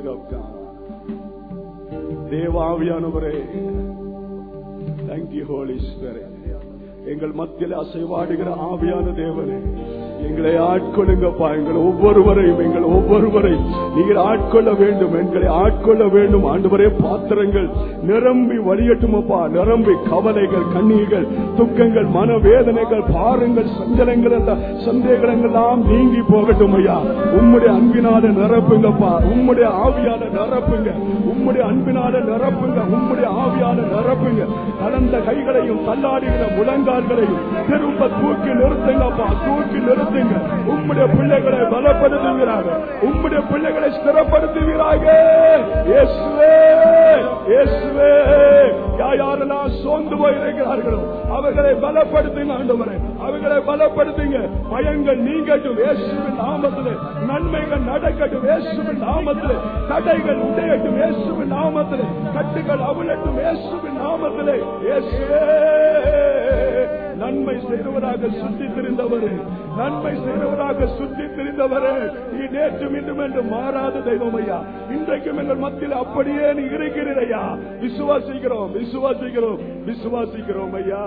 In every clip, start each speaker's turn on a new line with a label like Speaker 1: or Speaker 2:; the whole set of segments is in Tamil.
Speaker 1: Spirit of God. தேவாவியானவரே தேங்க்யூ ஹோலி ஸ்பிரிட் எங்கள் மத்தியில் அசைவாடுகிற ஆவியான தேவனே எங்களை ஆட்கொள்ளுங்கப்பா எங்கள் ஒவ்வொருவரையும் எங்கள் ஒவ்வொருவரையும் நீங்கள் ஆட்கொள்ள வேண்டும் எங்களை ஆட்கொள்ள வேண்டும் ஆண்டவரே பாத்திரங்கள் நிரம்பி வழியட்டுமப்பா நிரம்பி கவலைகள் கண்ணீர்கள் துக்கங்கள் மனவேதனைகள் பாருங்கள் சஞ்சலங்கள் எல்லாம் சந்தேகங்கள் எல்லாம் நீங்கி போகட்டும் ஐயா உம்முடைய அன்பினால நிரப்புங்கப்பா உம்முடைய ஆவியால நிரப்புங்க உம்முடைய அன்பினால நிரப்புங்க உம்முடைய ஆவியால நிரப்புங்க கலந்த கைகளையும் தள்ளாடுகிற முழங்கால்களையும் திரும்ப தூக்கி நிறுத்துங்கப்பா தூக்கி நிறுத்துங்க உம்முடைய பிள்ளைகளை பலப்படுத்துகிறாங்க உம்முடைய பிள்ளைகளை ஸ்திரப்படுத்துகிறாங்க இயேசுவே இயேசுவே யா- யாரெல்லாம் சோர்ந்து போயிருக்கிறார்களோ அவர்களை பலப்படுத்துங்க ஆண்டவரே அவர்களை பலப்படுத்துங்க பயங்கள் நீங்கட்டும் இயேசுவின் நாமத்திலே நன்மைகள் நடக்கட்டும் இயேசுவின் நாமத்திலே தடைகள் உடையட்டும் இயேசுவின் நாமத்திலே கட்டுகள் அவிழட்டும் இயேசுவின் நாமத்திலே இயேசுவே நன்மை செய்தவராக சுத்தி திரிந்தவரே நன்மை செய்தவராக சுத்தி திரிந்தவரே நீ நேற்றும் இன்றும் என்று மாறாத தெய்வம் ஐயா இன்றைக்கும் எங்கள் மத்தியில் அப்படியே நீ இருக்கிறீர் ஐயா விசுவாசிக்கிறோம் விசுவாசிக்கிறோம் விசுவாசிக்கிறோம் ஐயா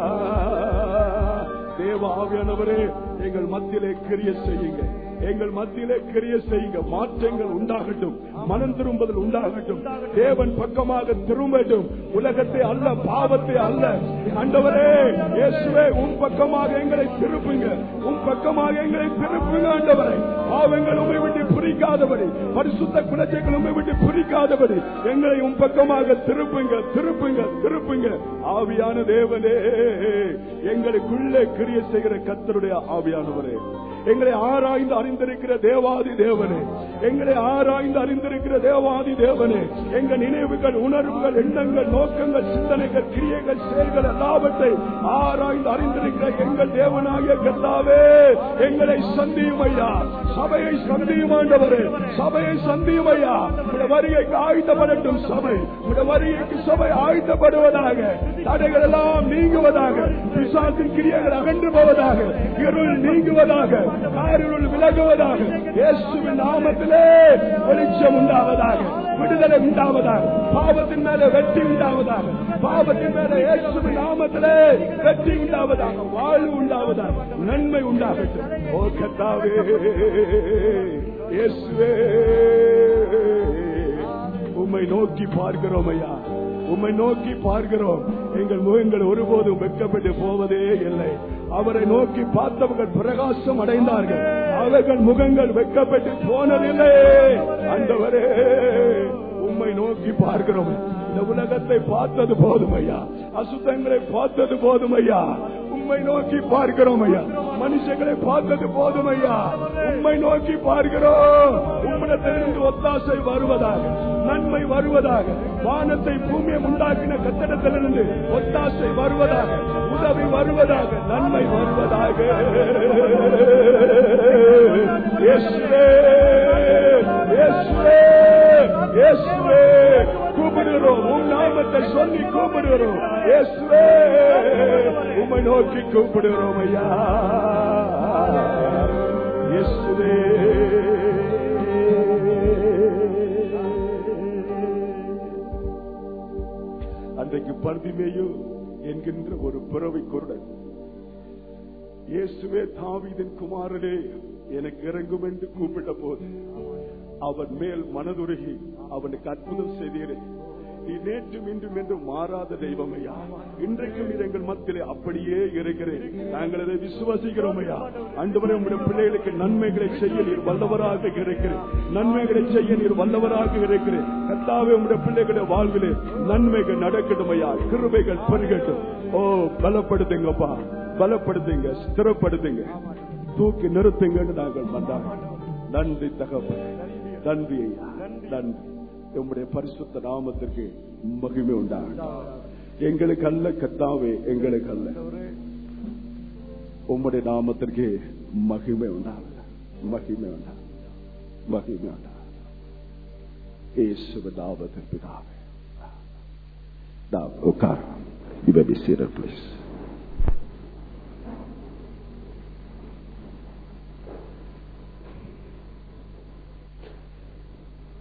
Speaker 1: தேவ ஆவியானவரே எங்கள் மத்தியிலே கிரிய செய்யுங்க எங்கள் மத்தியிலே கிரிய செய்யுங்க மாற்றங்கள் உண்டாகட்டும் மனம் திரும்புதல் உண்டாகட்டும் தேவன் பக்கமாக திரும்பட்டும் உலகத்தை அல்ல பாவத்தை அல்ல ஆண்டவரே இயேசுவே உன் பக்கமாக எங்களை திருப்புங்க உன் பக்கமாக எங்களை திருப்புங்க ஆண்டவரே பாவங்கள் உண்மை விட்டு பிரிக்காதபடி பரிசுத்த குலச்சைகள் உண்மை விட்டு பிரிக்காதபடி எங்களை உன் பக்கமாக திருப்புங்க திருப்புங்க திருப்புங்க ஆவியான தேவனே எங்களுக்குள்ளே கிரிய செய்கிற கத்தருடைய ஆவியானவரே எங்களை ஆராய்ந்து அறிந்திருக்கிற தேவாதி தேவனே எங்களை ஆராய்ந்து அறிந்திருக்கிற தேவாதி தேவனே எங்க நினைவுகள் உணர்வுகள் எண்ணங்கள் நோக்கங்கள் சிந்தனைகள் கிரியைகள் செயல்கள் எல்லாவற்றை ஆராய்ந்து அறிந்திருக்கிற எங்கள் தேவனாகிய கத்தாவே எங்களை சந்தியும் ஐயா சபையை சந்தியும் ஆண்டவரே சபையை சந்தியும் ஐயா உடைய வருகைக்கு ஆயுதப்படட்டும் சபை உடைய வருகைக்கு சபை ஆயுதப்படுவதாக தடைகள் எல்லாம் நீங்குவதாக பிசாசின் கிரியைகள் அகன்று போவதாக இருள் நீங்குவதாக காரிருள் விலகுவதாக இயேசுவின் நாமத்திலே வெளிச்சம் உண்டாவதாக விடுதலை உண்டாவதாக பாவத்தின் மேல வெற்றி உண்டாவதாக பாவத்தின் மேல இயேசுவின் நாமத்திலே வெற்றி உண்டாவதாக வாழ்வு உண்டாவதாக நன்மை உண்டாகட்டும் ஓ கத்தாவே இயேசுவே உம்மை நோக்கி பார்க்கிறோம் ஐயா உம்மை நோக்கி பார்க்கிறோம் எங்கள் முகங்கள் ஒருபோதும் வெட்கப்பட்டு போவதே இல்லை அவரை நோக்கி பார்த்தவர்கள் பிரகாசம் அடைந்தார்கள் அவர்கள் முகங்கள் வெட்கப்பட்டு போனதில்லை அந்தவரே உம்மை நோக்கி பார்க்கிறோம் இந்த உலகத்தை பார்த்தது போதும் ஐயா அசுத்தங்களை பார்த்தது போதும் ஐயா உம்மை நோக்கி பார்க்கிறோம் ஐயா மனுஷங்களை பார்த்தது போதும் ஐயா உம்மை நோக்கி பார்க்கிறோம் உம்மிடத்திலிருந்து ஒத்தாசை வருவதாக நன்மை வருவதாக வானத்தை பூமியை உண்டாக்கின கட்டடத்திலிருந்து ஒத்தாசை வருவதாக உதவி வருவதாக நன்மை வருவதாக இயேசுவே இயேசுவே இயேசுவே கூப்பிடுகிறோம் உன் நாமத்தை சொல்லி கூப்பிடுகிறோம் இயேசுவே உம்மை நோக்கி கூப்பிடுகிறோம் ஐயா இயேசுவே அன்றைக்கு பர்திமேயு என்கின்ற ஒரு பிறவை குருடன் இயேசுவே தாவீதின் குமாரனே எனக்கு இறங்கும் என்று கூப்பிட்ட போது அவன் மேல் மனதுருகி அவனுக்கு அற்புதம் செய்தீரே நீ நேற்றும் இன்றும் என்று மாறாத தெய்வம் ஐயா இன்றைக்கும் நீர் எங்கள் மத்தியிலே அப்படியே இருக்கிறேன் நாங்கள் அதை விசுவாசிக்கிறோம் ஐயா அன்றுவரை உங்களுடைய பிள்ளைகளுக்கு நன்மைகளை செய்ய நீர் வல்லவராக இருக்கிறேன் நன்மைகளை செய்ய நீர் வல்லவராக இருக்கிறேன் கத்தாவே உங்களுடைய பிள்ளைகளுடைய வாழ்விலே நன்மைகள் நடக்கட்டும் ஐயா கிருபைகள் பெருகட்டும் ஓ பலப்படுத்துங்கப்பா பலப்படுத்துங்க ஸ்திரப்படுத்துங்க தூக்கி நிறுத்துங்கன்னு நாங்கள் வந்தாங்க நன்றி தகவல் நன்றி ஐயா நன்றி உம்முடைய பரிசுத்த நாமத்திற்கு மகிமை உண்டாகட்டும் எங்களுக்கு அல்ல கத்தாவே எங்களுக்கு அல்ல உம்முடைய நாமத்திற்கு மகிமை உண்டாகல மகிமை உண்டா மகிமை உண்டா இயேசுவின் நாமத்தில் பிதாவே Now, Okar, you may be seated, please.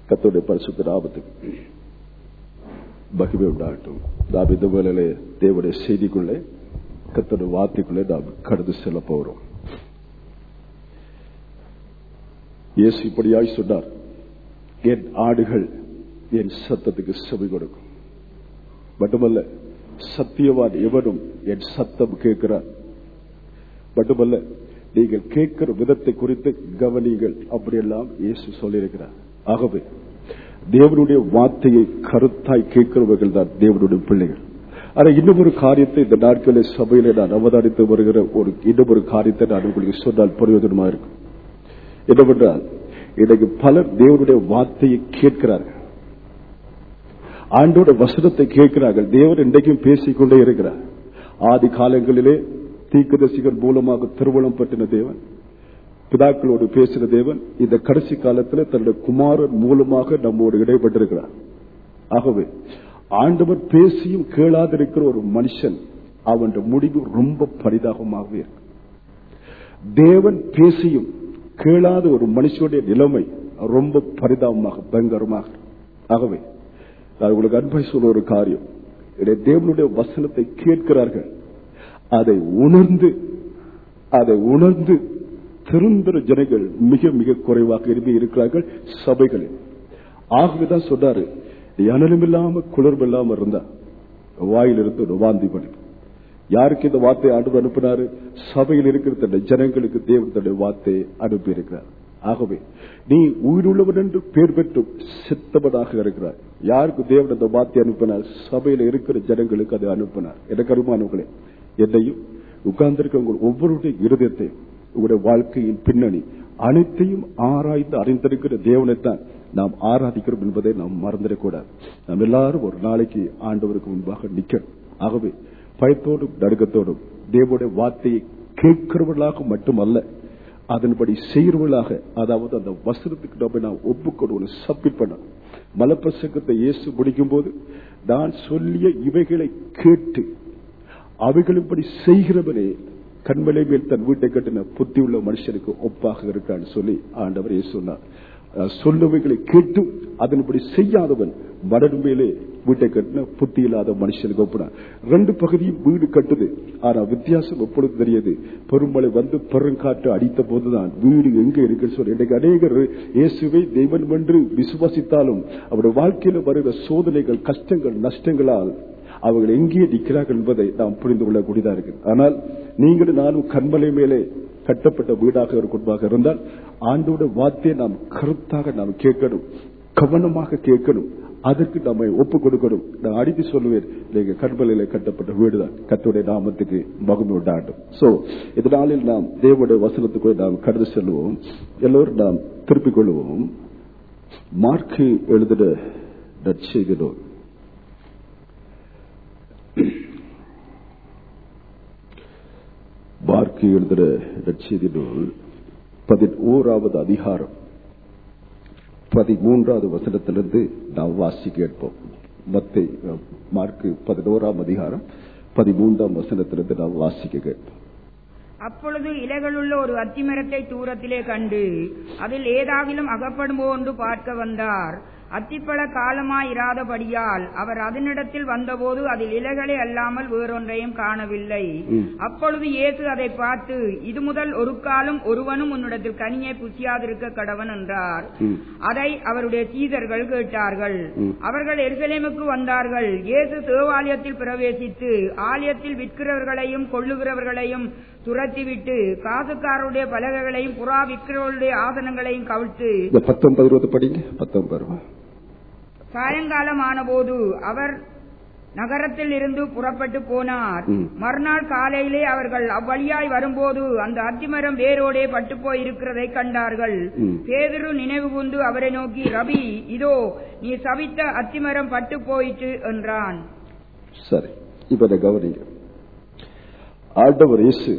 Speaker 1: கத்தோடைய பரிசுத்த நாமத்துக்கு மகிமை உண்டாகட்டும் நாம் இந்த வேளையிலே தேவனுடைய செய்திக்குள்ளே கத்தோடைய வார்த்தைக்குள்ளே நாம் கடந்து செல்ல போகிறோம் இயேசு இப்படியாய் சொன்னார் என் ஆடுகள் என் சத்தத்துக்கு செவி கொடுக்கும் மட்டுமல்ல சத்தியவான் எவனும் என் சத்தம் கேட்கிறார் மட்டுமல்ல நீங்கள் கேட்கிற விதத்தை குறித்து கவனிங்கள் அப்படியெல்லாம் இயேசு சொல்லியிருக்கிறார் ஆகவே தேவனுடைய வார்த்தையை கருத்தாய் கேட்கிறவர்கள் தான் தேவனுடைய பிள்ளைகள் ஆனா இன்னும் ஒரு காரியத்தை இந்த நாட்களில் சபையில நான் அவதானித்து வருகிற ஒரு இன்னும் ஒரு காரியத்தை நான் உங்களுக்கு சொன்னால் பிரயோஜனமா இருக்கும் என்னவென்றால் இன்னைக்கு பலர் தேவனுடைய வார்த்தையை கேட்கிறார்கள் ஆண்டோட வசனத்தை கேட்கிறார்கள் தேவன் இன்றைக்கும் பேசிக்கொண்டே இருக்கிறார் ஆதி காலங்களிலே தீக்கதரிசிகள் மூலமாக திருமணம் பற்றின தேவன் பிதாக்களோடு பேசின தேவன் இந்த கடைசி காலத்தில் தன்னுடைய குமாரன் மூலமாக நம்மோடு இடைப்பட்டிருக்கிறார் ஆகவே ஆண்டவர் பேசியும் கேளாதிருக்கிற ஒரு மனுஷன் அவன் முடிவு ரொம்ப பரிதாபமாகவே இருக்கு தேவன் பேசியும் கேளாத ஒரு மனுஷனுடைய நிலைமை ரொம்ப பரிதாபமாக பயங்கரமாக ஆகவே நான் உங்களுக்கு அன்பை சொல்ல ஒரு காரியம் தேவனுடைய வசனத்தை கேட்கிறார்கள் அதை உணர்ந்து அதை உணர்ந்து திருந்துற ஜனங்கள் மிக மிக குறைவாக இருந்து இருக்கிறார்கள் சபைகளில் ஆகவேதான் சொன்னாரு அனலும் இல்லாம குளிர்வு இல்லாம இருந்தா வாயிலிருந்து ஒரு வாந்தி பண்ணி யாருக்கு இந்த வார்த்தை ஆண்டு அனுப்பினாரு சபையில் இருக்கிற தன்னுடைய ஜனங்களுக்கு தேவன் தன்னுடைய வார்த்தையை அனுப்பி இருக்கிறார் ஆகவே நீ உயிருள்ளவன் என்று பேர் பெற்றும் சித்தவனாக இருக்கிறார் யாருக்கு தேவன் அந்த வார்த்தை அனுப்பினார் சபையில் இருக்கிற ஜனங்களுக்கு அதை அனுப்பினார் எனக்கு அருமானவர்களே என்னையும் உட்கார்ந்திருக்க உங்கள் ஒவ்வொருடைய இருதயத்தையும் உங்களுடைய வாழ்க்கையின் பின்னணி அனைத்தையும் ஆராய்ந்து அறிந்திருக்கிற தேவனைத்தான் நாம் ஆராதிக்கிறோம் என்பதை நாம் மறந்துடக்கூடாது நாம் எல்லாரும் ஒரு நாளைக்கு ஆண்டவருக்கு முன்பாக நிக்கணும் ஆகவே பயத்தோடும் நடுக்கத்தோடும் தேவனுடைய வார்த்தையை கேட்கிறவர்களாக மட்டுமல்ல அதன்படி செய்கிறவர்களாக அதாவது அந்த வசனத்துக்கு நம்ம நாம் ஒப்புக்கொண்டு சப்மிட் பண்ண மலப்பிரசங்கத்தை இயேசு முடிக்கும் போது நான் சொல்லிய இவைகளை கேட்டு அவைகளின்படி செய்கிறவனே கண்மலை மேல் தன் வீட்டை கட்டின புத்தி உள்ள மனுஷனுக்கு ஒப்பாக இருக்கான்னு சொல்லி ஆண்டவர் சொன்னார் சொல்லுவைகளை கேட்டும் அதன்படி செய்யாதவன் மரணம் மேலே வீட்டை கட்டின புத்தி இல்லாத மனுஷனுக்கு ஒப்பினார் ரெண்டு பகுதியும் வீடு கட்டுது ஆனா வித்தியாசம் எப்பொழுது தெரியுது பெருமழை வந்து பெருங்காற்று அடித்த போதுதான் வீடு எங்க இருக்குன்னு சொல்லி இன்றைக்கு அநேகர் இயேசுவை தெய்வன் என்று விசுவாசித்தாலும் அவருடைய வாழ்க்கையில வருகிற சோதனைகள் கஷ்டங்கள் நஷ்டங்களால் அவர்கள் எங்கே நிற்கிறார்கள் என்பதை நாம் புரிந்து கொள்ளக்கூடியதா இருக்கு ஆனால் நீங்களும் நானும் கண்மலை மேலே கட்டப்பட்ட வீடாக ஒரு குடும்பமாக இருந்தால் ஆண்டோட வார்த்தையை நாம் கருத்தாக நாம் கேட்கணும் கவனமாக கேட்கணும் அதற்கு நம்ம ஒப்பு கொடுக்கணும் நான் அடித்து சொல்லுவேன் நீங்க கண்மலையில கட்டப்பட்ட வீடுதான் கத்தோடைய நாமத்துக்கு மகிமை உண்டாட்டும் சோ இதனாலில் நாம் தேவனுடைய வசனத்துக்கு நாம் கடந்து செல்வோம் எல்லோரும் நாம் திருப்பிக் கொள்வோம் மார்க்கு எழுதின நற்செய்கிறோம் மார்க்கு எழுதுற நற்செய்தி நூல் பதினோராவது அதிகாரம் பதிமூன்றாவது வசனத்திலிருந்து நாம் வாசி கேட்போம் மத்தை மார்க்கு பதினோராம் அதிகாரம் பதிமூன்றாம் வசனத்திலிருந்து நாம் வாசிக்க கேட்போம்
Speaker 2: அப்பொழுது இலைகளுள்ள ஒரு அத்திமரத்தை தூரத்திலே கண்டு அதில் ஏதாகிலும் அகப்படுமோ என்று பார்க்க வந்தார் அத்திப்பழ காலமாயிராதபடியால் அவர் அதனிடத்தில் வந்தபோது அதில் இலைகளை அல்லாமல் வேறொன்றையும் காணவில்லை அப்பொழுது இயேசு அதை பார்த்து இது முதல் ஒரு காலம் ஒருவனும் உன்னிடத்தில் கனியை புசியாதிருக்க கடவன் என்றார் அதை அவருடைய சீதர்கள் கேட்டார்கள் அவர்கள் எருசலேமுக்கு வந்தார்கள் இயேசு தேவாலயத்தில் பிரவேசித்து ஆலயத்தில் விற்கிறவர்களையும் கொள்ளுகிறவர்களையும் துரத்திவிட்டு காசுக்காரருடைய பலகைகளையும் புறா விற்கிறவர்களுடைய ஆசனங்களையும் கவிழ்த்து
Speaker 1: பத்தொன்பது இருபது படிங்க பத்தொன்பது
Speaker 2: சாயங்காலம் ஆனபோது அவர் நகரத்தில் இருந்து புறப்பட்டு போனார் மறுநாள் காலையிலே அவர்கள் அவ்வழியாய் வரும்போது அந்த அத்திமரம் வேரோடே பட்டு போய் இருக்கிறதை கண்டார்கள் பேதிரு நினைவு கூர்ந்து அவரை நோக்கி ரவி இதோ நீ சவித்த அத்திமரம் பட்டு போயிற்று என்றான்
Speaker 1: சரி இப்ப கவனிங்க ஆண்டவர் இயேசு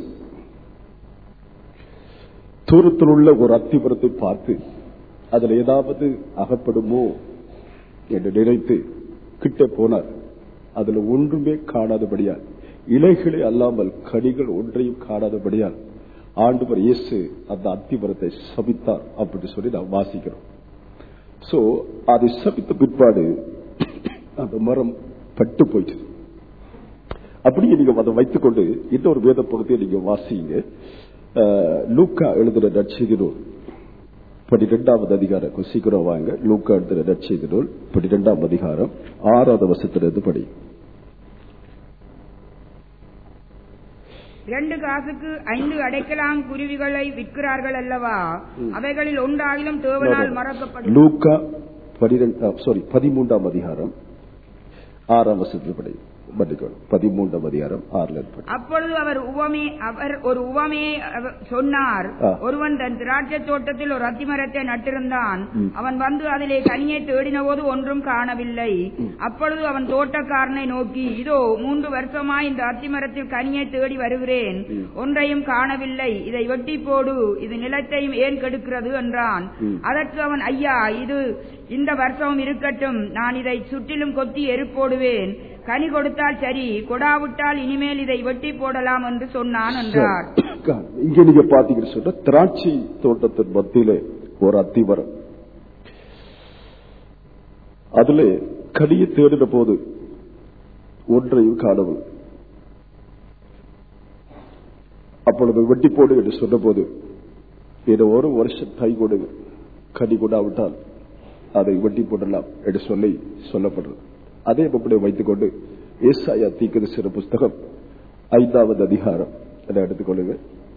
Speaker 1: தூரத்தில் உள்ள ஒரு அத்திமரத்தை பார்த்து அதுல ஏதாவது அகப்படுமோ என்று நினைத்து கிட்ட போனார் அதுல ஒன்றுமே காணாதபடியால் இலைகளை அல்லாமல் கனிகள் ஒன்றையும் காணாதபடியால் ஆண்டவர் இயேசு அந்த அத்திமரத்தை சபித்தார் அப்படின்னு சொல்லி நாம் வாசிக்கிறோம் சோ அதை சபித்த பிற்பாடு அந்த மரம் பட்டு போயிட்டு அப்படியே நீங்க அதை வைத்துக்கொண்டு இன்னொரு வேத பகுதியை நீங்க வாசிங்க அஹ், லூக்கா எழுதுற நற்செய்தி நூல் பன்னிரெண்டாவது அதிகாரம் கொஞ்சம் சீக்கிரம் வாங்க லூக்கா எழுதுற நற்செய்தி நூல் பன்னிரெண்டாம் அதிகாரம் ஆறாவது வருஷத்திலிருந்து படி
Speaker 2: இரண்டு காசுக்கு ஐந்து அடைக்கலாம் குருவிகளை விற்கிறார்கள் அல்லவா அவைகளில் ஒன்றாகிலும் தேவனால் மறக்கப்படும்
Speaker 1: லூக்கா பனிரெண்டாம் சாரி பதிமூன்றாம் அதிகாரம் ஆறாம் வருஷத்தில் படி மன்னிக்கணும் பதிமூன்றாம் அதிகாரம் ஆறுல இருந்து படி
Speaker 2: அப்பொழுது அவர் உவமே அவர் ஒரு உவமையை அவ- சொன்னார்
Speaker 1: ஆ.
Speaker 2: ஒருவன் தன் திராட்சை தோட்டத்தில் ஒரு அத்திமரத்தை நட்டிருந்தான் அவன் வந்து அதிலே கனியை தேடினபோது ஒன்றும் காணவில்லை அப்பொழுது அவன் தோட்டக்காரனை நோக்கி இதோ மூன்று வருஷமாய் இந்த அத்திமரத்தில் கனியை தேடி வருகிறேன் ஒன்றையும் காணவில்லை இதை வெட்டி போடு இது நிலத்தையும் ஏன் கெடுக்கிறது என்றான் அதற்கு அவன் ஐயா இது இந்த வருஷம் இருக்கட்டும் நான் இதை சுற்றிலும் கொத்தி எருப்போடுவேன் கனி கொடுத்தால் சரி கொடாவிட்டால் இனிமேல் இதை வெட்டி போடலாம் என்று சொன்னான் என்றார்
Speaker 1: சரி. இங்க நீங்க பாத்தீங்கன்னு சொன்னா திராட்சை தோட்டத்தின் மத்தியிலே ஒரு அத்திமரம் அதுல கனியை தேடின போது ஒன்றையும் காணவில்லை அப்பொழுது வெட்டி போடு என்று சொன்ன போது இது ஒரு வருஷம் கை கொடுங்க கனி கொடாவிட்டால் அதை வெட்டி போடலாம் என்று சொல்லி சொல்லப்படுறது அதே அப்படியே வைத்துக்கொண்டு ஏசாயா தீர்க்கதரிசன புஸ்தகம் ஐந்தாவது அதிகாரம் என எடுத்துக்கொள்ளுங்க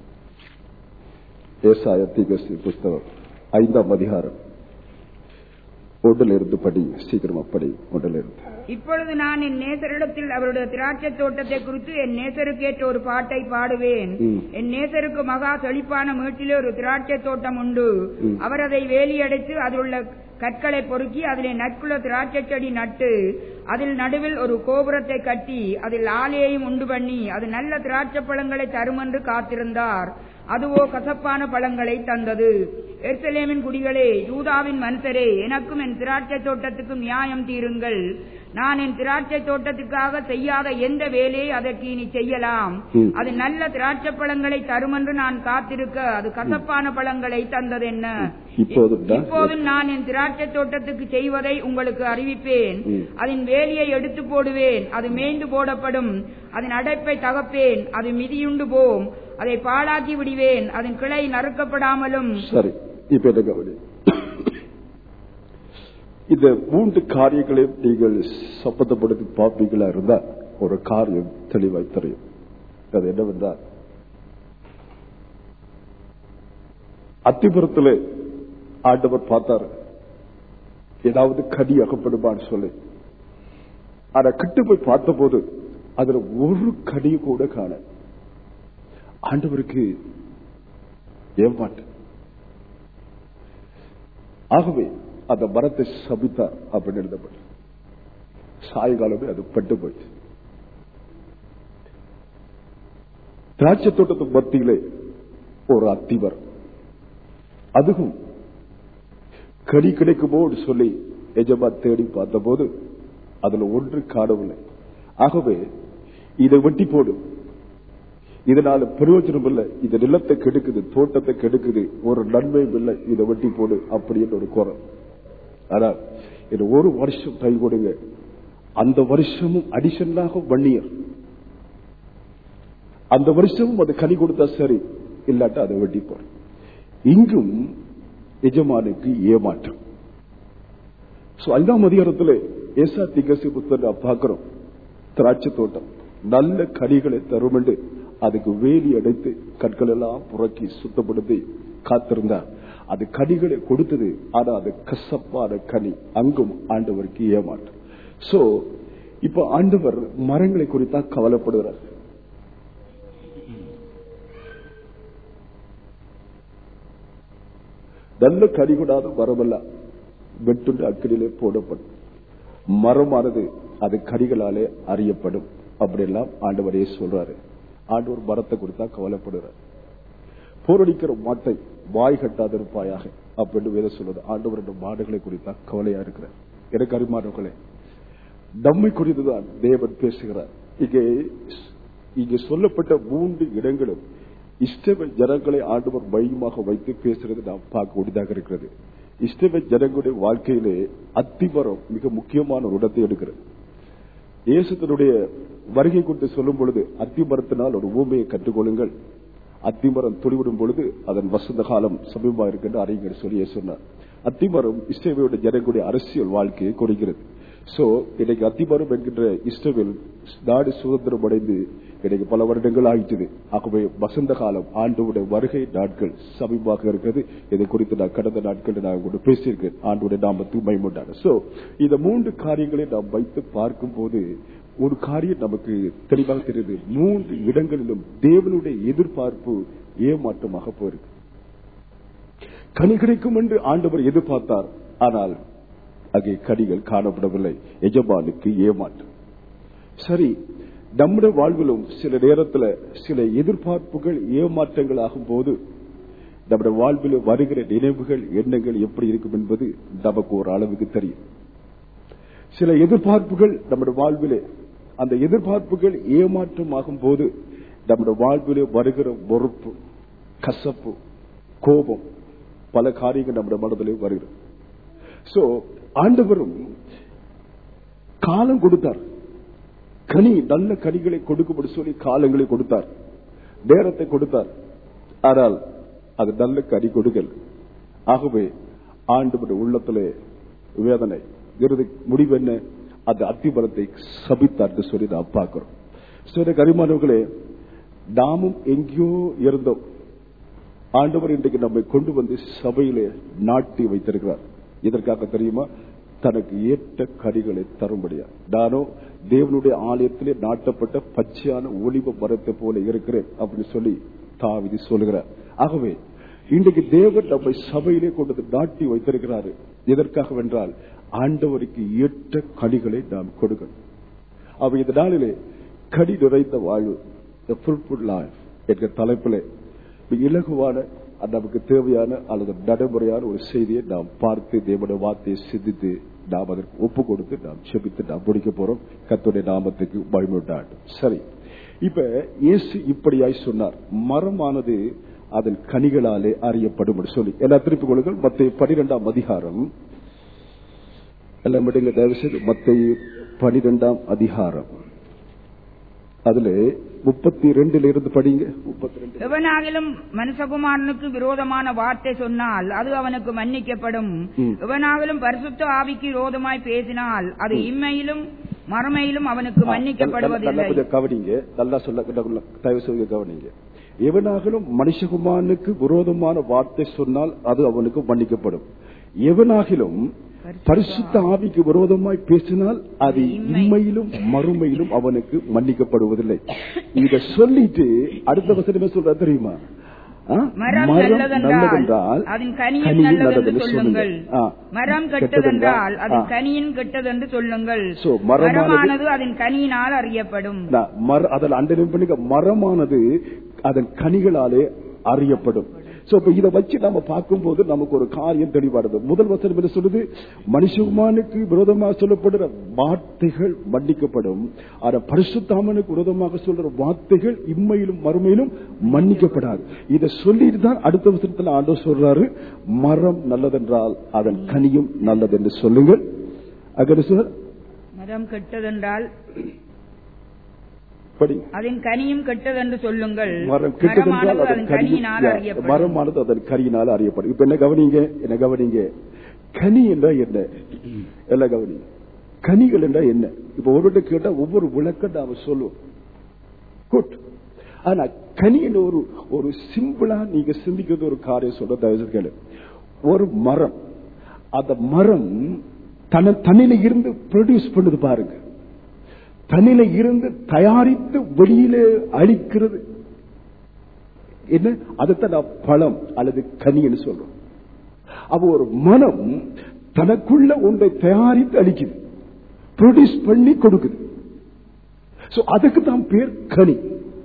Speaker 1: ஏசாயா தீர்க்கதரிசி புஸ்தகம் ஐந்தாம் அதிகாரம் ஒன்றில் இருந்து படி சீக்கிரமா படி ஒன்றில் இருந்து
Speaker 2: இப்பொழுது நான் என் நேசரிடத்தில் அவருடைய திராட்சை தோட்டத்தை குறித்து என் நேசருக்கேற்ற ஒரு பாட்டை பாடுவேன்
Speaker 1: ம்.
Speaker 2: என் நேசருக்கு மகா செழிப்பான மேட்டிலே ஒரு திராட்சை தோட்டம் உண்டு அவர் அதை வேலியடைத்து அதில் உள்ள கற்களை பொறுக்கி அதிலே நற்குல திராட்சை செடி நட்டு அதில் நடுவில் ஒரு கோபுரத்தை கட்டி அதில் ஆலையையும் உண்டு பண்ணி அது நல்ல திராட்சை பழங்களை தரும் என்று காத்திருந்தார் அதுவோ கசப்பான பழங்களை தந்தது எருசலேமின் குடிகளே யூதாவின் மனுஷரே எனக்கும் என் திராட்சை தோட்டத்துக்கும் நியாயம் தீருங்கள் நான் என் திராட்சை தோட்டத்துக்காக செய்யாத எந்த வேலையை அதற்கு இனி செய்யலாம்
Speaker 1: ம்.
Speaker 2: அது நல்ல திராட்சை பழங்களை தரும் என்று நான் காத்திருக்க அது கசப்பான பழங்களை தந்ததென்ன
Speaker 1: இப்போது தான்
Speaker 2: இப்போது நான் என் திராட்சை தோட்டத்துக்கு செய்வதை உங்களுக்கு அறிவிப்பேன்
Speaker 1: ம்.
Speaker 2: அதன் வேலியை எடுத்து போடுவேன் அது மேய்ந்து போடப்படும் அதன் அடைப்பை தகப்பேன் அது மிதியுண்டு போம் அதை பாழாக்கி விடுவேன் அதன் கிளை நறுக்கப்படாமலும்
Speaker 1: சரி இப்ப என்ன கவனி இந்த மூன்று காரியங்களையும் நீங்கள் சம்பந்தப்படுத்தி பார்ப்பீங்களா இருந்தா ஒரு காரியம் தெளிவாய் தெரியும் அது என்னவென்றால் அத்திபுரத்தில் ஆண்டவர் பார்த்தாரு ஏதாவது கடி அகப்படுமான்னு சொல்லி ஆனா கிட்ட போய் பார்த்தபோது அதுல ஒரு கடி கூட காண ஆண்டவருக்கு ஏமாட்டு ஆகவே அந்த மரத்தை சபித்தார் அப்படின்னு எழுதப்பட்டு சாயங்காலமே அது பட்டு போயிடுச்சு திராட்சை தோட்டத்து மத்தியிலே ஒரு அத்திமரம் அதுவும் கடி கிடைக்குமோன்னு சொல்லி எஜமா தேடி பார்த்தபோது அதுல ஒன்று காணவில்லை ஆகவே இதை வெட்டி போடும் இதனால பிரயோஜனம் இல்லை இந்த நிலத்தை கெடுக்குது தோட்டத்தை கெடுக்குது ஒரு நன்மையும் இல்லை இதை வெட்டி போடு அப்படின்னு ஒரு குறை ஆனா இது ஒரு வருஷம் கை கொடுங்க அந்த வருஷமும் அடிஷனாக வன்னியர் அந்த வருஷமும் அது கனி கொடுத்தா சரி இல்லாட்டா அதை வெட்டி போடு இங்கும் எஜமானுக்கு ஏமாற்றம் சோ ஐந்தாம் அதிகாரத்தில் ஏசா திகசி புத்தகம் பார்க்கிறோம் திராட்சை தோட்டம் நல்ல கனிகளை தரும் என்று அதுக்கு வேலி அடைத்து கற்கள் எல்லாம் புறக்கி சுத்தப்படுத்தி காத்திருந்தார் அது கனிகளை கொடுத்தது ஆனா அது கசப்பான கனி அங்கும் ஆண்டவருக்கு ஏமாற்றம் சோ இப்ப ஆண்டவர் மரங்களை குறித்தா கவலைப்படுகிறார் நல்ல கனி கொடாத மரமெல்லாம் வெட்டுண்டு அக்கினிலே போடப்படும் மரமானது அது கனிகளாலே அறியப்படும் அப்படியெல்லாம் ஆண்டவரே சொல்றாரு ஆண்டவர் மரத்தை கொடுத்தா கவலைப்படுறார் போரடிக்கிற மாட்டை வாய் கட்டாத இருப்பாயாக அப்படின்னு வேத சொல்றது ஆண்டவர் மாடுகளை குறித்தா கவலையா இருக்கிறார் எனக்கு அருமானவர்களே நம்மை குறித்துதான் தேவன் பேசுகிறார் இங்கே இங்கே சொல்லப்பட்ட மூன்று இடங்களும் இஷ்டவ ஜனங்களை ஆண்டவர் மையமாக வைத்து பேசுறது நாம் பார்க்க முடிதாக இருக்கிறது இஸ்ரவேல் ஜனங்களுடைய வாழ்க்கையிலே அத்திமரம் மிக முக்கியமான ஒரு இடத்தை எடுக்கிறது இயேசு தன்னுடைய வருகை குறித்து சொல்லும் பொழுது அத்திமரத்தினால் ஒரு ஊமையை கற்றுக்கொள்ளுங்கள் அத்திமரம் துளிவிடும் பொழுது அதன் வசந்த காலம் சமீபமா இருக்கின்ற அறிஞர் சொல்லியே சொன்னார் அத்திமரம் இஸ்ரேவேலுடைய ஜனங்களுடைய அரசியல் வாழ்க்கையை கொடுக்கிறது சோ இன்னைக்கு அத்திமரம் என்கின்ற இஸ்ரேல் நாடு சுதந்திரம் அடைந்து இன்னைக்கு பல வருடங்கள் ஆயிட்டது ஆகவே வசந்த காலம் ஆண்டோட வருகை நாட்கள் சமீபமாக இருக்கிறது இதை குறித்து நான் கடந்த நாட்கள் நான் உங்களோட பேசியிருக்கேன் ஆண்டோட நாமத்துக்கு மைமுண்டான சோ இந்த மூன்று காரியங்களை நாம் வைத்து பார்க்கும் போது ஒரு காரியம் நமக்கு தெளிவாக தெரியுது மூன்று இடங்களிலும் தேவனுடைய எதிர்பார்ப்பு ஏமாற்றமாக போயிருக்கு கனி கிடைக்கும் என்று ஆண்டவர் எதிர்பார்த்தார் ஆனால் அங்கே கனிகள் காணப்படவில்லை எஜமானுக்கு ஏமாற்றம் சரி நம்முடைய வாழ்விலும் சில நேரத்தில் சில எதிர்பார்ப்புகள் ஏமாற்றங்கள் ஆகும் போது நம்முடைய வாழ்வில் வருகிற நினைவுகள் எண்ணங்கள் எப்படி இருக்கும் என்பது நமக்கு ஒரு அளவுக்கு தெரியும் சில எதிர்பார்ப்புகள் நம்முடைய வாழ்விலே அந்த எதிர்பார்ப்புகள் ஏமாற்றமாகும் போது நம்முடைய வாழ்விலே வருகிற பொறுப்பு கசப்பு கோபம் பல காரியங்கள் நம்முடைய மனதிலே வருகிறது சோ ஆண்டவரும் காலம் கொடுத்தார் கனி நல்ல கனிகளை கொடுக்கும்படி சொல்லி காலங்களை கொடுத்தார் நேரத்தை கொடுத்தார் ஆனால் அது நல்ல கனி கொடுக்கல் ஆகவே ஆண்டவர் உள்ளத்திலே வேதனை இறுதி முடிவு என்ன அந்த அத்திமரத்தை சபித்தார்னு சொல்லி நாம் பார்க்கிறோம் சில கரிமானவர்களே நாமும் எங்கேயோ இருந்தோம் ஆண்டவர் இன்றைக்கு நம்மை கொண்டு வந்து சபையிலே நாட்டி வைத்திருக்கிறார் இதற்காக தெரியுமா தனக்கு ஏற்ற கனிகளை தரும்படியா நானோ தேவனுடைய ஆலயத்திலே நாட்டப்பட்ட பச்சையான ஒளிவ மரத்தை போல இருக்கிறேன் அப்படின்னு சொல்லி தாவிதி சொல்லுகிறார் ஆகவே இன்றைக்கு தேவன் நம்மை சபையிலே கொண்டு வந்து நாட்டி வைத்திருக்கிறாரு எதற்காக வென்றால் ஆண்டவருக்கு ஏற்ற கனிகளை நாம் கொடுக்கணும் அவ இந்த நாளிலே கனி நிறைந்த வாழ்வு ஃபுல்ஃபுல் லைஃப் என்கிற தலைப்பிலே இலகுவான நமக்கு தேவையான அல்லது நடைமுறையான ஒரு செய்தியை நாம் பார்த்து தேவனுடைய வார்த்தையை சிந்தித்து நாம் அதற்கு ஒப்பு கொடுத்து நாம் செபித்து நாம் முடிக்க போறோம் கத்துடைய நாமத்துக்கு வழிமுட்டாட்டும் சரி இப்ப இயேசு இப்படியாய் சொன்னார் மரமானது அதன் கனிகளாலே அறியப்படும் சொல்லி எல்லா திருப்பிக் கொள்ளுங்கள் மத்திய பனிரெண்டாம் அதிகாரம் எல்லாம் விடுங்க தயவு செய்து மத்திய பனிரெண்டாம் அதிகாரம் அதுல முப்பத்தி ரெண்டுல இருந்து படிங்க முப்பத்தி ரெண்டு
Speaker 2: எவனாகிலும் மனுஷகுமாரனுக்கு விரோதமான வார்த்தை சொன்னால் அது அவனுக்கு மன்னிக்கப்படும்
Speaker 1: ம்.
Speaker 2: எவனாகிலும் பரிசுத்த ஆவிக்கு விரோதமாய் பேசினால் அது இம்மையிலும் மறுமையிலும் அவனுக்கு
Speaker 1: நல்லா
Speaker 2: மன்னிக்கப்படுவதில்லை
Speaker 1: கொஞ்சம் கவனிங்க நல்லா சொல்ல கொஞ்சம் தயவு செய்து கவனிங்க எவனாகிலும் மனுஷகுமாரனுக்கு விரோதமான வார்த்தை சொன்னால் அது அவனுக்கு மன்னிக்கப்படும் எவனாகிலும் பரிசுத்த ஆவிக்கு விரோதமாய் பேசினால் அது இம்மையிலும் மறுமையிலும் அவனுக்கு மன்னிக்கப்படுவதில்லை இத சொல்லிட்டு அடுத்த வசனமே சொல்ற தெரியுமா ஆ?
Speaker 2: மரம்
Speaker 1: மரம்
Speaker 2: நல்லதென்றால்
Speaker 1: நல்லதென்றால்
Speaker 2: அதன் கனியின்
Speaker 1: கனியும்
Speaker 2: நல்லதென்று
Speaker 1: நல்லதென்று
Speaker 2: சொல்லுங்கள்
Speaker 1: ஆ.
Speaker 2: மரம்
Speaker 1: கெட்டதென்றால்,
Speaker 2: கெட்டதென்றால் அதன்
Speaker 1: ஆ.
Speaker 2: கனியின் கெட்டதென்று சொல்லுங்கள்
Speaker 1: So, மரமானது-
Speaker 2: மரமானது அதன் கனியினால் அறியப்படும்
Speaker 1: நான் மர அதில் அண்டனம் பண்ணுங்க மரமானது அதன் கனிகளாலே அறியப்படும் சோ இப்ப இதை வச்சு நம்ம பார்க்கும்போது நமக்கு ஒரு காரியம் தெளிவாடுது முதல் வசனம் என்ன சொல்லுது மனுஷகுமானுக்கு விரோதமாக சொல்லப்படுற வார்த்தைகள் மன்னிக்கப்படும் ஆனா பரிசுத்தாமனுக்கு விரோதமாக சொல்ற வார்த்தைகள் இம்மையிலும் மறுமையிலும் மன்னிக்கப்படாது இதை சொல்லிட்டு தான் அடுத்த வசனத்துல ஆண்டவர் சொல்றாரு மரம் நல்லதென்றால் அதன் கனியும் நல்லதென்று சொல்லுங்கள் அங்கே சொல்ற
Speaker 2: மரம் கெட்டதென்றால்
Speaker 1: படிங்க
Speaker 2: அதன் கனியும் கெட்டதென்று சொல்லுங்கள்
Speaker 1: மரம் கெட்டதென்றால்
Speaker 2: மரமானது
Speaker 1: அதன்
Speaker 2: அதன்
Speaker 1: கனி
Speaker 2: கனியினால் அறியப்படும்
Speaker 1: மரமானது அதன் கனியினால் அறியப்படும் இப்ப என்ன கவனிங்க என்ன கவனிங்க கனி என்றா என்ன எல்லாம் கவனிங்க கனிகள் என்றா என்ன இப்ப ஒரு கேட்டா ஒவ்வொரு விளக்கம் நாம சொல்லுவோம் குட் ஆனா கனி என்ற ஒரு ஒரு சிம்பிளா நீங்க சிந்திக்கிறது ஒரு காரியம் சொல்ற தயவு செய்து கேளு ஒரு மரம் அந்த மரம் தன தண்ணில இருந்து ப்ரொடியூஸ் பண்ணுது பாருங்க தண்ணில இருந்து தயாரித்து வெளியிலே அழிக்கிறது என்ன அதைத்தான் நான் பழம் அல்லது கனின்னு சொல்றோம் அப்ப ஒரு மனம் தனக்குள்ள ஒன்றை தயாரித்து அழிக்குது ப்ரொடியூஸ் பண்ணி கொடுக்குது சோ அதுக்கு தான் பேர் கனி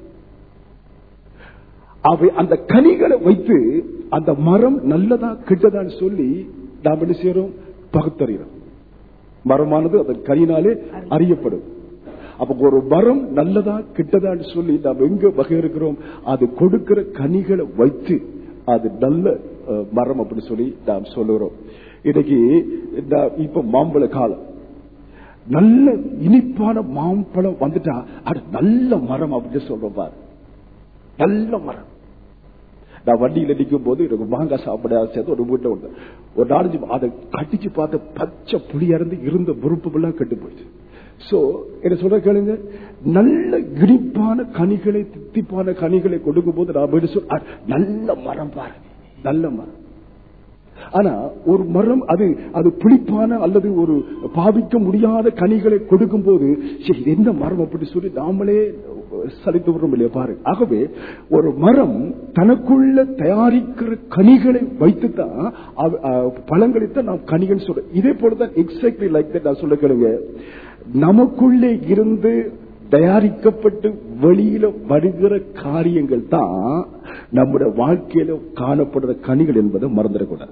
Speaker 1: அவை அந்த கனிகளை வைத்து அந்த மரம் நல்லதா கெட்டதான்னு சொல்லி நாம் என்ன செய்யறோம் பகுத்தறிகிறோம் மரமானது அதன் கனியினாலே அறியப்படும் அப்ப ஒரு மரம் நல்லதா கெட்டதான்னு சொல்லி நாம் எங்க வகை இருக்கிறோம் அது கொடுக்கிற கனிகளை வைத்து அது நல்ல அஹ், மரம் அப்படின்னு சொல்லி நாம் சொல்லுகிறோம் இன்னைக்கு இந்த இப்ப மாம்பழ காலம் நல்ல இனிப்பான மாம்பழம் வந்துட்டா அது நல்ல மரம் அப்படின்னு சொல்றோம் பாரு நல்ல மரம் நான் வண்டியில நிற்கும் போது எனக்கு மாங்காய் சாப்பிட சேர்த்து ஒரு வீட்டுல ஒன்று ஒரு நாலஞ்சு அதை கட்டிச்சு பார்த்து பச்சை புளியா இருந்து இருந்த பொறுப்புகள்லாம் கெட்டு போயிடுச்சு சோ என்ன சொல்ற கேளுங்க நல்ல இனிப்பான கனிகளை தித்திப்பான கனிகளை கொடுக்கும் போது நான் என்ன சொல்ல நல்ல மரம் பாருங்க நல்ல மரம் ஆனா ஒரு மரம் அது அது புளிப்பான அல்லது ஒரு பாவிக்க முடியாத கனிகளை கொடுக்கும் போது சரி இது என்ன மரம் அப்படி சொல்லி நாமளே சலித்து விடுறோம் இல்லையா பாருங்க ஆகவே ஒரு மரம் தனக்குள்ள தயாரிக்கிற கனிகளை வைத்துத்தான் அவ- அஹ் பழங்களைத்தான் நாம் கனிகள் சொல்றோம் இதே போலதான் எக்ஸாக்ட்லி லைக் தட் நான் சொல்ல கேளுங்க நமக்குள்ளே இருந்து தயாரிக்கப்பட்டு வெளியில வருகிற காரியங்கள் தான் நம்முடைய வாழ்க்கையில காணப்படுற கனிகள் என்பதை மறந்துடக்கூடாது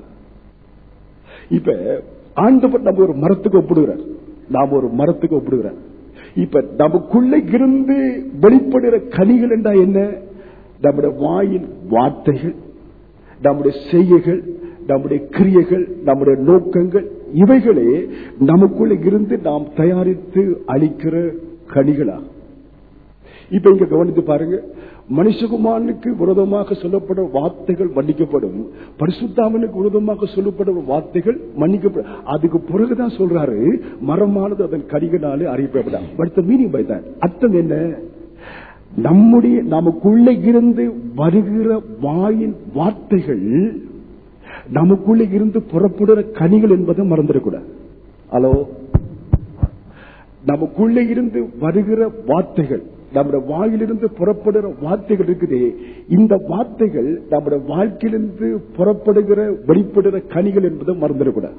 Speaker 1: இப்ப ஆண்டவர் நம்ம ஒரு மரத்துக்கு ஒப்பிடுகிறார் நாம் ஒரு மரத்துக்கு ஒப்பிடுகிறார் இப்ப நமக்குள்ள இருந்து வெளிப்படுகிற கனிகள் என்றா என்ன நம்முடைய வாயின் வார்த்தைகள் நம்முடைய செய்கைகள் நம்முடைய கிரியைகள் நம்முடைய நோக்கங்கள் இவைகளே நமக்குள்ள இருந்து நாம் தயாரித்து அளிக்கிற கனிகளாகும் இப்ப இங்க கவனித்து பாருங்க மனுஷகுமாரனுக்கு விரோதமாக சொல்லப்படும் வார்த்தைகள் மன்னிக்கப்படும் பரிசுத்தாமனுக்கு விரோதமாக சொல்லப்படும் வார்த்தைகள் மன்னிக்கப்படும் அதுக்கு பிறகுதான் சொல்றாரு மரமானது அதன் கடிகளாலே அறியப்படாது பட் மீனிங் பை தான் அர்த்தம் என்ன நம்முடைய நமக்குள்ள இருந்து வருகிற வாயின் வார்த்தைகள் நமக்குள்ள இருந்து புறப்படுற கனிகள் என்பதை மறந்துடக்கூடாது ஹலோ நமக்குள்ள இருந்து வருகிற வார்த்தைகள் நம்முடைய வாயிலிருந்து புறப்படுகிற வார்த்தைகள் இருக்குது இந்த வார்த்தைகள் நம்முடைய வாழ்க்கையிலிருந்து புறப்படுகிற வெளிப்படுகிற கனிகள் என்பதை மறந்துடக்கூடாது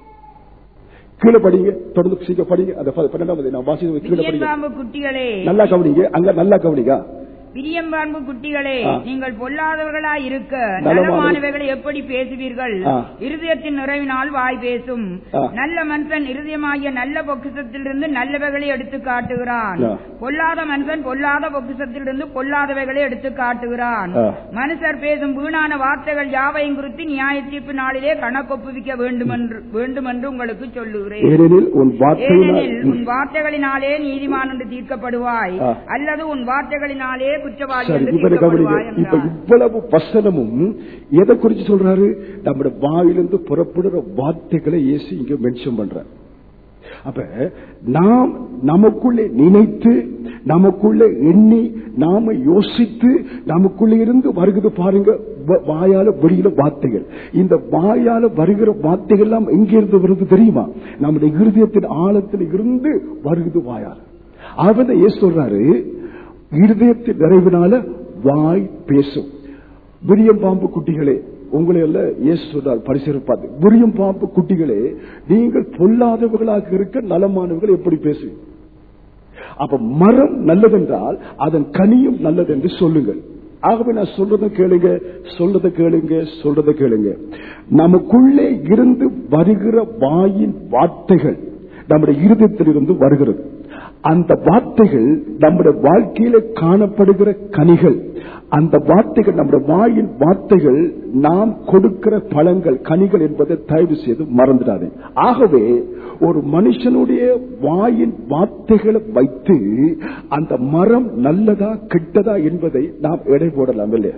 Speaker 1: கீழே படிங்க தொடர்ந்து சீக்கிரம் படிங்க அந்த ப- பன்னெண்டாவது நான் வாசித்து கீழே படிங்க
Speaker 2: பாம்பு குட்டிகளே
Speaker 1: நல்லா கவனிங்க அங்க நல்லா கவனிங்க
Speaker 2: பிரியம்பான்பு குட்டிகளே
Speaker 1: ஆ.
Speaker 2: நீங்கள் பொல்லாதவர்களாய் இருக்க
Speaker 1: நலமானவை-
Speaker 2: நலமானவைகளை எப்படி பேசுவீர்கள்
Speaker 1: ஆ.
Speaker 2: இருதயத்தின் நிறைவினால் வாய் பேசும்
Speaker 1: ஆ.
Speaker 2: நல்ல மனுஷன் இருதயமாகிய நல்ல பொக்கிசத்திலிருந்து நல்லவைகளை எடுத்து காட்டுகிறான்
Speaker 1: ஆ.
Speaker 2: பொல்லாத மனுஷன் பொல்லாத பொக்கிசத்திலிருந்து பொல்லாதவைகளை எடுத்து காட்டுகிறான்
Speaker 1: ஆ.
Speaker 2: மனுஷர் பேசும் வீணான வார்த்தைகள் யாவையும் குறித்து நியாய தீர்ப்பு நாளிலே கணக்கொப்புவிக்க வேண்டுமென்று வேண்டுமென்று உங்களுக்கு சொல்லுகிறேன்
Speaker 1: ஏனெனில் உன் வார்த்தையினால்
Speaker 2: ஏனெனில் உன் வார்த்தைகளினாலே நீதிமான் என்று தீர்க்கப்படுவாய்
Speaker 1: ஆ.
Speaker 2: அல்லது உன் வார்த்தைகளினாலே குற்றவாளி
Speaker 1: சரி
Speaker 2: என்று
Speaker 1: இப்ப கவனிங்க
Speaker 2: தீர்க்கப்படுவாய்
Speaker 1: இப்ப
Speaker 2: என்றார்.
Speaker 1: இவ்வளவு வசனமும் எதை குறிச்சு சொல்றாரு நம்முடைய வாயிலிருந்து புறப்படுற வார்த்தைகளை இயேசு இங்க மென்ஷன் பண்ற அப்ப நாம் நமக்குள்ளே நினைத்து நமக்குள்ளே எண்ணி நாம யோசித்து நமக்குள்ளே இருந்து வருகிறது பாருங்க வ- வாயால வெளியில வார்த்தைகள் இந்த வாயால வருகிற வார்த்தைகள் எல்லாம் எங்கிருந்து வருது தெரியுமா நம்முடைய இருதயத்தின் ஆழத்தில் இருந்து வருகிறது வாயால் அவன் ஏன் சொல்றாரு இருதயத்தின் நிறைவினால வாய் பேசும் விரியம் பாம்பு குட்டிகளே உங்களை அல்ல இயேசு சொல்றார் பரிசிருப்பாது விரியம் பாம்பு குட்டிகளே நீங்கள் பொல்லாதவர்களாக இருக்க நலமானவர்கள் எப்படி பேசுவீங்க அப்ப மரம் நல்லதென்றால் அதன் கனியும் நல்லது என்று சொல்லுங்கள் ஆகவே நான் சொல்றதை கேளுங்க சொல்றதை கேளுங்க சொல்றதை கேளுங்க நமக்குள்ளே இருந்து வருகிற வாயின் வார்த்தைகள் நம்முடைய இருதயத்திலிருந்து வருகிறது அந்த வார்த்தைகள் நம்முடைய வாழ்க்கையில காணப்படுகிற கனிகள் அந்த வார்த்தைகள் நம்முடைய வாயின் வார்த்தைகள் நாம் கொடுக்கிற பழங்கள் கனிகள் என்பதை தயவு செய்து மறந்துடாதே ஆகவே ஒரு மனுஷனுடைய வாயின் வார்த்தைகளை வைத்து அந்த மரம் நல்லதா கெட்டதா என்பதை நாம் எடை போடலாம் இல்லையா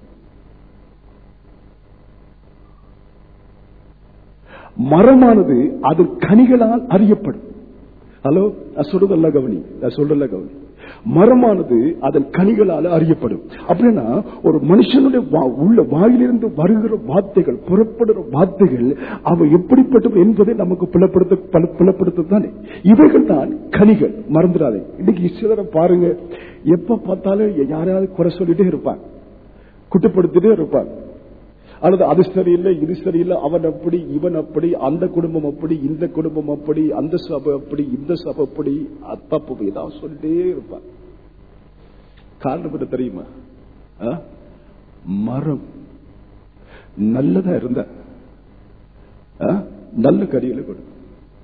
Speaker 1: மரமானது அது கனிகளால் அறியப்படும் ஹலோ நான் சொல்றதல்ல கவனி நான் சொல்றல கவனி மரமானது அதன் கனிகளால அறியப்படும் அப்படின்னா ஒரு மனுஷனுடைய வா- உள்ள வாயிலிருந்து வருகிற வார்த்தைகள் புறப்படுற வார்த்தைகள் அவை எப்படிப்பட்டது என்பதை நமக்கு புலப்படுத்த பல- புலப்படுத்தத்தானே இவைகள் தான் கனிகள் மறந்துடாதே இன்னைக்கு சிலரை பாருங்க எப்ப பார்த்தாலும் யாரையாவது குறை சொல்லிட்டே இருப்பாங்க குட்டுப்படுத்திட்டே இருப்பாங்க அல்லது அது சரியில்லை இது சரியில்லை அவன் அப்படி இவன் அப்படி அந்த குடும்பம் அப்படி இந்த குடும்பம் அப்படி அந்த சபை அப்படி இந்த சபை அப்படி தப்பு ஏதாவது சொல்லிட்டே இருப்பான் காரணம் என்ன தெரியுமா ஆ? மரம் நல்லதா இருந்த ஆ? நல்ல கடியில கொடு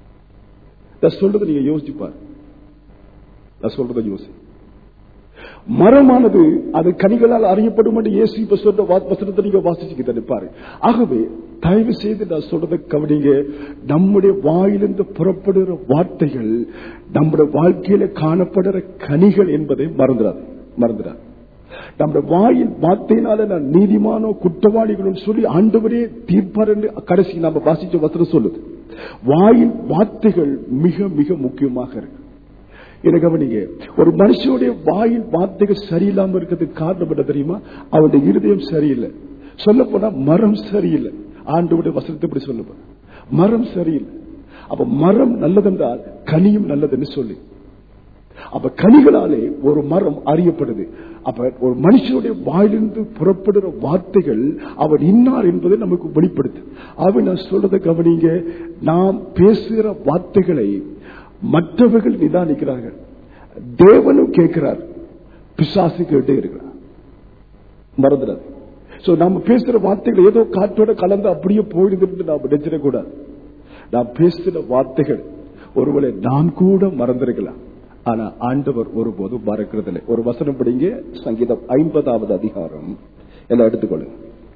Speaker 1: நான் சொல்றதை நீங்க யோசிச்சு பாரு நான் சொல்றதை யோசி மரமானது அது கனிகளால் அறியப்படும் என்று இயேசு இப்ப சொல்ற வா- வசனத்தை நீங்க வாசிச்சுக்கிட்டு இருப்பாரு ஆகவே தயவு செய்து நான் சொல்றதை கவனிங்க நம்முடைய வாயிலிருந்து புறப்படுகிற வார்த்தைகள் நம்முடைய வாழ்க்கையில காணப்படுகிற கனிகள் என்பதை மறந்துடாது மறந்துடாது நம்முடைய வாயில் வார்த்தையினால நான் நீதிமானோ குற்றவாளிகளும் சொல்லி ஆண்டவரே தீர்ப்பார் என்று கடைசி நம்ம வாசிச்ச வசனம் சொல்லுது வாயின் வார்த்தைகள் மிக மிக முக்கியமாக இருக்கு இதை கவனிங்க ஒரு மனுஷனுடைய வாயின் வார்த்தைகள் சரியில்லாம இருக்கிறதுக்கு காரணம் என்ன தெரியுமா அவனுடைய இருதயம் சரியில்லை சொல்ல போனா மரம் சரியில்லை ஆண்டவுடைய வசனத்தை இப்படி சொல்ல போனா மரம் சரியில்லை அப்ப மரம் நல்லதென்றால் கனியும் நல்லதுன்னு சொல்லி அப்ப கனிகளாலே ஒரு மரம் அறியப்படுது அப்ப ஒரு மனுஷனுடைய வாயிலிருந்து புறப்படுகிற வார்த்தைகள் அவன் இன்னார் என்பதை நமக்கு வெளிப்படுத்து அவன் நான் சொல்றதை கவனிங்க நாம் பேசுகிற வார்த்தைகளை மற்றவர்கள் நிதானிக்கிறார்கள் தேவனும் கேட்கிறார் பிசாசு கேட்டே இருக்கிறார் மறந்துடாது சோ நாம பேசுற வார்த்தைகள் ஏதோ காற்றோட கலந்து அப்படியே போயிடுதுன்னு நாம் நினைச்சிடக்கூடாது நாம் பேசுகிற வார்த்தைகள் ஒருவேளை நான் கூட மறந்திருக்கலாம் ஆனா ஆண்டவர் ஒருபோதும் மறக்கிறதில்லை ஒரு வசனம் படிங்க சங்கீதம் ஐம்பதாவது அதிகாரம் எல்லாம் எடுத்துக்கொள்ளுங்க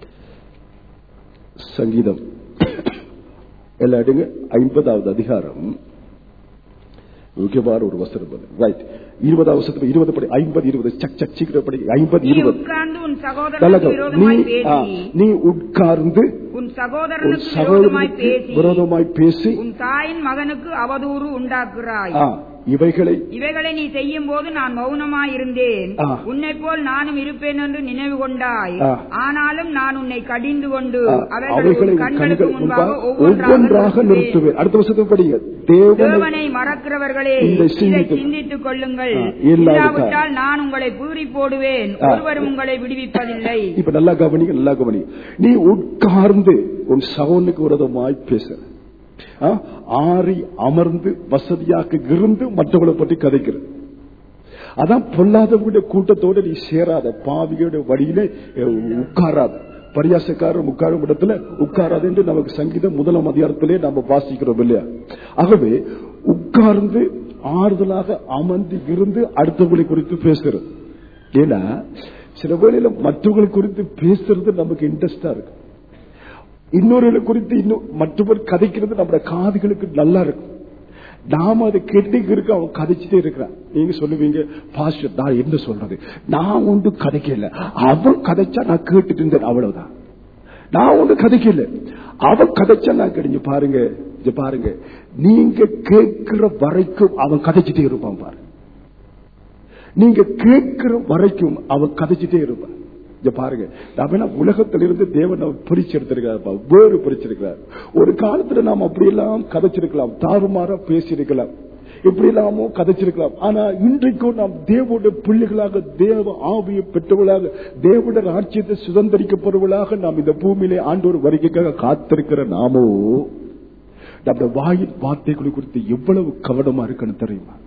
Speaker 1: சங்கீதம் எல்லாம் எடுங்க ஐம்பதாவது அதிகாரம் முக்கியமான ஒரு வசனம் ரைட் இருபதாவது வசனம் இருபது படி ஐம்பது இருபது சக் சக் சீக்கிரம் படி ஐம்பது
Speaker 2: நீ
Speaker 1: இருபது
Speaker 2: உட்கார்ந்து உன்
Speaker 1: நல்லா
Speaker 2: சகோதரனுக்கு
Speaker 1: கவனி. நீ
Speaker 2: விரோதமாய்
Speaker 1: ஆ,
Speaker 2: பேசி
Speaker 1: நீ உட்கார்ந்து
Speaker 2: உன்
Speaker 1: உன்
Speaker 2: சகோதரனுக்கு விரோதமாய்
Speaker 1: சகோதரனுக்கு
Speaker 2: பேசி
Speaker 1: விரோதமாய் பேசி
Speaker 2: உன் தாயின் மகனுக்கு அவதூறு உண்டாக்குறாய்
Speaker 1: ஆ, இவைகளை
Speaker 2: இவைகளை நீ செய்யும் போது நான் மௌனமாய் இருந்தேன்
Speaker 1: ஆ.
Speaker 2: உன்னை போல் நானும் இருப்பேன் என்று நினைவு கொண்டாய்
Speaker 1: ஆ.
Speaker 2: ஆனாலும் நான் உன்னை கடிந்து கொண்டு
Speaker 1: ஆ,
Speaker 2: அவைகளை
Speaker 1: அவைகளை
Speaker 2: உன்
Speaker 1: உன்
Speaker 2: கண்களுக்கு
Speaker 1: கண்கள்
Speaker 2: முன்பாக
Speaker 1: முன்பாக
Speaker 2: ஒவ்வொன்றாக
Speaker 1: ஒவ்வொன்றாக
Speaker 2: நிறுத்துவேன்.
Speaker 1: நிறுத்துவேன் அடுத்த வருஷத்துக்கு படிங்க தேவனை
Speaker 2: தேவனை மறக்கிறவர்களே
Speaker 1: இதை
Speaker 2: இதை
Speaker 1: சிந்தித்து-
Speaker 2: சிந்தித்துக் கொள்ளுங்கள்
Speaker 1: ஆ, இல்லாவிட்டால்
Speaker 2: இல்லாவிட்டால் நான் உங்களை பூரி போடுவேன்
Speaker 1: ஆ.
Speaker 2: ஒருவரும் உங்களை விடுவிப்பதில்லை
Speaker 1: இப்ப நல்லா கவனிங்க நல்லா கவனி நீ உட்கார்ந்து உன் சகோனுக்கு விரோதமாய் பேச ஆ, ஆறி அமர்ந்து வசதியாக இருந்து மற்றவங்களை பற்றி கதைக்கிறது அதான் பொல்லாதவங்களுடைய கூட்டத்தோட நீ சேராத பாவிகளுடைய வழியிலே அஹ், உட்காராத பரியாசக்காரர் உட்காரும் இடத்துல உட்காராது என்று நமக்கு சங்கீதம் முதலாம் அதிகாரத்திலே நாம வாசிக்கிறோம் இல்லையா ஆகவே உட்கார்ந்து ஆறுதலாக அமர்ந்து இருந்து அடுத்தவங்களை குறித்து பேசுறது ஏன்னா சில வேளையில மற்றவர்கள் குறித்து பேசுறது நமக்கு இன்ட்ரெஸ்டா இருக்கு இன்னொரு குறித்து இன்னும் மற்றவர் கதைக்கிறது நம்ம காதுகளுக்கு நல்லா இருக்கும் நாம அதை கேட்டு இருக்க அவன் கதைச்சிட்டே இருக்கிறான் நீங்க சொல்லுவீங்க பாஸ்டர் நான் என்ன சொல்றது நான் ஒன்று கதைக்கல அவன் கதைச்சா நான் கேட்டுட்டு இருந்தேன் அவ்வளவுதான் நான் ஒன்று கதைக்கல அவன் கதைச்சா நான் கிடைஞ்சு பாருங்க இங்க பாருங்க நீங்க கேட்கிற வரைக்கும் அவன் கதைச்சிட்டே இருப்பான் பாருங்க நீங்க கேட்கிற வரைக்கும் அவன் கதைச்சிட்டே இருப்பான் இங்க பாருங்க நாம உலகத்திலிருந்து தேவன் அவர் பிரிச்சு எடுத்திருக்கிறார் வேறு பிரிச்சிருக்கிறார் ஒரு காலத்துல நாம் அப்படி எல்லாம் கதைச்சிருக்கலாம் தாறுமாறா பேசியிருக்கலாம் இப்படி எல்லாமோ கதைச்சிருக்கலாம் ஆனா இன்றைக்கும் நாம் தேவோட பிள்ளைகளாக தேவ ஆவியை பெற்றவர்களாக தேவோட ராட்சியத்தை சுதந்திரிக்கப்படுவர்களாக நாம் இந்த பூமியிலே ஆண்டோர் வருகைக்காக காத்திருக்கிற நாமோ நம்முடைய வாயின் வார்த்தைகளை குறித்து எவ்வளவு கவனமா இருக்குன்னு தெரியுமா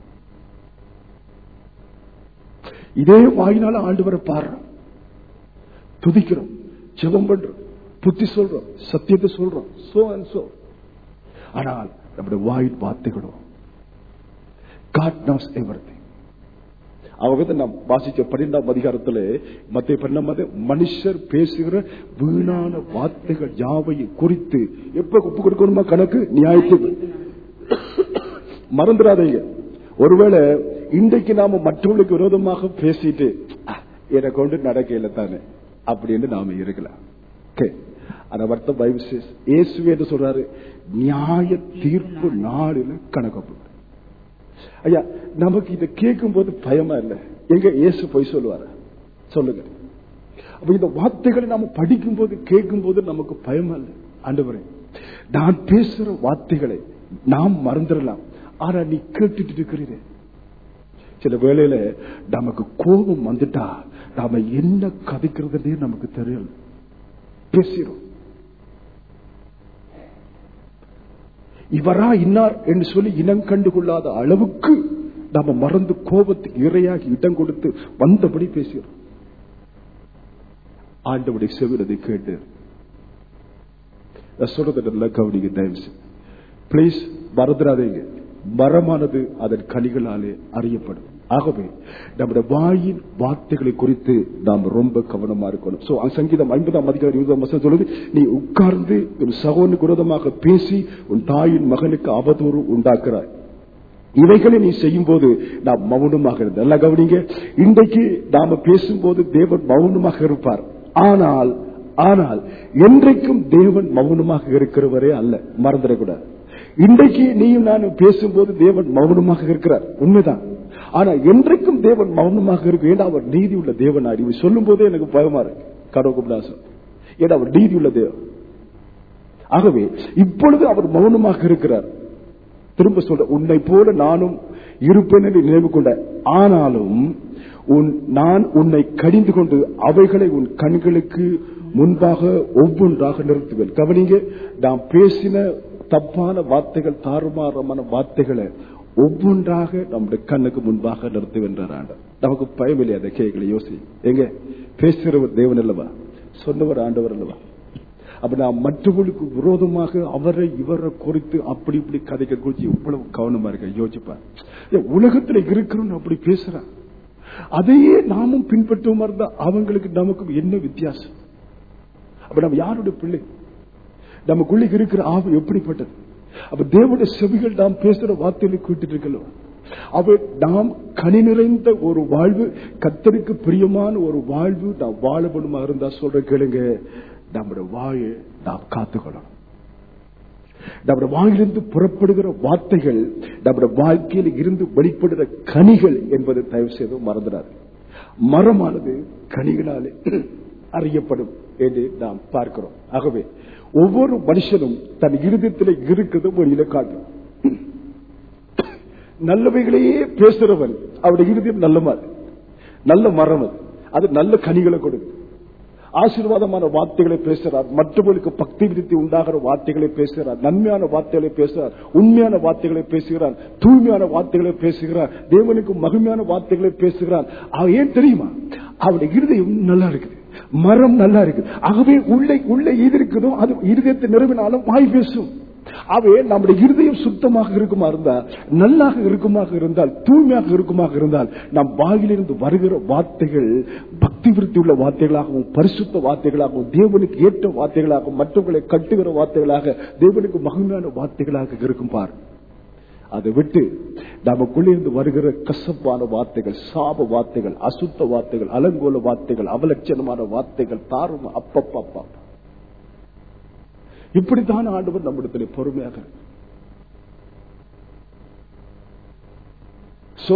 Speaker 1: இதே வாயினால ஆண்டவரை பாடுறோம் துதிக்கிறோம் ஜெபம் பண்றோம் புத்தி சொல்றோம் சத்தியத்தை சொல்றோம் சோ அண்ட் சோ ஆனால் நம்முடைய வாயின் வார்த்தைகளும் காட் நாஸ் எவர்திங் அவங்க நாம் வாசிச்ச பன்னெண்டாம் அதிகாரத்துல மத்திய பன்னெண்டாம் மனுஷர் பேசுகிற வீணான வார்த்தைகள் யாவையும் குறித்து எப்ப ஒப்பு கொடுக்கணுமா கணக்கு நியாயத்துக்கு மறந்துடாதீங்க ஒருவேளை இன்றைக்கு நாம மற்றவர்களுக்கு விரோதமாக பேசிட்டு "அஹ், என்னை கொண்டு நடக்கல தானே அப்படின்னு நாம இருக்கலாம் Okay. அந்த வருத்தம் பைபிள் says, இயேசுவே என்ன சொல்றாரு நியாய தீர்ப்பு நாளில் கணக்கப்படும் ஐயா நமக்கு இதை கேட்கும் போது பயமா இல்ல எங்க இயேசு போய் சொல்லுவார சொல்லுங்க அப்ப இந்த வார்த்தைகளை நாம படிக்கும் போது கேட்கும் போது நமக்கு பயமா இல்ல ஆண்டவரே நான் பேசுற வார்த்தைகளை நாம் மறந்துடலாம் ஆனா நீ கேட்டுட்டு இருக்கிறீரே சில வேளையில நமக்கு கோபம் வந்துட்டா நாம என்ன கதைக்கிறதுனே நமக்கு தெரியல பேசிடும் இவரா இன்னார் என்று சொல்லி இனம் கண்டு கொள்ளாத அளவுக்கு நாம மறந்து கோபத்துக்கு இரையாகி இடம் கொடுத்து வந்தபடி பேசுகிறோம் ஆண்டவருடைய செவிலதை கேட்டு நான் சொல்றது நல்லா கவனிங்க தயவு பிளீஸ் மறந்துடாதீங்க மரமானது அதன் கனிகளாலே அறியப்படும் ஆகவே நம்முடைய வாயின் வார்த்தைகளை குறித்து நாம் ரொம்ப கவனமா இருக்கணும் சோ சங்கீதம் ஐம்பதாம் அதிகாரி இருபதாம் வசனம் சொல்லுது நீ உட்கார்ந்து உன் சகோனுக்கு விரோதமாக பேசி உன் தாயின் மகனுக்கு அவதூறு உண்டாக்குறாய் இவைகளை நீ செய்யும் போது நாம் மௌனமாக இருந்த நல்லா கவனிங்க இன்றைக்கு நாம பேசும்போது தேவன் மௌனமாக இருப்பார் ஆனால் ஆனால் என்றைக்கும் தேவன் மௌனமாக இருக்கிறவரே அல்ல மறந்துடக்கூடாது இன்றைக்கு நீயும் நானும் பேசும்போது தேவன் மௌனமாக இருக்கிறார் உண்மைதான் ஆனா என்றைக்கும் தேவன் மௌனமாக இருக்கு ஏன்னா அவர் நீதி உள்ள தேவன் அறிவு சொல்லும் போதே எனக்கு பயமா இருக்கு கடவுகுப்தாசன் ஏன்னா அவர் நீதி உள்ள தேவன் ஆகவே இப்பொழுது அவர் மௌனமாக இருக்கிறார் திரும்ப சொல்ற உன்னை போல நானும் இருப்பேன் என்று நினைவு கொண்ட ஆனாலும் உன் நான் உன்னை கடிந்து கொண்டு அவைகளை உன் கண்களுக்கு முன்பாக ஒவ்வொன்றாக நிறுத்துவேன் கவனிங்க நாம் பேசின தப்பான வார்த்தைகள் தாறுமாறமான வார்த்தைகளை ஒவ்வொன்றாக நம்முடைய கண்ணுக்கு முன்பாக நிறுத்துவென்றார் ஆண்டவர் நமக்கு பயம் இல்லையா அதை கேட்கல யோசி எங்க பேசுகிறவர் தேவன் அல்லவா சொன்னவர் ஆண்டவர் அல்லவா அப்ப நான் மற்றவர்களுக்கு விரோதமாக அவரை இவரை குறித்து அப்படி இப்படி கதைக்க குறித்து எவ்வளவு கவனமா இருக்க யோசிப்பார் ஏன் உலகத்துல இருக்கிறோம் அப்படி பேசுறான் அதையே நாமும் பின்பற்றுவோமா இருந்தா அவங்களுக்கு நமக்கும் என்ன வித்தியாசம் அப்ப நம்ம யாருடைய பிள்ளை நமக்குள்ள இருக்கிற ஆவு எப்படிப்பட்டது அப்ப தேவனுடைய செவிகள் நாம் பேசுற வார்த்தைகளை கேட்டுட்டு இருக்கலாம் அவ நாம் கனி நிறைந்த ஒரு வாழ்வு கத்தருக்கு பிரியமான ஒரு வாழ்வு நாம் வாழப்படுமா இருந்தா சொல்ற கேளுங்க நம்முடைய வாயை நாம் காத்துக்கணும் நம்முடைய வாயிலிருந்து புறப்படுகிற வார்த்தைகள் நம்முடைய வாழ்க்கையில் இருந்து வெளிப்படுகிற கனிகள் என்பதை தயவு செய்து மறந்துடாது மரமானது கனிகளாலே அறியப்படும் என்று நாம் பார்க்கிறோம் ஆகவே ஒவ்வொரு மனுஷனும் தன் இருதயத்தில் இருக்கிறது ஒரு இலக்காட்டும் நல்லவைகளையே பேசுறவன் அவருடைய இருதயம் நல்ல மாதிரி நல்ல மரம் அது அது நல்ல கனிகளை கொடுக்கும் ஆசீர்வாதமான வார்த்தைகளை பேசுறார் மற்றவர்களுக்கு பக்தி விருத்தி உண்டாகிற வார்த்தைகளை பேசுகிறார் நன்மையான வார்த்தைகளை பேசுகிறார் உண்மையான வார்த்தைகளை பேசுகிறார் தூய்மையான வார்த்தைகளை பேசுகிறார் தேவனுக்கு மகிமையான வார்த்தைகளை பேசுகிறார் அவன் ஏன் தெரியுமா அவருடைய இருதயம் நல்லா இருக்குது மரம் நல்லா இருக்குது ஆகவே உள்ளே உள்ளே எது இருக்குதோ அது இருதயத்தை நிறுவினாலும் வாய் பேசும் அவை நம்முடைய இருதயம் சுத்தமாக இருக்குமா இருந்தால் நல்லாக இருக்குமாக இருந்தால் தூய்மையாக இருக்குமாக இருந்தால் நம் வாயிலிருந்து வருகிற வார்த்தைகள் பக்தி விருத்தி உள்ள வார்த்தைகளாகவும் பரிசுத்த வார்த்தைகளாகவும் தேவனுக்கு ஏற்ற வார்த்தைகளாகவும் மற்றவர்களை கட்டுகிற வார்த்தைகளாக தேவனுக்கு மகிமையான வார்த்தைகளாக இருக்கும் பார் அதை விட்டு நமக்குள்ளே இருந்து வருகிற கசப்பான வார்த்தைகள் சாப வார்த்தைகள் அசுத்த வார்த்தைகள் அலங்கோல வார்த்தைகள் அவலட்சணமான வார்த்தைகள் தாரும் அப்பப்பப்பா இப்படித்தான் ஆண்டவர் நம்மிடத்தில் பொறுமையாக சோ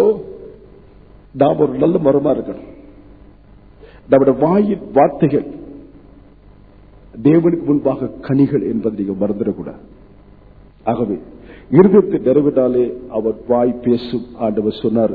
Speaker 1: நாம் ஒரு நல்ல மரமா இருக்கணும் நம்முடைய வாயின் வார்த்தைகள் தேவனுக்கு முன்பாக கனிகள் என்பதை நீங்க மறந்துடக்கூடாது ஆகவே இருதயத்தை நிறைவிட்டாலே அவர் வாய் பேசும் ஆண்டவர் சொன்னார்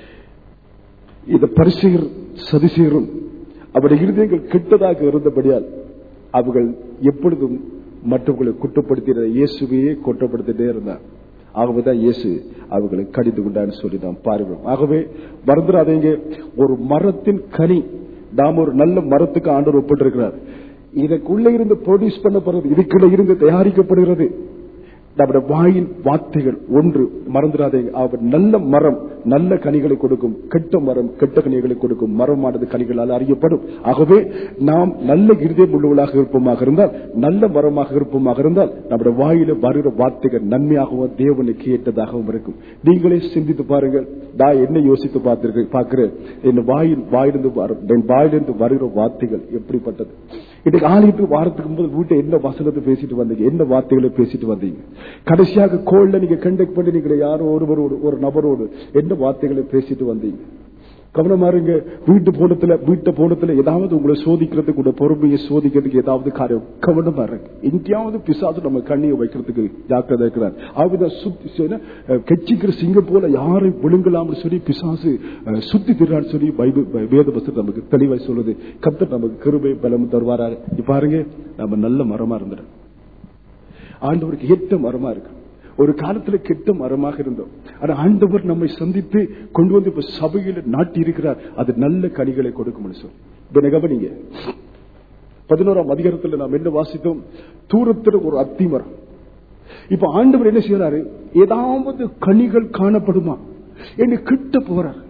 Speaker 1: இந்த பரிசெயர் சதிசெயரும் அவருடைய இருதயங்கள் கெட்டதாக இருந்தபடியால் அவர்கள் எப்பொழுதும் மற்றவர்களை குற்றப்படுத்தின இயேசுவையே குற்றப்படுத்திட்டே இருந்தார் ஆகவேதான் இயேசு அவர்களை கடிந்து கொண்டான்னு சொல்லி நாம் பார்க்கிறோம் ஆகவே மறந்துடாதீங்க ஒரு மரத்தின் கனி நாம் ஒரு நல்ல மரத்துக்கு ஆண்டவர் ஒப்பிட்டிருக்கிறார் இதற்குள்ள இருந்து ப்ரொடியூஸ் பண்ணப்படுறது இதுக்குள்ள இருந்து தயாரிக்கப்படுகிறது நம்முடைய வாயின் வார்த்தைகள் ஒன்று மறந்துடாதீங்க அவர் நல்ல மரம் நல்ல கனிகளை கொடுக்கும் கெட்ட மரம் கெட்ட கனிகளை கொடுக்கும் மரமானது கனிகளால் அறியப்படும் ஆகவே நாம் நல்ல இருதயம் உள்ளவர்களாக இருப்போமாக இருந்தால் நல்ல மரமாக இருப்போமாக இருந்தால் நம்முடைய வாயில வருகிற வார்த்தைகள் நன்மையாகவும் தேவனுக்கு ஏற்றதாகவும் இருக்கும் நீங்களே சிந்தித்து பாருங்கள் நான் என்ன யோசித்து பார்த்திருக்கேன் பார்க்கிறேன் என் வாயில் வாயிலிருந்து வரும் என் வாயிலிருந்து வருகிற வார்த்தைகள் எப்படிப்பட்டது இன்னைக்கு ஆலயத்துக்கு வாரத்துக்கு போது வீட்டை என்ன வசனத்தை பேசிட்டு வந்தீங்க என்ன வார்த்தைகளை பேசிட்டு வந்தீங்க கடைசியாக கோல்ல நீங்க கண்டக்ட் பண்ணி நீங்க யாரோ ஒருவரோடு ஒரு நபரோடு என்ன வார்த்தைகளை பேசிட்டு வந்தீங்க கவனமா இருங்க வீட்டு போனத்துல வீட்டு போனத்துல ஏதாவது உங்களை சோதிக்கிறதுக்கு உங்க பொறுமையை சோதிக்கிறதுக்கு ஏதாவது காரியம் கவனமா இருக்கு எங்கேயாவது பிசாசு நம்ம கண்ணியை வைக்கிறதுக்கு ஜாக்கிரதை இருக்கிறார் ஆவித சுத்தி கட்சிக்கிற சிங்கம் போல யாரை விழுங்கலாம்னு சொல்லி பிசாசு அஹ், சுத்தி திரான்னு சொல்லி பைபிள் வேத புஸ்தகம் நமக்கு தெளிவாய் சொல்லுது கத்தர் நமக்கு கிருபை பலம் தருவாராரு இப்ப பாருங்க நம்ம நல்ல மரமா இருந்துடும் ஆண்டவருக்கு ஏற்ற மரமா இருக்கு ஒரு காலத்துல கெட்ட மரமாக இருந்தோம் ஆனா ஆண்டவர் நம்மை சந்தித்து கொண்டு வந்து இப்ப சபையில நாட்டி இருக்கிறார் அது நல்ல கனிகளை கொடுக்கும் சொல்லி இப்ப என்ன கவனிங்க பதினோராம் அதிகாரத்துல நாம் என்ன வாசித்தோம் தூரத்துல ஒரு அத்தி மரம் இப்ப ஆண்டவர் என்ன செய்யறாரு ஏதாவது கனிகள் காணப்படுமா என்று கிட்ட போறார்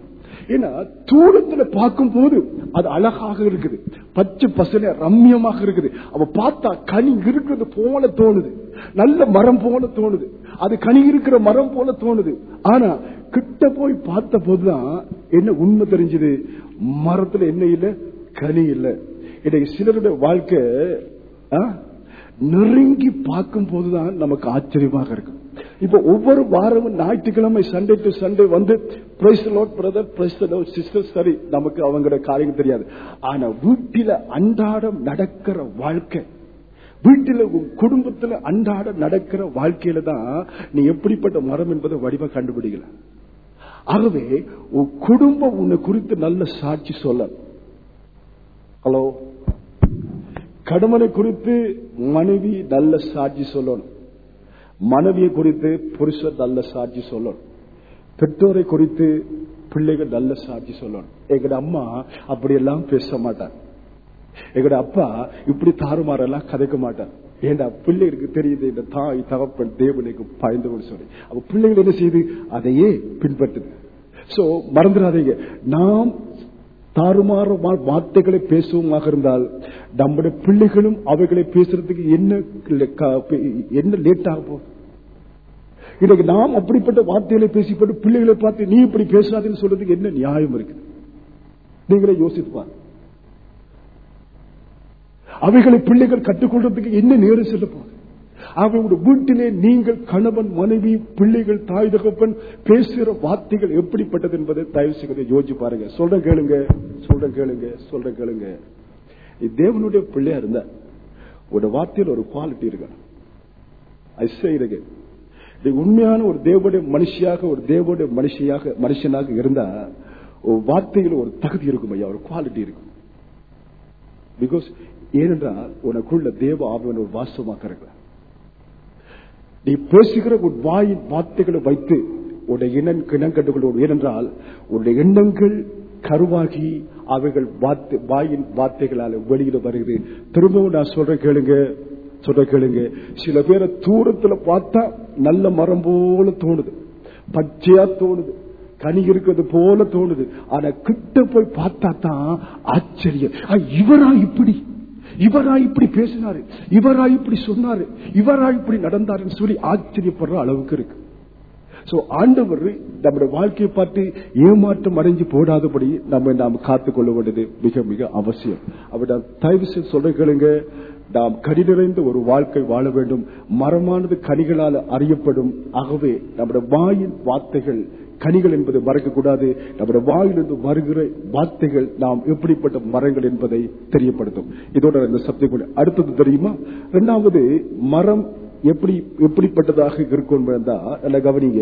Speaker 1: ஏன்னா தூரத்துல பார்க்கும் போது அது அழகாக இருக்குது பச்சை பசல ரம்யமாக இருக்குது அவ பார்த்தா கனி இருக்கிறது போல தோணுது நல்ல மரம் போல தோணுது அது கனி இருக்கிற மரம் போல தோணுது ஆனா கிட்ட போய் பார்த்த போதுதான் என்ன உண்மை தெரிஞ்சது மரத்துல என்ன இல்ல கனி இல்ல இன்னைக்கு சிலருடைய வாழ்க்கை ஆ, நெருங்கி பார்க்கும் போதுதான் நமக்கு ஆச்சரியமாக இருக்கும் இப்ப ஒவ்வொரு வாரமும் ஞாயிற்றுக்கிழமை சண்டே டு சண்டே வந்து praise Lord brother praise Lord sister சரி நமக்கு அவங்களோட காரியம் தெரியாது ஆனா வீட்டில அன்றாடம் நடக்கிற வாழ்க்கை வீட்டில உன் குடும்பத்துல அன்றாட நடக்கிற வாழ்க்கையில தான் நீ எப்படிப்பட்ட மரம் என்பதை வடிவ கண்டுபிடிக்கல ஆகவே உன் குடும்பம் உன்னை குறித்து நல்ல சாட்சி சொல்ல ஹலோ கடமனை குறித்து மனைவி நல்ல சாட்சி சொல்லணும் மனைவியை குறித்து புருஷன் நல்ல சாட்சி சொல்லணும் பெற்றோரை குறித்து பிள்ளைகள் நல்ல சாட்சி சொல்லணும் எங்கட அம்மா அப்படியெல்லாம் பேச மாட்டார் எங்கட அப்பா இப்படி தாறுமாறெல்லாம் கதைக்க மாட்டார் ஏண்டா பிள்ளைகளுக்கு தெரியுது இந்த தாய் தகப்பன் தேவனுக்கு பயந்து சொல்லி அப்ப பிள்ளைகள் என்ன செய்யுது அதையே பின்பற்றுது சோ மறந்துடாதீங்க நாம் தாறுமாறு வா- வார்த்தைகளை பேசுவோமாக இருந்தால் நம்முடைய பிள்ளைகளும் அவைகளை பேசுறதுக்கு என்ன ல- க- என்ன லேட் ஆக போகுது இன்னைக்கு நாம் அப்படிப்பட்ட வார்த்தைகளை பேசிப்பட்டு பிள்ளைகளை பார்த்து நீ இப்படி பேசாதேன்னு சொல்றதுக்கு என்ன நியாயம் இருக்கு நீங்களே யோசித்து பாருங்க அவைகளை பிள்ளைகள் கற்றுக்கொள்றதுக்கு என்ன நேரம் செல்ல போகுது அவங்களுடைய வீட்டிலே நீங்கள் கணவன் மனைவி பிள்ளைகள் தாய் தகப்பன் பேசுகிற வார்த்தைகள் எப்படிப்பட்டது என்பதை தயவு செய்து யோசிச்சு பாருங்க சொல்ற கேளுங்க சொல்ற கேளுங்க சொல்ற கேளுங்க இது தேவனுடைய பிள்ளையா இருந்தா ஒரு வார்த்தையில் ஒரு குவாலிட்டி இருக்கணும் I say it again. நீ உண்மையான ஒரு தேவனுடைய மனுஷியாக ஒரு தேவனுடைய மனுஷியாக மனுஷனாக இருந்தா ஒரு வார்த்தையில் ஒரு தகுதி இருக்கும் ஐயா ஒரு குவாலிட்டி இருக்கும் பிகாஸ் ஏனென்றால் உனக்குள்ள தேவ ஆவியன் ஒரு வாசமாக இருக்கிறார் நீ பேசுகிற உன் வாயின் வார்த்தைகளை வைத்து உன்னுடைய இனம் இனம் கண்டுகொள்வோம் ஏனென்றால் உன்னுடைய எண்ணங்கள் கருவாகி அவைகள் வார்த்தை- வாயின் வார்த்தைகளால வெளியில வருகிறது திரும்பவும் நான் சொல்றேன் கேளுங்க சொல்ற கேளுங்க சில பேரை தூரத்துல பார்த்தா நல்ல மரம் போல தோணுது பச்சையா தோணுது கனி இருக்கிறது போல தோணுது ஆனா கிட்ட போய் பார்த்தா தான் ஆச்சரியம் ஆ, இவரா இப்படி இவரா இப்படி பேசினாரு இவரா இப்படி சொன்னாரு இவரா இப்படி நடந்தாருன்னு சொல்லி ஆச்சரியப்படுற அளவுக்கு இருக்கு சோ ஆண்டவர் நம்முடைய வாழ்க்கையை பார்த்து ஏமாற்றம் அடைஞ்சு போடாதபடி நம்ம நாம் காத்துக் கொள்ள வேண்டியது மிக மிக அவசியம் அப்படி நான் தயவு செய்து சொல்ற கேளுங்க நாம் கனி நிறைந்த ஒரு வாழ்க்கை வாழ வேண்டும் மரமானது கனிகளால் அறியப்படும் ஆகவே நம்முடைய வாயின் வார்த்தைகள் கனிகள் என்பதை மறக்கக்கூடாது நம்முடைய வாயிலிருந்து வருகிற வார்த்தைகள் நாம் எப்படிப்பட்ட மரங்கள் என்பதை தெரியப்படுத்தும் இதோட இந்த சப்தம் அடுத்தது தெரியுமா இரண்டாவது மரம் எப்படி எப்படிப்பட்டதாக இருக்கும் என்றா நல்ல கவனிங்க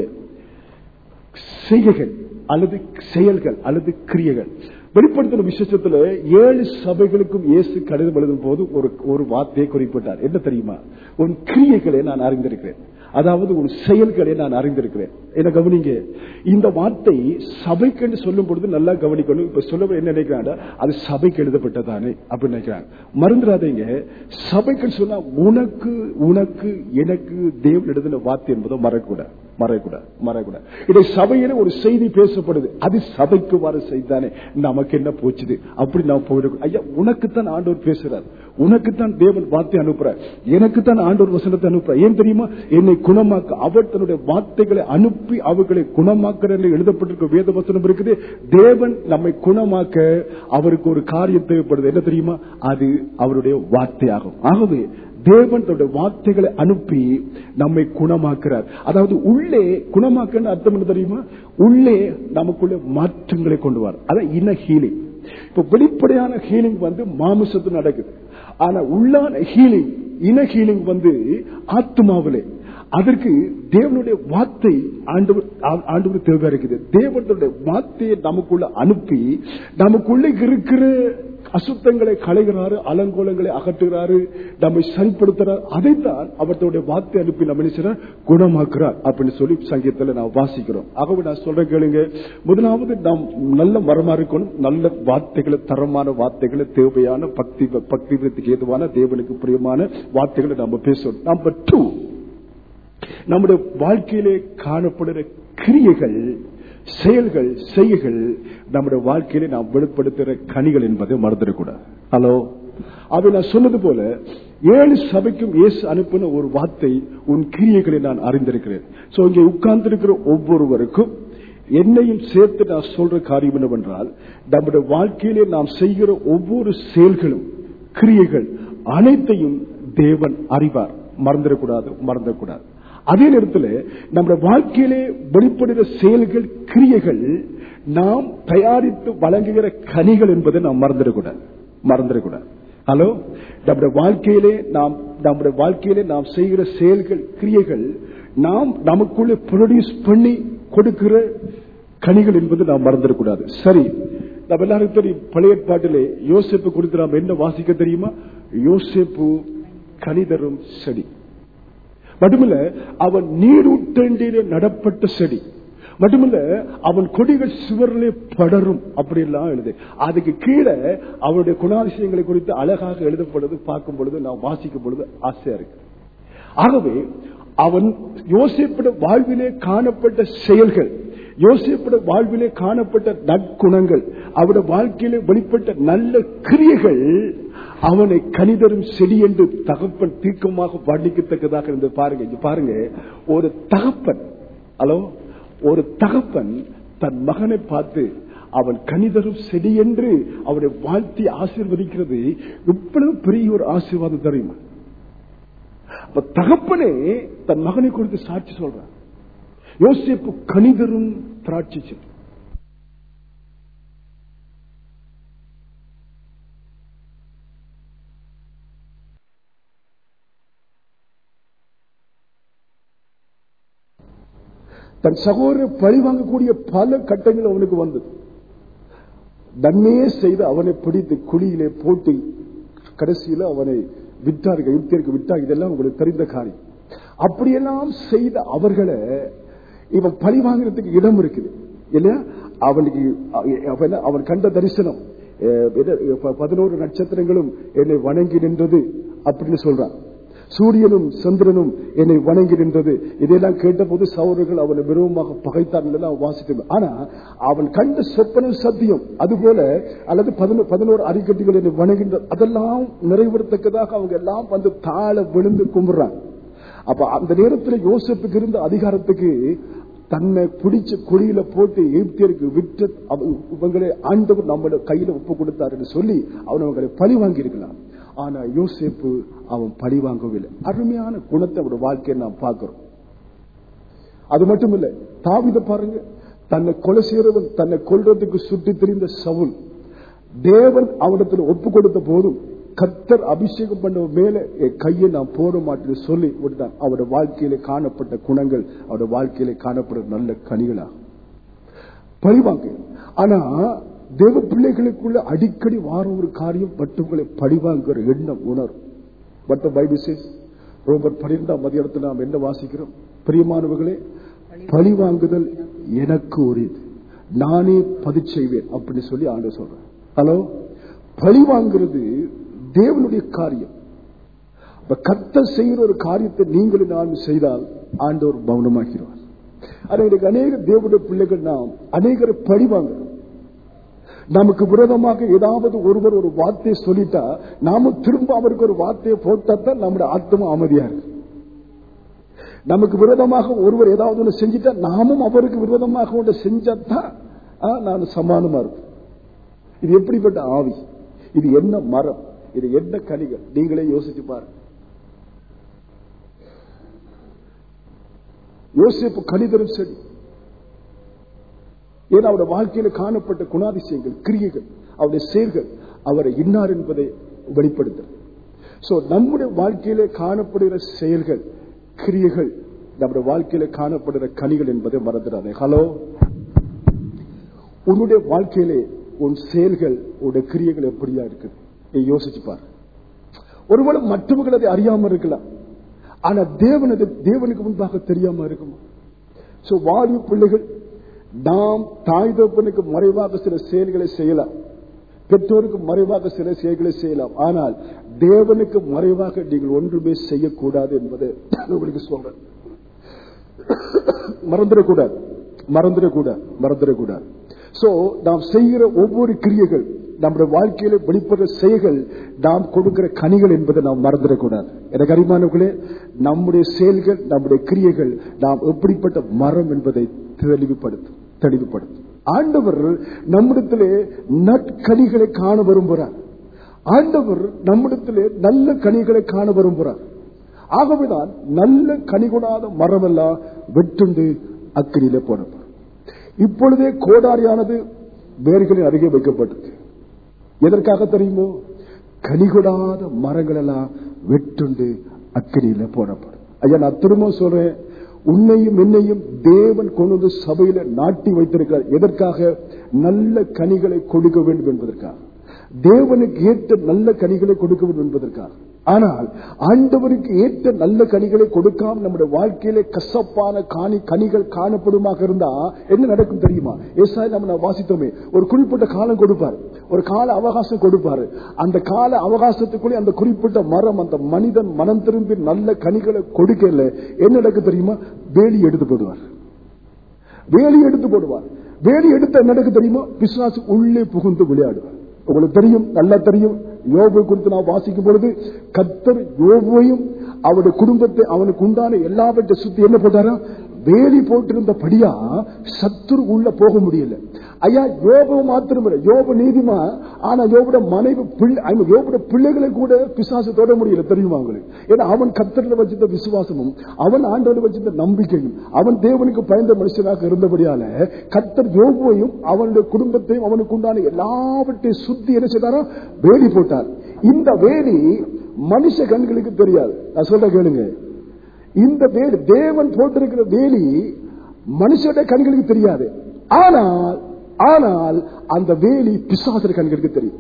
Speaker 1: செய்கைகள் அல்லது செயல்கள் அல்லது கிரியைகள் வெளிப்படுத்தின விசேஷத்துல ஏழு சபைகளுக்கும் இயேசு கடிதம் எழுதும் போது ஒரு ஒரு வார்த்தையை குறிப்பிட்டார் என்ன தெரியுமா உன் கிரியைகளை நான் அறிந்திருக்கிறேன் அதாவது ஒரு செயல்களை நான் அறிந்திருக்கிறேன் என்ன கவனிங்க இந்த வார்த்தை சபைக்கு என்று சொல்லும் பொழுது நல்லா கவனிக்கணும் இப்ப சொல்ல என்ன நினைக்கிறாங்க அது சபைக்கு எழுதப்பட்டதானே அப்படின்னு நினைக்கிறாங்க மறந்துடாதீங்க சபைக்கு சொன்னா உனக்கு உனக்கு எனக்கு தேவன் எழுதின வார்த்தை என்பதை மறக்கூடாது மறைக்கூடாது மறைக்கூடாது இதை சபையில ஒரு செய்தி பேசப்படுது அது சபைக்கு வர செய்தானே நமக்கு என்ன போச்சுது அப்படி நான் போயிடும் ஐயா உனக்குத்தான் ஆண்டவர் பேசுறார் உனக்குத்தான் தேவன் வார்த்தை அனுப்புறார் எனக்குத்தான் ஆண்டவர் வசனத்தை அனுப்புறார் ஏன் தெரியுமா என்னை குணமாக்க அவர் தன்னுடைய வார்த்தைகளை அனுப்பி அவர்களை குணமாக்குற என்று எழுதப்பட்டிருக்க வேத வசனம் இருக்குது தேவன் நம்மை குணமாக்க அவருக்கு ஒரு காரியம் தேவைப்படுது என்ன தெரியுமா அது அவருடைய வார்த்தையாகும் ஆகவே தேவன் தன்னுடைய வார்த்தைகளை அனுப்பி நம்மை குணமாக்குறார் அதாவது உள்ளே குணமாக்க அர்த்தம் என்ன தெரியுமா உள்ளே நமக்குள்ள மாற்றங்களை கொண்டு வர அதான் இன ஹீலிங் இப்ப வெளிப்படையான ஹீலிங் வந்து மாமிசத்து நடக்குது ஆனா உள்ளான ஹீலிங் இன ஹீலிங் வந்து ஆத்மாவிலே அதற்கு தேவனுடைய வார்த்தை ஆண்டவர் ஆண்டவர் தேவையா இருக்குது தேவனுடைய வார்த்தையை நமக்குள்ள அனுப்பி நமக்குள்ள இருக்கிற அசுத்தங்களை களைகிறாரு அலங்கோலங்களை அகற்றுகிறாரு நம்மை சரிப்படுத்துறார் அதைத்தான் அவர்களுடைய வார்த்தை அனுப்பி நம்ம என்ன செய்றார்? குணமாக்குறார் அப்படின்னு சொல்லி சங்கீதத்துல நான் வாசிக்கிறோம் ஆகவே நான் சொல்றேன் கேளுங்க முதலாவது நாம் நல்ல மரமா இருக்கணும் நல்ல வார்த்தைகளை தரமான வார்த்தைகளை தேவையான பக்தி பக்தி விருத்திக்கு ஏதுவான தேவனுக்கு பிரியமான வார்த்தைகளை நம்ம பேசணும் நம்பர் டூ நம்முடைய வாழ்க்கையிலே காணப்படுகிற கிரியைகள் செயல்கள் செய்கைகள் நம்முடைய வாழ்க்கையில நாம் வெளிப்படுத்துகிற கனிகள் என்பதை மறந்துடக்கூடாது ஹலோ அவை நான் சொன்னது போல ஏழு சபைக்கும் இயேசு அனுப்பின ஒரு வார்த்தை உன் கிரியைகளை நான் அறிந்திருக்கிறேன் சோ இங்கே உட்கார்ந்திருக்கிற ஒவ்வொருவருக்கும் என்னையும் சேர்த்து நான் சொல்ற காரியம் என்னவென்றால் நம்முடைய வாழ்க்கையிலே நாம் செய்கிற ஒவ்வொரு செயல்களும் கிரியைகள் அனைத்தையும் தேவன் அறிவார் மறந்துடக்கூடாது மறந்துடக்கூடாது அதே நேரத்தில் நம்முடைய வாழ்க்கையிலே வெளிப்படுகிற செயல்கள் கிரியைகள் நாம் தயாரித்து வழங்குகிற கனிகள் என்பதை நாம் மறந்துடக்கூடாது மறந்துடக்கூடாது ஹலோ நம்முடைய வாழ்க்கையிலே நாம் நம்முடைய வாழ்க்கையிலே நாம் செய்கிற செயல்கள் கிரியைகள் நாம் நமக்குள்ளே ப்ரொடியூஸ் பண்ணி கொடுக்கிற கனிகள் என்பது நாம் மறந்துடக்கூடாது சரி நம்ம எல்லாரும் தெரியும் பழைய பாட்டிலே யோசிப்பு குறித்து நாம் என்ன வாசிக்க தெரியுமா யோசிப்பு கனிதரும் செடி மட்டுமல்ல அவன் நீரூற்றண்டிலே நடப்பட்ட செடி மட்டுமல்ல அவன் கொடிகள் சுவரிலே படரும் அப்படி எல்லாம் எழுது அதுக்கு கீழே அவனுடைய குணாதிசயங்களை குறித்து அழகாக எழுதப்படுது பார்க்கும் பொழுது நான் வாசிக்கும் பொழுது ஆசையா இருக்கு ஆகவே அவன் யோசிப்பிட வாழ்விலே காணப்பட்ட செயல்கள் யோசிப்பிட வாழ்விலே காணப்பட்ட நற்குணங்கள் அவருடைய வாழ்க்கையிலே வெளிப்பட்ட நல்ல கிரியைகள் அவனை கனிதரும் செடி என்று தகப்பன் தீர்க்கமாக வர்ணிக்கத்தக்கதாக இருந்து பாருங்க இங்க பாருங்க ஒரு தகப்பன் ஹலோ ஒரு தகப்பன் தன் மகனை பார்த்து அவன் கனிதரும் செடி என்று அவனை வாழ்த்தி ஆசீர்வதிக்கிறது இவ்வளவு பெரிய ஒரு ஆசீர்வாதம் தெரியுமா அப்ப தகப்பனே தன் மகனை குறித்து சாட்சி சொல்றான் யோசிப்பு கனிதரும் திராட்சை செடி தன் சகோதரர் பழி வாங்கக்கூடிய பல கட்டங்கள் அவனுக்கு வந்தது நன்மையே செய்து அவனை பிடித்து குழியிலே போட்டு கடைசியில அவனை விட்டார்கள் யுத்திற்கு விட்டார் இதெல்லாம் உங்களுக்கு தெரிந்த காரியம் அப்படியெல்லாம் செய்த அவர்களை இவன் பழி வாங்குறதுக்கு இடம் இருக்குது இல்லையா அவனுக்கு அவன் அவன் கண்ட தரிசனம் அஹ், என்ன, பதினோரு நட்சத்திரங்களும் என்னை வணங்கி நின்றது அப்படின்னு சொல்றான் சூரியனும் சந்திரனும் என்னை வணங்கி நின்றது இதெல்லாம் கேட்டபோது சௌரர்கள் அவனை விரும்பமாக பகைத்தார்கள் வாசித்து ஆனா அவன் கண்ட சொப்பனம் சத்தியம் அதுபோல அல்லது பதினோ- பதினோரு அரிக்கட்டிகள் என்னை வணங்கின்ற அதெல்லாம் நிறைவேறத்தக்கதாக அவங்க எல்லாம் வந்து தாழ விழுந்து கும்பிடுறாங்க அப்ப அந்த நேரத்தில் யோசிப்புக்கு இருந்த அதிகாரத்துக்கு தன்னை பிடிச்ச குழியில போட்டு எகிப்தியருக்கு விற்று அவ- இவங்களை ஆண்டவர் நம்மள கையில ஒப்பு கொடுத்தார் என்று சொல்லி அவன் அவங்களை பழி வாங்கி இருக்கலாம் ஆனா யோசேப்பு அவன் பழி வாங்கவில்லை அருமையான குணத்தை அவருடைய வாழ்க்கையை நாம் பார்க்கிறோம் அது மட்டும் இல்ல தாவித பாருங்க தன்னை கொலை செய்யறவன் தன்னை கொல்றதுக்கு சுற்றி திரிந்த சவுல் தேவன் அவனிடத்தில் ஒப்பு கொடுத்த போதும் கத்தர் அபிஷேகம் பண்ண மேல என் கையை நான் போட மாட்டேன்னு சொல்லி விட்டான் அவருடைய வாழ்க்கையிலே காணப்பட்ட குணங்கள் அவருடைய வாழ்க்கையிலே காணப்பட்ட நல்ல கனிகளா பழிவாங்க ஆனா தேவ பிள்ளைகளுக்குள்ள அடிக்கடி வார ஒரு காரியம் மற்றவங்களை பழிவாங்குற எண்ணம் உணரும் பட் பைபிள் says ரோமர் பன்னிரெண்டாம் மதியத்தில் நாம் என்ன வாசிக்கிறோம் பிரியமானவர்களே பழி வாங்குதல் எனக்கு உரியது நானே பதிச் செய்வேன் அப்படின்னு சொல்லி ஆண்டு சொல்றேன் ஹலோ பழி வாங்குறது தேவனுடைய காரியம் இப்ப கத்த செய்கிற ஒரு காரியத்தை நீங்களும் நானும் செய்தால் ஆண்டவர் மௌனமாகிறார் ஆனா இன்னைக்கு அநேக தேவனுடைய பிள்ளைகள் நாம் அநேகரை பழி வாங்குறோம் நமக்கு விரோதமாக ஏதாவது ஒருவர் ஒரு வார்த்தையை சொல்லிட்டா நாம திரும்ப அவருக்கு ஒரு வார்த்தையை போட்டா தான் நம்முடைய ஆத்மா அமைதியா இருக்கு நமக்கு விரோதமாக ஒருவர் ஏதாவது ஒன்று செஞ்சிட்டா நாமும் அவருக்கு விரோதமாக ஒன்று செஞ்சாதான் ஆ, நான் சமானமா இருக்கும் இது எப்படிப்பட்ட ஆவி இது என்ன மரம் இது என்ன கனிகள் நீங்களே யோசிச்சு பாருங்க யோசிப்பு கணிதரும் சரி ஏன்னா அவருடைய வாழ்க்கையில காணப்பட்ட குணாதிசயங்கள் கிரியைகள் அவருடைய செயல்கள் அவரை இன்னார் என்பதை வெளிப்படுத்தும் சோ நம்முடைய வாழ்க்கையில காணப்படுகிற செயல்கள் கிரியைகள் நம்முடைய வாழ்க்கையில காணப்படுகிற கனிகள் என்பதை மறந்துடாதே ஹலோ உன்னுடைய வாழ்க்கையிலே உன் செயல்கள் உன்னுடைய கிரியைகள் எப்படியா இருக்கு நீ யோசிச்சு பாரு ஒருவேளை மற்றவர்கள் அதை அறியாம இருக்கலாம் ஆனா தேவன் அது தேவனுக்கு முன்பாக தெரியாம இருக்குமா சோ வாலிப பிள்ளைகள் நாம் தாய் தகப்பனுக்கு மறைவாக சில செயல்களை செய்யலாம் பெற்றோருக்கு மறைவாக சில செயல்களை செய்யலாம் ஆனால் தேவனுக்கு மறைவாக நீங்கள் ஒன்றுமே செய்யக்கூடாது என்பதை நான் உங்களுக்கு சொல்றேன் மறந்துடக்கூடாது மறந்துடக்கூடாது மறந்துடக்கூடாது சோ நாம் செய்கிற ஒவ்வொரு கிரியைகள் நம்முடைய வாழ்க்கையில வெளிப்படுற செயல்கள் நாம் கொடுக்கிற கனிகள் என்பதை நாம் மறந்துடக்கூடாது எனக்கு அறிமானவர்களே நம்முடைய செயல்கள் நம்முடைய கிரியைகள் நாம் எப்படிப்பட்ட மரம் என்பதை தெளிவுபடுத்தும் தெளிவுபடுத்தும் ஆண்டவர் நம்மிடத்திலே நற்கனிகளை காண விரும்புகிறார் ஆண்டவர் நம்மிடத்திலே நல்ல கனிகளை காண விரும்புகிறார் ஆகவேதான் நல்ல கனி கொடாத மரமெல்லாம் வெட்டுண்டு அக்கினியில போடப்படும் இப்பொழுதே கோடாரியானது வேர்களின் அருகே வைக்கப்பட்டது எதற்காக தெரியுமோ கனிகொடாத மரங்கள் எல்லாம் வெட்டுண்டு அக்கினியில போடப்படும் ஐயா நான் திரும்ப சொல்றேன் உன்னையும் என்னையும் தேவன் கொண்டு வந்து சபையில நாட்டி வைத்திருக்கிறார் எதற்காக நல்ல கனிகளை கொடுக்க வேண்டும் என்பதற்காக தேவனுக்கு ஏற்ற நல்ல கனிகளை கொடுக்க வேண்டும் என்பதற்காக ஆனால் ஆண்டவருக்கு ஏற்ற நல்ல கனிகளை கொடுக்காம நம்முடைய வாழ்க்கையிலே கசப்பான காணி கனிகள் காணப்படுமாக இருந்தா என்ன நடக்கும் தெரியுமா ஏசாய் நம்ம வாசித்தோமே ஒரு குறிப்பிட்ட காலம் கொடுப்பார் ஒரு கால அவகாசம் கொடுப்பாரு அந்த கால அவகாசத்துக்குள்ளே அந்த குறிப்பிட்ட மரம் அந்த மனிதன் மனம் திரும்பி நல்ல கனிகளை கொடுக்கல என்ன நடக்கும் தெரியுமா வேலி எடுத்து போடுவார் வேலி எடுத்து போடுவார் வேலி எடுத்த என்ன நடக்கும் தெரியுமா பிசாசு உள்ளே புகுந்து விளையாடுவார் உங்களுக்கு தெரியும் நல்லா தெரியும் யோபை குறித்து நான் வாசிக்கும் பொழுது கத்தர் யோபையும் அவருடைய குடும்பத்தை அவனுக்கு உண்டான எல்லாவற்றை சுத்தி என்ன போட்டாரா வேலி போட்டிருந்தபடியா சத்துரு உள்ள போக முடியல ஐயா யோபு மாத்திரம் யோபு நீதிமா ஆனா யோபுட மனைவி பிள்ளை யோபுட பிள்ளைகளை கூட பிசாசு தொட முடியல தெரியுமா உங்களுக்கு ஏன்னா அவன் கத்தரில் வச்சிருந்த விசுவாசமும் அவன் ஆண்டோடு வச்சிருந்த நம்பிக்கையும் அவன் தேவனுக்கு பயந்த மனுஷனாக இருந்தபடியால கத்தர் யோபுவையும் அவனுடைய குடும்பத்தையும் அவனுக்கு உண்டான எல்லாவற்றையும் சுத்தி என்ன செய்தாரா வேலி போட்டார் இந்த வேலி மனுஷ கண்களுக்கு தெரியாது நான் சொல்ற கேளுங்க இந்த வேலி தேவன் போட்டிருக்கிற வேலி மனுஷோட கண்களுக்கு தெரியாது ஆனால் ஆனால் அந்த வேலி பிசாசர கண்களுக்கு தெரியும்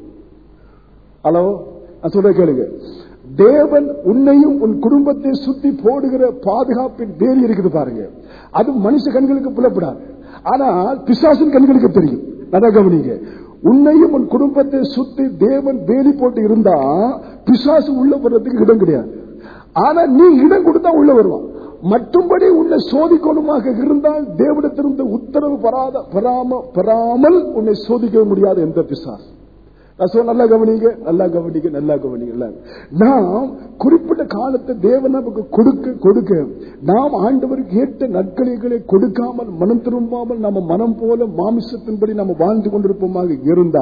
Speaker 1: ஹலோ நான் சொல்ற கேளுங்க தேவன் உன்னையும் உன் குடும்பத்தை சுத்தி போடுகிற பாதுகாப்பின் வேலி இருக்குது பாருங்க அது மனுஷ கண்களுக்கு புலப்படாது ஆனால் பிசாசின் கண்களுக்கு தெரியும் நல்லா கவனிங்க உன்னையும் உன் குடும்பத்தை சுத்தி தேவன் வேலி போட்டு இருந்தா பிசாசு உள்ள வர்றதுக்கு இடம் கிடையாது ஆனா நீ இடம் கொடுத்தா உள்ள வருவான் மற்றும்படி உன்னை சோதிக்கணுமாக இருந்தால் தேவனத்திலிருந்து உத்தரவு பெறாத பெறாம பெறாமல் உன்னை சோதிக்க முடியாது எந்த பிசாஸ் நல்லா கவனிங்க நல்லா கவனிங்க நல்லா கவனிங்க நாம் குறிப்பிட்ட காலத்தை தேவன் நமக்கு கொடுக்க கொடுக்க நாம் ஆண்டவருக்கு ஏற்ற நற்கலிகளை கொடுக்காமல் மனம் திரும்பாமல் நம்ம மனம் போல மாமிசத்தின்படி நம்ம வாழ்ந்து கொண்டிருப்போமாக இருந்தா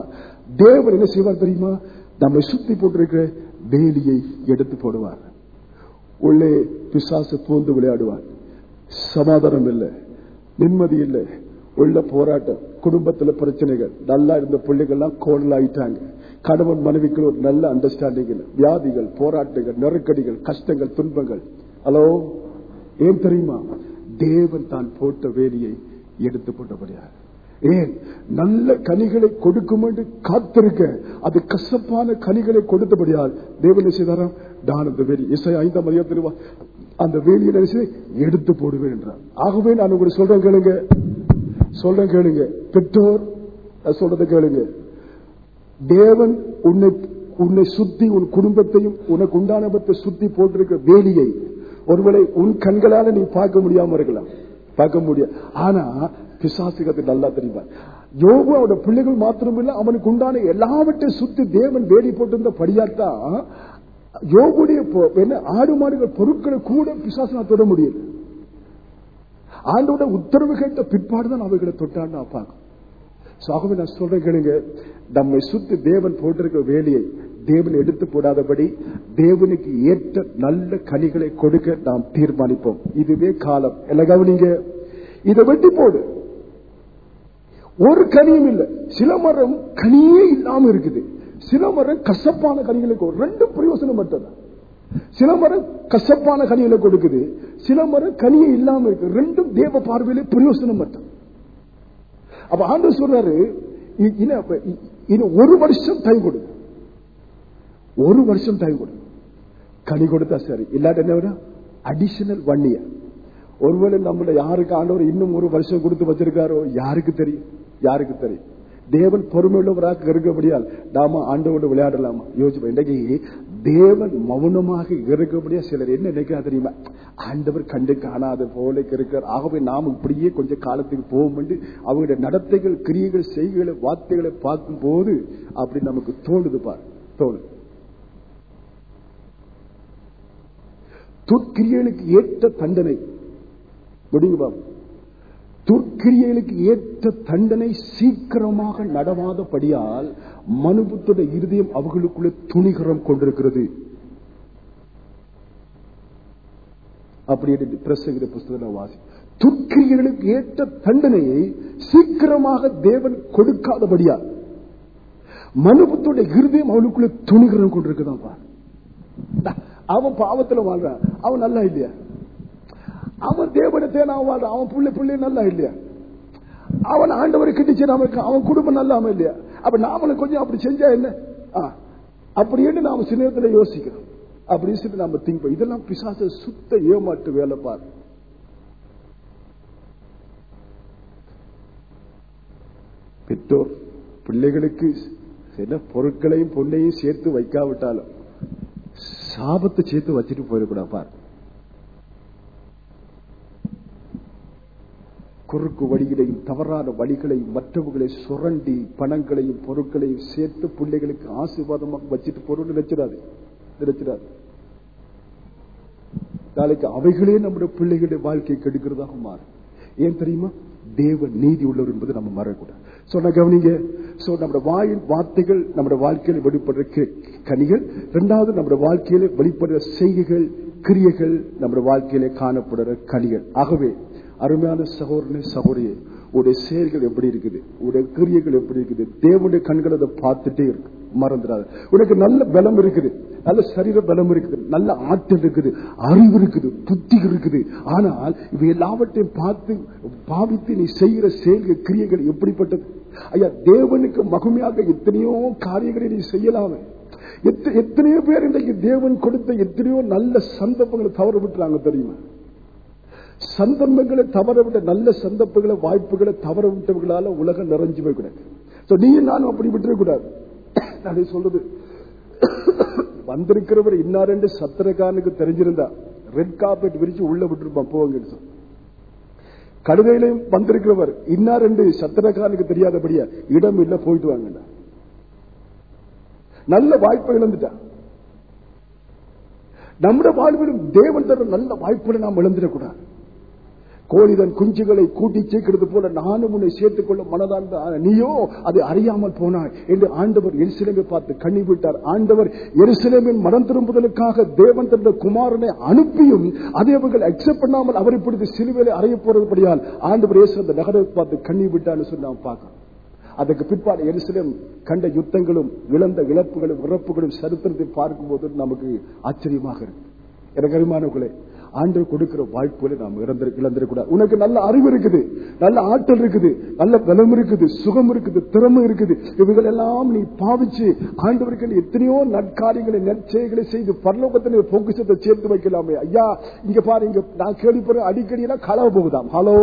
Speaker 1: தேவன் என்ன செய்வார் தெரியுமா நம்மை சுத்தி போட்டிருக்கிற வேலியை எடுத்து போடுவார் உள்ளே பிசாசு பூந்து விளையாடுவார் சமாதானம் இல்லை நிம்மதி இல்லை உள்ள போராட்டம் குடும்பத்துல பிரச்சனைகள் நல்லா இருந்த பிள்ளைகள்லாம் கோடல் ஆயிட்டாங்க கணவன் மனைவிக்கு ஒரு நல்ல அண்டர்ஸ்டாண்டிங் இல்லை வியாதிகள் போராட்டங்கள் நெருக்கடிகள் கஷ்டங்கள் துன்பங்கள் ஹலோ ஏன் தெரியுமா தேவன் தான் போட்ட வேலியை எடுத்து போட்டபடியார் ஏன் நல்ல கனிகளை கொடுக்கும் என்று காத்திருக்க அது கசப்பான கனிகளை கொடுத்தபடியால் தேவன் செய்தாராம் நான் அந்த வேலி இசை ஐந்தாம் அதிகாரத்தில் அந்த வேலியை நினைச்சு எடுத்து போடுவேன் என்றார் ஆகவே நான் உங்களுக்கு சொல்றேன் கேளுங்க சொல்றேன் கேளுங்க பெற்றோர் சொல்றதை கேளுங்க தேவன் உன்னை உன்னை சுத்தி உன் குடும்பத்தையும் உனக்கு உண்டானபத்தை சுத்தி போட்டிருக்க வேலியை ஒருவேளை உன் கண்களால நீ பார்க்க முடியாம இருக்கலாம் பார்க்க முடியாது ஆனா பிசாசுக்கு நல்லா தெரியுமா யோகு அவனோட பிள்ளைகள் மாத்திரமில்ல அவனுக்கு உண்டான எல்லாவற்றையும் சுத்தி தேவன் வேலி போட்டிருந்த படியாத்தான் யோகுடைய என்ன ஆடு மாடுகள் பொருட்களை கூட பிசாசு நான் தொட முடியல ஆண்டோட உத்தரவு கேட்ட பிற்பாடுதான் அவைகளை தொட்டான்னு நான் பார்க்கும் ஆகவே நான் சொல்றேன் கேளுங்க நம்மை சுத்தி தேவன் போட்டிருக்க வேலையை தேவன் எடுத்து போடாதபடி தேவனுக்கு ஏற்ற நல்ல கனிகளை கொடுக்க நாம் தீர்மானிப்போம் இதுவே காலம் எல்லாம் கவனிங்க இதை வெட்டி போடு ஒரு கனியும் இல்லை சில மரம் கனியே இல்லாம இருக்குது சில மரம் கசப்பான கனிகளை ரெண்டு பிரயோசனம் மட்டும்தான் சில மரம் கசப்பான கனிகளை கொடுக்குது சில மரம் கனியே இல்லாம இருக்கு ரெண்டும் தேவ பார்வையில பிரயோசனம் மட்டும் அப்ப ஆண்டு சொல்றாரு இன்னும் ஒரு வருஷம் டைம் கொடு ஒரு வருஷம் டைம் கொடு கனி கொடுத்தா சரி இல்லாட்ட என்ன வரும் அடிஷனல் ஒன் இயர் ஒருவேளை நம்மள யாருக்கு ஆண்டவர் இன்னும் ஒரு வருஷம் கொடுத்து வச்சிருக்காரோ யாருக்கு தெரியும் யாருக்கு தெரியும் தேவன் பொறுமையுள்ளவராக இருக்கபடியால் நாம ஆண்டோடு விளையாடலாமா யோசிப்போம் இன்றைக்கு தேவன் மௌனமாக இருக்கபடியா சிலர் என்ன நினைக்கிறா தெரியுமா ஆண்டவர் கண்டு காணாத போல இருக்கிறார் ஆகவே நாம் இப்படியே கொஞ்ச காலத்துக்கு போகும் என்று அவங்களுடைய நடத்தைகள் கிரியைகள் செய்கைகளை வார்த்தைகளை பார்க்கும் போது அப்படி நமக்கு தோணுது பார் தோணுது துர்க்கிரியலுக்கு ஏற்ற தண்டனை முடிங்க பாபு துர்க்கிரியலுக்கு ஏற்ற தண்டனை சீக்கிரமாக நடவாதபடியால் மனுபுத்துடைய இருதயம் அவர்களுக்குள்ளே துணிகரம் கொண்டிருக்கிறது அப்படி என்று பிரசங்கிற புஸ்தகம் வாசி துர்க்கிரியலுக்கு ஏற்ற தண்டனையை சீக்கிரமாக தேவன் கொடுக்காதபடியா மனுபுத்துடைய இருதயம் அவனுக்குள்ள துணிகரம் கொண்டிருக்குதான் பார் அவன் பாவத்துல வாழ்றான் அவன் நல்லா இல்லையா அவன் தேவனத்தை நான் வாழ்றான் அவன் புள்ளை புள்ளை நல்லா இல்லையா அவன் ஆண்டவரை கிட்டிச்சு நமக்கு அவன் குடும்பம் நல்லாம இல்லையா அப்ப நாமளும் கொஞ்சம் அப்படி செஞ்சா என்ன ஆ, அப்படின்னு நாம சில நேரத்துல யோசிக்கிறோம் அப்படின்னு சொல்லி நாம திங்க் இதெல்லாம் பிசாச சுத்த ஏமாட்டு வேலை பாரு பெற்றோர் பிள்ளைகளுக்கு சில பொருட்களையும் பொண்ணையும் சேர்த்து வைக்காவிட்டாலும் சாபத்தை சேர்த்து வச்சுட்டு போயிடக்கூடாது பார் குறுக்கு வழிகளையும் தவறான வழிகளையும் மற்றவர்களை சுரண்டி பணங்களையும் பொருட்களையும் சேர்த்து பிள்ளைகளுக்கு ஆசீர்வாதமாக வச்சுட்டு பொருள் நினைச்சிடாது நினைச்சிடாது நாளைக்கு அவைகளே நம்முடைய பிள்ளைகளுடைய வாழ்க்கையை கெடுக்கிறதாக மாறும் ஏன் தெரியுமா தேவ நீதி உள்ளவர் என்பது நம்ம மறக்கூடாது சொன்ன கவனிங்க சோ நம்முடைய வாயின் வார்த்தைகள் நம்முடைய வாழ்க்கையில வெளிப்படுற கி- கனிகள் இரண்டாவது நம்முடைய வாழ்க்கையில வெளிப்படுற செய்கைகள் கிரியைகள் நம்முடைய வாழ்க்கையில காணப்படுற கனிகள் ஆகவே அருமையான சகோதரனே சகோதரியே உடைய செயல்கள் எப்படி இருக்குது உடைய கிரியைகள் எப்படி இருக்குது தேவனுடைய கண்கள் அதை பார்த்துட்டே இருக்கு மறந்துடாது உனக்கு நல்ல பலம் இருக்குது நல்ல சரீர பலம் இருக்குது நல்ல ஆற்றல் இருக்குது அறிவு இருக்குது புத்தி இருக்குது ஆனால் இவை எல்லாவற்றையும் பார்த்து பாவித்து நீ செய்கிற செயல்கள் கிரியைகள் எப்படிப்பட்டது ஐயா தேவனுக்கு மகிமையாக எத்தனையோ காரியங்களை நீ செய்யலாமே எத்த- எத்தனையோ பேர் இன்றைக்கு தேவன் கொடுத்த எத்தனையோ நல்ல சந்தர்ப்பங்களை தவற விட்டுறாங்க தெரியுமா சந்தர்ப்பங்களை தவற விட்ட நல்ல சந்தர்ப்பங்களை வாய்ப்புகளை தவற விட்டவர்களால உலகம் நிறைஞ்சு போய் கிடக்கு So, நீயும் நானும் அப்படி விட்டுறக்கூடாது நான் சொல்றது வந்திருக்கிறவர் இன்னாரென்று சத்திரக்காரனுக்கு தெரிஞ்சிருந்தா ரெட் கார்பெட் விரிச்சு உள்ள விட்டுருப்பான் போவங்க சொல்லி. கழுதையிலையும் வந்திருக்கிறவர் இன்னார் என்று சத்திரக்காரனுக்கு தெரியாதபடியா இடம் இல்ல போயிட்டு வாங்கடா நல்ல வாய்ப்பை இழந்துட்டான் நம்முடைய வாழ்விலும் தேவன் தர நல்ல வாய்ப்புகளை நாம் இழந்துடக்கூடாது கோழிதன் குஞ்சுகளை கூட்டி சேர்க்கிறது போல நானும் உன்னை சேர்த்துக் கொள்ள மனதார்ந்த ஆ- நீயோ அதை அறியாமல் போனாய் என்று ஆண்டவர் எருசலேமை பார்த்து கண்ணி விட்டார் ஆண்டவர் எருசலேமின் மனம் திரும்புதலுக்காக தேவன் தந்த குமாரனை அனுப்பியும் அதை அவர்கள் அக்செப்ட் பண்ணாமல் அவரை பிடித்து சிலுவையிலே அறைய போறதுபடியால் ஆண்டவர் இயேசு அந்த நகரை பார்த்து கண்ணி விட்டான்னு சொல்லி நாம் பார்க்கிறோம் அதுக்கு பிற்பாடு எருசலேம் கண்ட யுத்தங்களும் இழந்த இழப்புகளும் இறப்புகளும் சரித்திரத்தை பார்க்கும்போது நமக்கு ஆச்சரியமாக இருக்கு எனக்கு அருமானவர்களே ஆண்டவர் கொடுக்கிற வாய்ப்புகளை நாம் இழந்திரு இழந்திருக்கூடாது உனக்கு நல்ல அறிவு இருக்குது நல்ல ஆற்றல் இருக்குது நல்ல பலம் இருக்குது சுகம் இருக்குது திறமை இருக்குது இவைகள் எல்லாம் நீ பாவிச்சு ஆண்டவருக்கு நீ எத்தனையோ நற்காரியங்களை நற்செய்களை செய்து பரலோகத்தில் பொக்கிஷத்தை சேர்த்து வைக்கலாமே ஐயா இங்க பாரு இங்க நான் கேள்விப்படுற அடிக்கடி எல்லாம் களவு போகுதாம் ஹலோ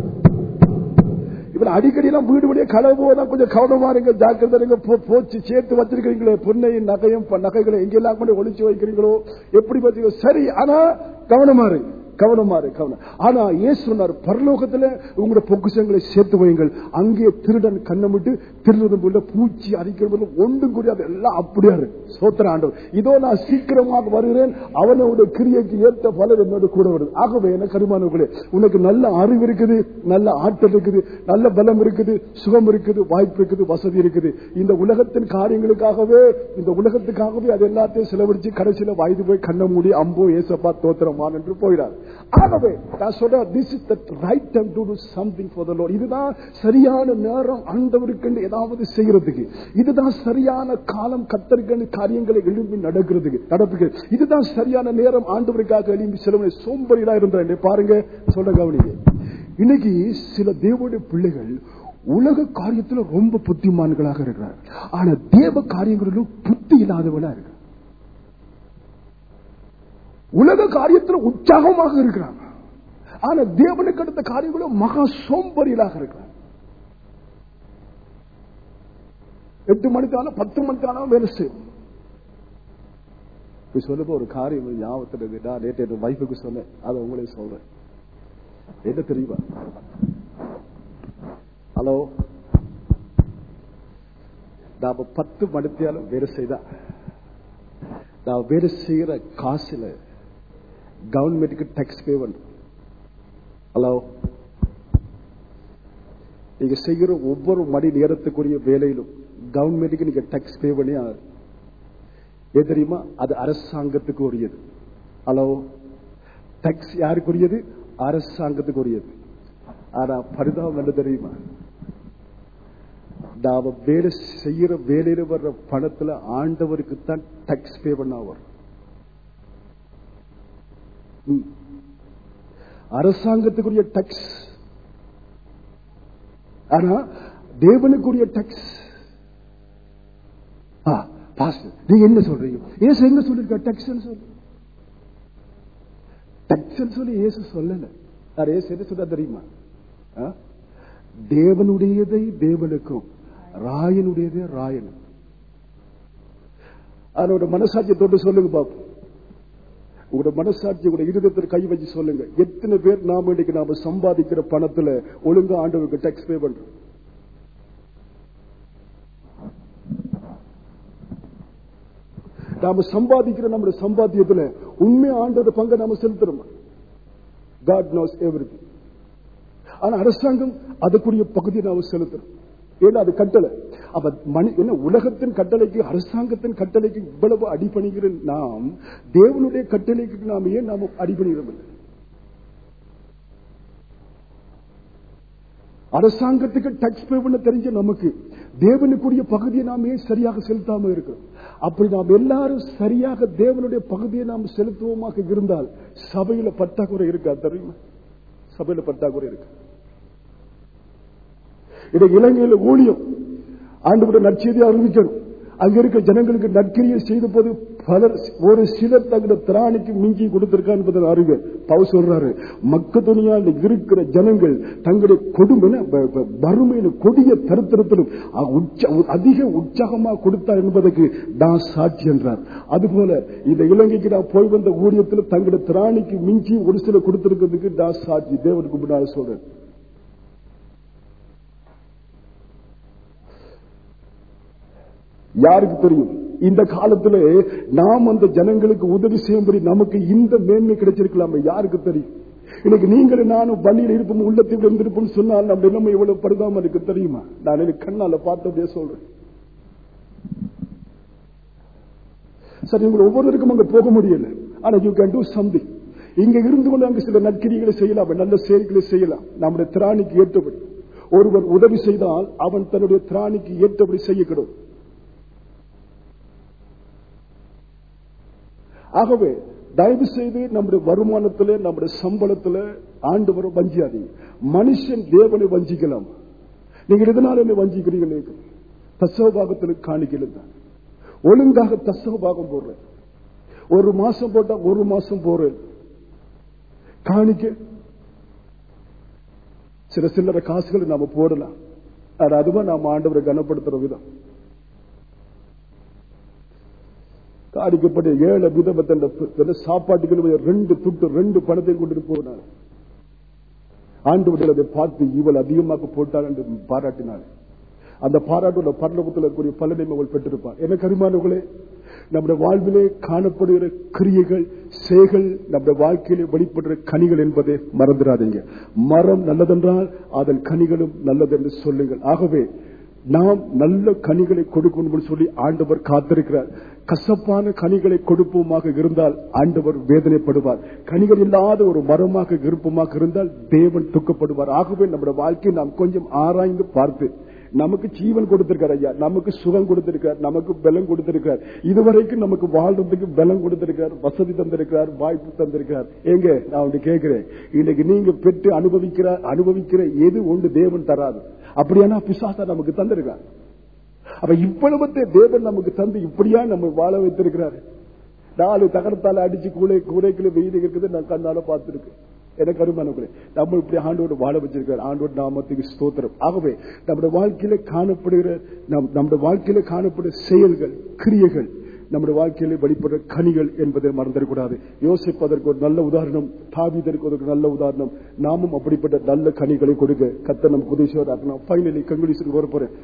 Speaker 1: இவன் அடிக்கடி எல்லாம் வீடு வீடிய களவு போதான் கொஞ்சம் கவனமா இருங்க ஜாக்கிரதை இருங்க போ- போச்சு சேர்த்து வச்சிருக்கீங்களே பொன்னையும் நகையும் ப- நகைகளை எங்கெல்லாம் கொண்டு ஒளிச்சு வைக்கிறீங்களோ எப்படி வச்சுக்கோ சரி ஆனா கவனமா இரு கவனமா இரு கவனம் ஆனா ஏன் சொன்னார் பரலோகத்துல உங்களோட பொக்குஷங்களை சேர்த்து வையுங்கள் அங்கே திருடன் கண்ணமிட்டு திருடுறது போல பூச்சி அரிக்கிறது போல ஒன்றும் கூடியாது எல்லாம் அப்படியா இருக்கு சோத்திர ஆண்டவர் இதோ நான் சீக்கிரமாக வருகிறேன் அவனோட கிரியைக்கு ஏற்ற பலர் என்னோட கூட வருது ஆகவே என்ன கருமானவர்களே உனக்கு நல்ல அறிவு இருக்குது நல்ல ஆற்றல் இருக்குது நல்ல பலம் இருக்குது சுகம் இருக்குது வாய்ப்பு இருக்குது வசதி இருக்குது இந்த உலகத்தின் காரியங்களுக்காகவே இந்த உலகத்துக்காகவே அது எல்லாத்தையும் செலவழிச்சு கடைசியில வயது போய் கண்ண மூடி அம்போ ஏசப்பா தோத்திரமான் என்று போயிடார் ஆகவே நான் சொல்ற this is the right time to do something for the Lord இதுதான் சரியான நேரம் ஆண்டவருக்கு ஏதாவது செய்யறதுக்கு இதுதான் சரியான காலம் கத்தருக்கு காரியங்களை எழும்பி நடக்கிறதுக்கு நடப்புகிறது இதுதான் சரியான நேரம் ஆண்டவருக்காக எழும்பி செலவு சோம்பரியா இருந்த பாருங்க சொல்ல கவனிங்க இன்னைக்கு சில தேவனுடைய பிள்ளைகள் உலக காரியத்துல ரொம்ப புத்திமான்களாக இருக்கிறார் ஆனா தேவ காரியங்களிலும் புத்தி இல்லாதவனா இருக்கு உலக காரியத்துல உற்சாகமாக இருக்கிறாங்க ஆனா தேவனுக்கு அடுத்த காரியங்களும் மகா சோம்பரிகளாக இருக்கிறார் எட்டு மணிக்கான பத்து மணிக்கான வேலை செய்யும் இப்ப சொல்லும்போது ஒரு காரியம் ஞாபகத்தில் இருக்கு நான் நேற்று என் வைஃபுக்கு சொன்னேன் அதை உங்களே சொல்றேன் என்ன தெரியுமா ஹலோ நாம பத்து மணித்தியாலும் வேலை செய்தா நான் வேலை செய்யற காசுல கவர்மெண்ட்டுக்கு டேக்ஸ் பே பண்றோம் ஹலோ நீங்க செய்கிற ஒவ்வொரு மணி நேரத்துக்குரிய வேலையிலும் கவர்மெண்ட்டுக்கு நீங்க டேக்ஸ் பே பண்ணி ஆகுது. ஏன் தெரியுமா அது அரசாங்கத்துக்கு உரியது ஹலோ டேக்ஸ் யாருக்குரியது அரசாங்கத்துக்கு உரியது ஆனா பரிதாபம் என்ன தெரியுமா நாம வேலை செய்யற வேலையில வர்ற பணத்துல ஆண்டவருக்கு தான் டேக்ஸ் பே பண்ண வரும் ம். அரசாங்கத்துக்குரிய டேக்ஸ் ஆனா தேவனுக்குரிய டேக்ஸ் நீங்க என்ன சொல்றீங்க ஏசு எங்க சொல்லிருக்க டேக்ஸ் சொல்லு டேக்ஸ் சொல்லி ஏசு சொல்லல அது ஏசு என்ன சொல்ல தெரியுமா ஆ? தேவனுடையதை தேவனுக்கும் ராயனுடையதே ராயனும் அதனோட மனசாட்சியை தொட்டு சொல்லுங்க பாப்போம் உங்களோட மனசாட்சி உங்களோட இருதயத்தில் கை வச்சு சொல்லுங்க எத்தனை பேர் நாம இன்னைக்கு நாம சம்பாதிக்கிற பணத்துல ஒழுங்கா ஆண்டவருக்கு டேக்ஸ் பே பண்றோம் நாம சம்பாதிக்கிற நம்முடைய சம்பாத்தியத்துல உண்மை ஆண்டோட பங்கை நாம செலுத்துறோம் காட் நோஸ் எவ்ரி ஆனா அரசாங்கம் அதுக்குரிய பகுதியை நாம செலுத்துறோம் ஏன்னா அது கட்டளை அப்ப மனி என்ன உலகத்தின் கட்டளைக்கு அரசாங்கத்தின் கட்டளைக்கு இவ்வளவு அடிபணிகிற நாம் தேவனுடைய கட்டளைக்கு நாம் ஏன் நாம அடிபணிகிறோம் இல்லை அரசாங்கத்துக்கு டேக்ஸ் பே பண்ண தெரிஞ்ச நமக்கு தேவனுக்குரிய பகுதியை நாம் ஏன் சரியாக செலுத்தாம இருக்கிறோம் அப்படி நாம் எல்லாரும் சரியாக தேவனுடைய பகுதியை நாம் செலுத்துவோமாக இருந்தால் சபையில பற்றாக்குறை இருக்கா தெரியுமா சபையில பற்றாக்குறை இருக்கு இதை இலங்கையில ஊழியம் ஆண்டு நற்செய்தியை அறிவிக்கணும் அங்க இருக்க ஜனங்களுக்கு நற்கிரியை செய்த போது பலர் ஒரு சிலர் தங்களோட திராணிக்கு மிஞ்சி கொடுத்திருக்கா என்பதை அறிவு பவு சொல்றாரு மக்க துணியால் இருக்கிற ஜனங்கள் தங்களுடைய கொடுமை ப- ப- வறுமையில கொடிய தருத்திரத்திலும் அ- உச்ச- அதிக உற்சாகமா கொடுத்தார் என்பதற்கு நான் சாட்சி என்றார் அதுபோல இந்த இலங்கைக்கு நான் போய் வந்த ஊழியத்தில் தங்களுடைய திராணிக்கு மிஞ்சி ஒரு சில கொடுத்திருக்கிறதுக்கு நான் சாட்சி தேவனுக்கு முன்னால் சொல்றேன் யாருக்கு தெரியும் இந்த காலத்துல நாம் அந்த ஜனங்களுக்கு உதவி செய்யும்படி நமக்கு இந்த மேன்மை கிடைச்சிருக்கலாமே யாருக்கு தெரியும் இன்னைக்கு நீங்களும் நானும் வழியில் இருப்போம் உள்ளத்தில் இருந்திருப்போம் சொன்னால் நம்ம நிலைமை எவ்வளவு படுதாம இருக்கு தெரியுமா நான் எனக்கு கண்ணால பார்த்ததே சொல்றேன் சரி உங்களை ஒவ்வொருவருக்கும் அங்க போக முடியல ஆனா யூ கேன் டூ சம்திங் இங்க இருந்து கொண்டு அங்க சில நற்கிரிகளை செய்யலாம் நல்ல செயல்களை செய்யலாம் நம்முடைய திராணிக்கு ஏற்றபடி ஒருவர் உதவி செய்தால் அவன் தன்னுடைய திராணிக்கு ஏற்றபடி செய்யக்கூடும் ஆகவே தயவு செய்து நம்முடைய வருமானத்துல நம்முடைய சம்பளத்துல ஆண்டு வரும் வஞ்சியாதீங்க மனுஷன் தேவனை வஞ்சிக்கலாம் நீங்க எதனால என்ன வஞ்சிக்கிறீங்க தசவபாகத்தில் காணிக்கல தான் ஒழுங்காக தசவபாகம் போடுறேன் ஒரு மாசம் போட்டா ஒரு மாசம் போறேன் காணிக்க சில சில்லற காசுகளை நாம போடலாம் அது அதுவா நாம ஆண்டவரை கனப்படுத்துற விதம் காடிக்கப்பட்ட ஏழு விதமத்த சாப்பாட்டுக்கு ரெண்டு துட்டு ரெண்டு பணத்தை கொண்டு போனார் ஆண்டு அதை பார்த்து இவள் அதிகமாக போட்டாள் என்று பாராட்டினாள் அந்த பாராட்டோட பரலோகத்தில் இருக்கக்கூடிய பலனை அவள் பெற்றிருப்பார் என்ன கருமானவர்களே நம்முடைய வாழ்விலே காணப்படுகிற கிரியைகள் சேகள் நம்முடைய வாழ்க்கையிலே வெளிப்படுற கனிகள் என்பதை மறந்துடாதீங்க மரம் நல்லதென்றால் அதன் கனிகளும் நல்லது என்று சொல்லுங்கள் ஆகவே நாம் நல்ல கனிகளை கொடுக்கணும் சொல்லி ஆண்டவர் காத்திருக்கிறார் கசப்பான கனிகளை கொடுப்போமாக இருந்தால் ஆண்டவர் வேதனைப்படுவார் கனிகள் இல்லாத ஒரு மரமாக இருப்போமாக இருந்தால் தேவன் துக்கப்படுவார் ஆகவே நம்முடைய வாழ்க்கையை நாம் கொஞ்சம் ஆராய்ந்து பார்த்து நமக்கு ஜீவன் கொடுத்திருக்கார் ஐயா நமக்கு சுகம் கொடுத்திருக்கார் நமக்கு பலம் கொடுத்திருக்கார் இதுவரைக்கும் நமக்கு வாழ்றதுக்கு பலம் கொடுத்திருக்கார் வசதி தந்திருக்கிறார் வாய்ப்பு தந்திருக்கிறார் எங்க நான் ஒன்று கேட்கிறேன் இன்னைக்கு நீங்க பெற்று அனுபவிக்கிற அனுபவிக்கிற எது ஒன்று தேவன் தராது அப்படியானா பிசாசா நமக்கு தந்திருக்கார் அப்ப இவ்வளவத்தை தேவன் நமக்கு தந்து இப்படியா நம்ம வாழ வைத்திருக்கிறாரு நாலு தகரத்தால அடிச்சு கூடை கூடைக்குள்ள வெயில் இருக்குது நான் கண்ணால பார்த்திருக்கேன் எனக்கு அருமானவர்களே நம்ம இப்படி ஆண்டோடு வாழ வச்சிருக்கார் ஆண்டோடு நாமத்துக்கு ஸ்தோத்திரம் ஆகவே நம்முடைய வாழ்க்கையில காணப்படுகிற நம் நம்முடைய வாழ்க்கையில காணப்படுகிற செயல்கள் கிரியைகள் நம்முடைய வாழ்க்கையிலே வெளிப்படுற கனிகள் என்பதை மறந்துடக்கூடாது யோசிப்பதற்கு ஒரு நல்ல உதாரணம் தாவிதற்கு ஒரு நல்ல உதாரணம் நாமும் அப்படிப்பட்ட நல்ல கனிகளை கொடுக்க கத்த நமக்கு உதவி செய்வார் ஃபைனலி கங்குலிசுக்கு வர போறேன்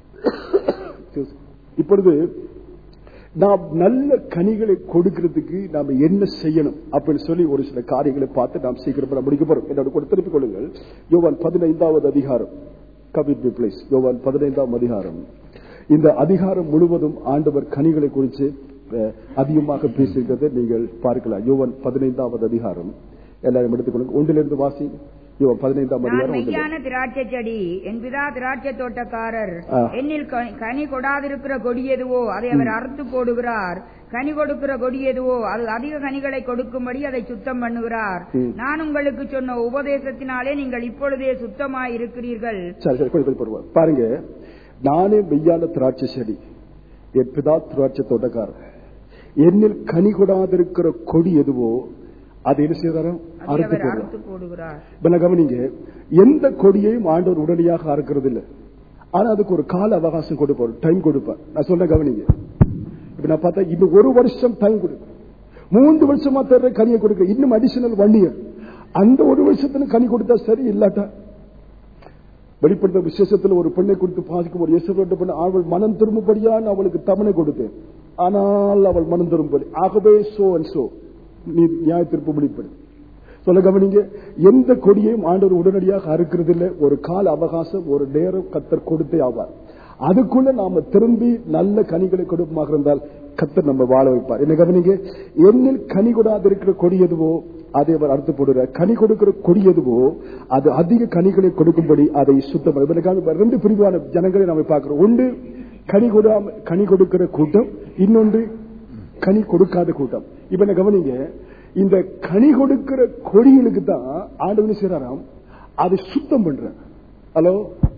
Speaker 1: இப்பொழுது நாம் நல்ல கனிகளை கொடுக்கிறதுக்கு நாம என்ன செய்யணும் அப்படின்னு சொல்லி ஒரு சில காரியங்களை பார்த்து நாம் சீக்கிரம் முடிக்க போறோம் என்னோட கூட திருப்பிக் கொள்ளுங்கள் யோவான் பதினைந்தாவது அதிகாரம் கவிட் பிளேஸ் யோவான் பதினைந்தாம் அதிகாரம் இந்த அதிகாரம் முழுவதும் ஆண்டவர் கனிகளை குறித்து அஹ், அதிகமாக பேசியிருக்கிறதை நீங்கள் பார்க்கலாம் யோவான் பதினைந்தாவது அதிகாரம் எல்லாரும் எடுத்துக்கொள்ளுங்க ஒன்றிலிருந்து வாசி யோவான் பதினைந்தாம்
Speaker 2: நான்
Speaker 1: அதிகாரம் ஒன்றிலிருந்து.
Speaker 2: மெய்யான திராட்சை செடி என் பிதா திராட்சை தோட்டக்காரர்
Speaker 1: ஆ.
Speaker 2: என்னில் க- கனி கொடாதிருக்கிற கொடி எதுவோ அதை அவர் அறுத்து போடுகிறார் கனி கொடுக்கிற கொடி எதுவோ அது அதிக கனிகளை கொடுக்கும்படி அதை சுத்தம் பண்ணுகிறார்
Speaker 1: ம்.
Speaker 2: நான் உங்களுக்கு சொன்ன உபதேசத்தினாலே நீங்கள் இப்பொழுதே சுத்தமாய் இருக்கிறீர்கள்
Speaker 1: சரி சரி கொஞ்சம் கொஞ்சம் பொறுமை. பாருங்க நானே மெய்யான திராட்சை செடி என் பிதா திராட்சை தோட்டக்காரர் என்னில் கனி கொடாதிருக்கிற கொடி எதுவோ அதை என்ன செய்தாராம்
Speaker 2: அதை
Speaker 1: அறுத்து
Speaker 2: அவர்
Speaker 1: போடுறார்
Speaker 2: அறுத்து போடுகிறார்
Speaker 1: இப்ப நான் கவனிங்க எந்த கொடியையும் ஆண்டவர் உடனடியாக அறுக்கிறது இல்ல ஆனா அதுக்கு ஒரு கால அவகாசம் கொடுப்பார் டைம் கொடுப்பார் நான் சொல்ல கவனிங்க இப்ப நான் பார்த்தா இது ஒரு வருஷம் டைம் கொடுப்பேன் மூன்று வருஷமா தர்ற கனியை கொடுக்க இன்னும் அடிஷனல் ஒன் இயர் அந்த ஒரு வருஷத்துல கனி கொடுத்தா சரி இல்லாட்டா வெளிப்படுத்த விசேஷத்துல ஒரு பெண்ணை குறித்து பாதிக்கும் ஒரு இயேசுவோட பெண் அவள் மனம் திரும்பும்படியான அவளுக்கு தவணை கொடுத்தேன் ஆனால் அவள் மனம் திரும்பும்படி ஆகவே சோ அண்ட் சோ நீ நியாய திருப்பு முடிப்படு சொல்ல கவனிங்க எந்த கொடியையும் ஆண்டவர் உடனடியாக அறுக்கிறது இல்லை ஒரு கால அவகாசம் ஒரு நேரம் கத்தர் கொடுத்தே ஆவார் அதுக்குள்ள நாம திரும்பி நல்ல கனிகளை கொடுப்பமாக இருந்தால் கத்தர் நம்ம வாழ வைப்பார் என்ன கவனிங்க என்னில் கனி கொடாது இருக்கிற கொடி எதுவோ அதை அவர் அறுத்து போடுறார் கனி கொடுக்கிற கொடி எதுவோ அது அதிக கனிகளை கொடுக்கும்படி அதை சுத்தம் பண்ண- இப்ப எனக்கு ரெண்டு பிரிவான ஜனங்களை நாம பார்க்கிறோம் ஒன்று கனி கொடாம கனி கொடுக்கிற கூட்டம் இன்னொன்று கனி கொடுக்காத கூட்டம் இப்ப என்ன கவனிங்க இந்த கனி கொடுக்கிற கொடிகளுக்கு தான் ஆண்டவன் செய்யறாராம் அதை சுத்தம் பண்ற ஹலோ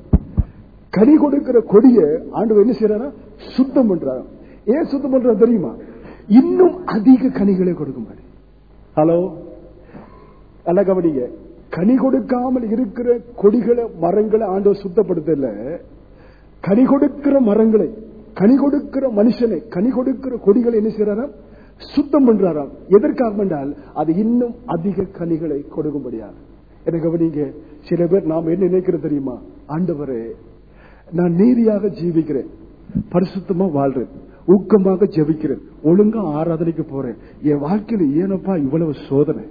Speaker 1: கனி கொடுக்கிற கொடிய ஆண்டவர் என்ன செய்யறாரா சுத்தம் பண்றாராம் ஏன் சுத்தம் பண்ற தெரியுமா இன்னும் அதிக கனிகளை கொடுக்கும்படி ஹலோ நல்லா கவனிங்க கனி கொடுக்காமல் இருக்கிற கொடிகளை மரங்களை ஆண்டவர் சுத்தப்படுத்தல கனி கொடுக்கிற மரங்களை கனி கொடுக்கிற மனுஷனை கனி கொடுக்கிற கொடிகளை என்ன செய்யறாராம் சுத்தம் பண்றாராம் எதற்காக என்றால் அது இன்னும் அதிக கனிகளை கொடுக்கும்படியாக என்ன கவனிங்க சில பேர் நாம் என்ன நினைக்கிறது தெரியுமா ஆண்டவரே நான் நீதியாக ஜீவிக்கிறேன் பரிசுத்தமா வாழ்றேன் ஊக்கமாக ஜெபிக்கிறேன் ஒழுங்கா ஆராதனைக்கு போறேன் என் வாழ்க்கையில ஏனப்பா இவ்வளவு சோதனை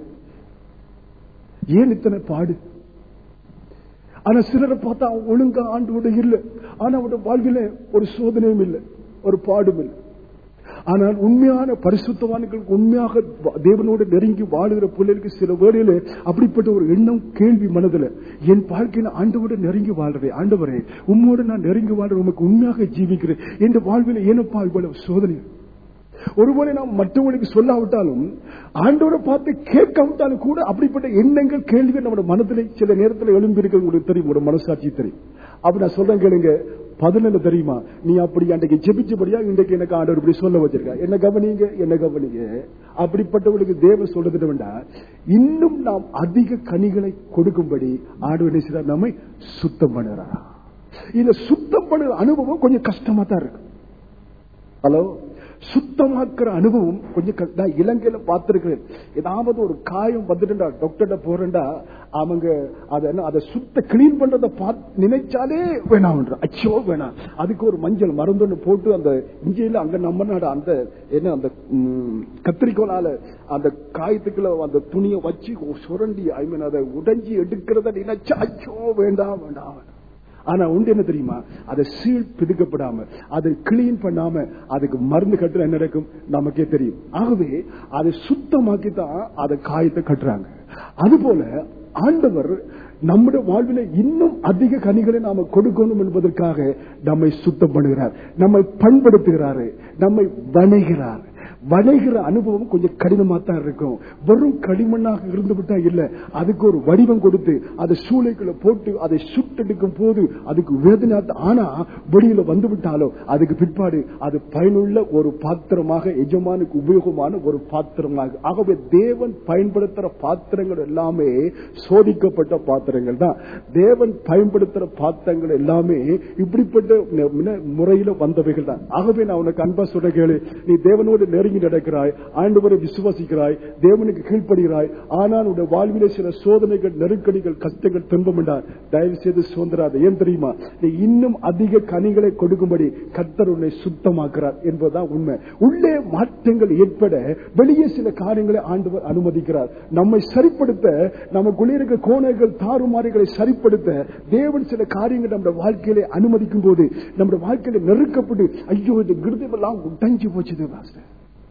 Speaker 1: ஏன் இத்தனை பாடு ஆனா சிலரை பார்த்தா அவன் ஒழுங்கா ஆண்டு இல்ல ஆனா அவனோட வாழ்வில ஒரு சோதனையும் இல்லை ஒரு பாடும் இல்லை ஆனால் உண்மையான பரிசுத்தவான்கள் உண்மையாக வ- தேவனோடு நெருங்கி வாழுகிற பிள்ளைகளுக்கு சில வேளையில அப்படிப்பட்ட ஒரு எண்ணம் கேள்வி மனதுல என் வாழ்க்கையில ஆண்டவோட நெருங்கி வாழ்றேன் ஆண்டவரே உம்மோடு நான் நெருங்கி வாழ்றேன் உமக்கு உண்மையாக ஜீவிக்கிறேன் என் வாழ்வில ஏனப்பா இவ்வளவு சோதனை ஒருவேளை நாம் மற்றவங்களுக்கு சொல்லாவிட்டாலும் ஆண்டவரை பார்த்து கேட்காவிட்டாலும் கூட அப்படிப்பட்ட எண்ணங்கள் கேள்விகள் நம்முடைய மனதில் சில நேரத்தில் எழும்பி இருக்கு உங்களுக்கு தெரியும் ஒரு மனசாட்சி தெரியும் அப்ப நான் சொல்றேன் கேளுங்க பதில் என்ன தெரியுமா நீ அப்படி அன்றைக்கு ஜெபிச்சபடியா இன்றைக்கு எனக்கு ஆண்டவர் இப்படி சொல்ல வச்சிருக்கா என்ன கவனிங்க என்ன கவனிங்க அப்படிப்பட்டவர்களுக்கு தேவன் சொல்றது வேண்டாம் இன்னும் நாம் அதிக கனிகளை கொடுக்கும்படி ஆண்டவர் என்ன செய்றார்? நம்மை சுத்தம் பண்ணுறாரா இந்த சுத்தம் பண்ணுற அனுபவம் கொஞ்சம் கஷ்டமா தான் இருக்கு ஹலோ சுத்தமாக்குற அனுபவம் கொஞ்சம் க- நான் இலங்கையில பார்த்திருக்கிறேன் ஏதாவது ஒரு காயம் வந்துட்டுண்டா டாக்டர்கிட்ட போறேன்டா அவங்க அதை என்ன அதை சுத்த கிளீன் பண்றத பார்த்து நினைச்சாலே வேணாம்ன்ற அச்சோ வேணாம் அதுக்கு ஒரு மஞ்சள் மருந்து ஒண்ணு போட்டு அந்த இஞ்சியில அங்க நம்ம நாடு அந்த என்ன அந்த ம், கத்திரிக்கோலால அந்த காயத்துக்குள்ள அந்த துணியை வச்சு சுரண்டி ஐ மீன் அதை உடைஞ்சி எடுக்கிறத நினைச்சா அச்சோ வேண்டாம் வேண்டாம் வேண்டாம் ஆனா உண்டு என்ன தெரியுமா அதை சீல் பிதுக்கப்படாம அதை கிளீன் பண்ணாம அதுக்கு மருந்து கட்டுற என்ன நடக்கும் நமக்கே தெரியும் ஆகவே அதை சுத்தமாக்கி தான் அதை காயத்தை கட்டுறாங்க அதுபோல ஆண்டவர் நம்முடைய வாழ்வில இன்னும் அதிக கனிகளை நாம கொடுக்கணும் என்பதற்காக நம்மை சுத்தம் பண்ணுகிறார் நம்மை பண்படுத்துகிறாரு நம்மை வணைகிறார் வளைகிற அனுபவம் கொஞ்சம் கடினமா தான் இருக்கும் வெறும் களிமண்ணாக இருந்து விட்டா இல்ல அதுக்கு ஒரு வடிவம் கொடுத்து அதை சூளைக்குள்ள போட்டு அதை சுட்டெடுக்கும் போது அதுக்கு வேதனை ஆனா வெளியில வந்து விட்டாலும் அதுக்கு பிற்பாடு அது பயனுள்ள ஒரு பாத்திரமாக எஜமானுக்கு உபயோகமான ஒரு பாத்திரமாக ஆகவே தேவன் பயன்படுத்துற பாத்திரங்கள் எல்லாமே சோதிக்கப்பட்ட பாத்திரங்கள் தான் தேவன் பயன்படுத்துற பாத்திரங்கள் எல்லாமே இப்படிப்பட்ட ந- ந- முறையில வந்தவைகள் தான் ஆகவே நான் உனக்கு அன்பா சொல்ற கேளு நீ தேவனோடு நெருங்கி நடக்கிறாய் ஆண்டவரை விசுவாசிக்கிறாய் தேவனுக்கு கீழ்ப்படுகிறாய் ஆனால் உடைய வாழ்விலே சில சோதனைகள் நெருக்கடிகள் கஷ்டங்கள் துன்பம் என்றார் தயவு செய்து சுதந்திராத ஏன் தெரியுமா நீ இன்னும் அதிக கனிகளை கொடுக்கும்படி கர்த்தர் உன்னை சுத்தமாக்குறார் என்பதுதான் உண்மை உள்ளே மாற்றங்கள் ஏற்பட வெளியே சில காரியங்களை ஆண்டவர் அனுமதிக்கிறார் நம்மை சரிப்படுத்த நமக்குள்ளே இருக்க கோணைகள் தாறுமாறுகளை சரிப்படுத்த தேவன் சில காரியங்கள் நம்முடைய வாழ்க்கையிலே அனுமதிக்கும் போது நம்முடைய வாழ்க்கையில நெருக்கப்பட்டு ஐயோ இந்த கிருதமெல்லாம் உடைஞ்சு போச்சுது பாஸ்டர்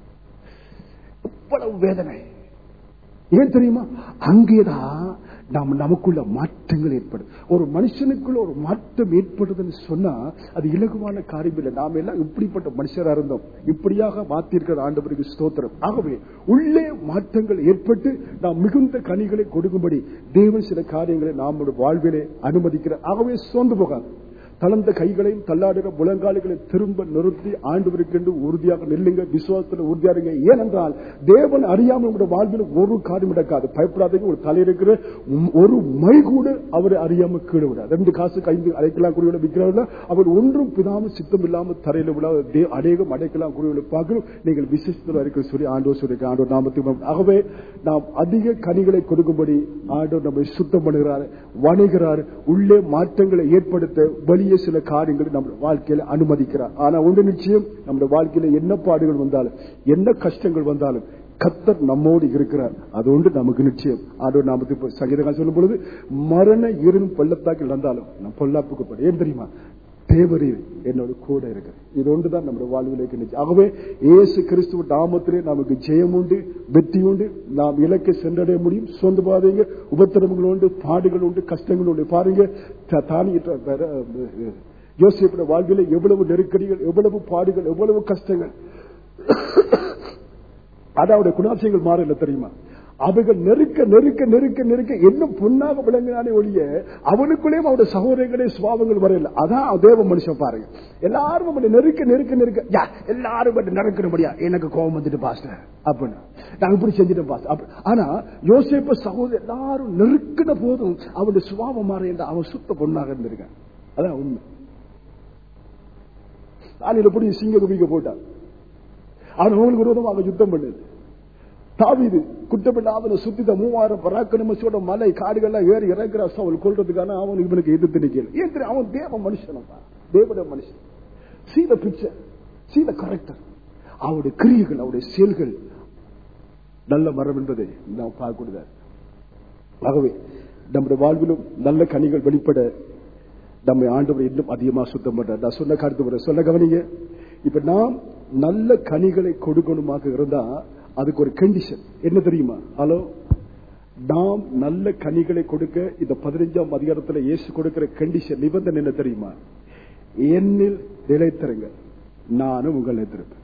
Speaker 1: எவ்வளவு வேதனை ஏன் தெரியுமா அங்கேதான் நாம் நமக்குள்ள மாற்றங்கள் ஏற்படும் ஒரு மனுஷனுக்குள்ள ஒரு மாற்றம் ஏற்படுதுன்னு சொன்னா அது இலகுவான காரியம் இல்லை நாம எல்லாம் இப்படிப்பட்ட மனுஷரா இருந்தோம் இப்படியாக மாத்திருக்கிற ஆண்டவருக்கு ஸ்தோத்திரம் ஆகவே உள்ளே மாற்றங்கள் ஏற்பட்டு நாம் மிகுந்த கனிகளை கொடுக்கும்படி தேவன் சில காரியங்களை நம்முடைய வாழ்விலே அனுமதிக்கிறார் ஆகவே சோர்ந்து போகாது தளர்ந்த கைகளையும் தள்ளாடுகிற முழங்கால்களை திரும்ப நிறுத்தி ஆண்டவருக்கென்று உறுதியாக நில்லுங்க விசுவாசத்தில் உறுதியா இருங்க ஏனென்றால் தேவன் அறியாமல் உங்களுடைய வாழ்வில் ஒரு காரியம் நடக்காது பயப்படாதீங்க ஒரு தலையிருக்கிற ஒரு மை கூட அவரை அறியாம கீழே விடாது ரெண்டு காசு ஐந்து அடைக்கலாம் குறியோட விற்கிறவர்கள் அவர் ஒன்றும் பிதாம சித்தம் இல்லாமல் தரையில விழா தே- அநேகம் அடைக்கலாம் குறியோட பார்க்கணும் நீங்கள் விசேஷத்தில் இருக்க சொல்லி ஆண்டோர் சொல்லி ஆண்டோர் நாமத்துக்கு ஆகவே நாம் அதிக கனிகளை கொடுக்கும்படி ஆண்டோர் நம்மை சுத்தம் பண்ணுகிறார் வணிகிறார் உள்ளே மாற்றங்களை ஏற்படுத்த வெளியே சில காரியங்களை நம்ம வாழ்க்கையில அனுமதிக்கிறார் ஆனா ஒன்று நிச்சயம் நம்முடைய வாழ்க்கையில என்ன பாடுகள் வந்தாலும் என்ன கஷ்டங்கள் வந்தாலும் கத்தர் நம்மோடு இருக்கிறார் அது ஒன்று நமக்கு நிச்சயம் ஆண்டவர் நாமத்துக்கு சங்கீதங்கள் சொல்லும் பொழுது மரண இருளும் பள்ளத்தாக்கில் இருந்தாலும் நான் பொல்லாப்புக்கு போறேன். ஏன் தெரியுமா தேவரீர் என்னோட கூட இருக்கு இது ஒன்றுதான் நம்முடைய வாழ்விലേക്ക് நிச்சயம் ஆகவே இயேசு கிறிஸ்துவ நாமத்திலே நமக்கு ஜெயம் உண்டு வெற்றி உண்டு நாம் இலக்கை சென்றடைய முடியும் சொந்த பாதைங்க உபத்திரவங்கள் உண்டு பாடுகள் உண்டு கஷ்டங்கள் உண்டு பாருங்க த- தானிய யோசிப்பட வாழ்வில எவ்வளவு நெருக்கடிகள் எவ்வளவு பாடுகள் எவ்வளவு கஷ்டங்கள் அதாவது குணாசியங்கள் மாறல தெரியுமா அவைகள் நெருக்க நெருக்க நெருக்க நெருக்க இன்னும் பொன்னாக விளங்கினானே ஒழிய அவனுக்குள்ளேயும் அவருடைய சகோதரங்களே சுவாபங்கள் வரையில அதான் தேவ மனுஷன் பாருங்க எல்லாரும் அவனை நெருக்க நெருக்க நெருக்க யா, எல்லாரும் பட்டு நடக்கணும்படியா எனக்கு கோபம் வந்துட்டு பாஸ்டர் அப்படின்னு நான் இப்படி செஞ்சுட்டேன் பாஸ்டர் அப்படி. ஆனா யோசேப்ப சகோதரர் எல்லாரும் நெருக்கின போதும் அவனுடைய சுவாபம் மாற என்ற அவன் சுத்த பொண்ணாக இருந்திருக்கான் அதான் உண்மை காலையில போய் சிங்க குபிக்க போட்டான் அவன் அவங்களுக்கு விரோதமாக யுத்தம் பண்ணுது தாவீது குற்றமில்லாத சுத்தித மூவாயிரம் பராக்கிரமசியோட மலை காடுகள்லாம் ஏறி இறங்குற அவள் கொள்றதுக்கான அவன் இவனுக்கு எதிர்த்து நிக்கல ஏன் தெரியும்? அவன் தேவ மனுஷனப்பா தேவட மனுஷன் see the picture see the character அவருடைய கிரியைகள் அவருடைய செயல்கள் நல்ல மரம் என்பதை நாம் பார்க்கக்கூடாது ஆகவே நம்முடைய வாழ்விலும் நல்ல கனிகள் வெளிப்பட நம்மை ஆண்டவர் இன்னும் அதிகமா சுத்தம் பண்றார் நான் சொன்ன கருத்து முறை சொல்ல கவனிங்க இப்ப நாம் நல்ல கனிகளை கொடுக்கணுமாக இருந்தா அதுக்கு ஒரு கண்டிஷன் என்ன தெரியுமா ஹலோ நாம் நல்ல கனிகளை கொடுக்க இந்த பதினஞ்சாம் அதிகாரத்துல இயேசு கொடுக்கிற கண்டிஷன் நிபந்தனை என்ன தெரியுமா என்னில் நிலைத்திருங்க நானும் உங்கள் நிலைத்திருப்பேன்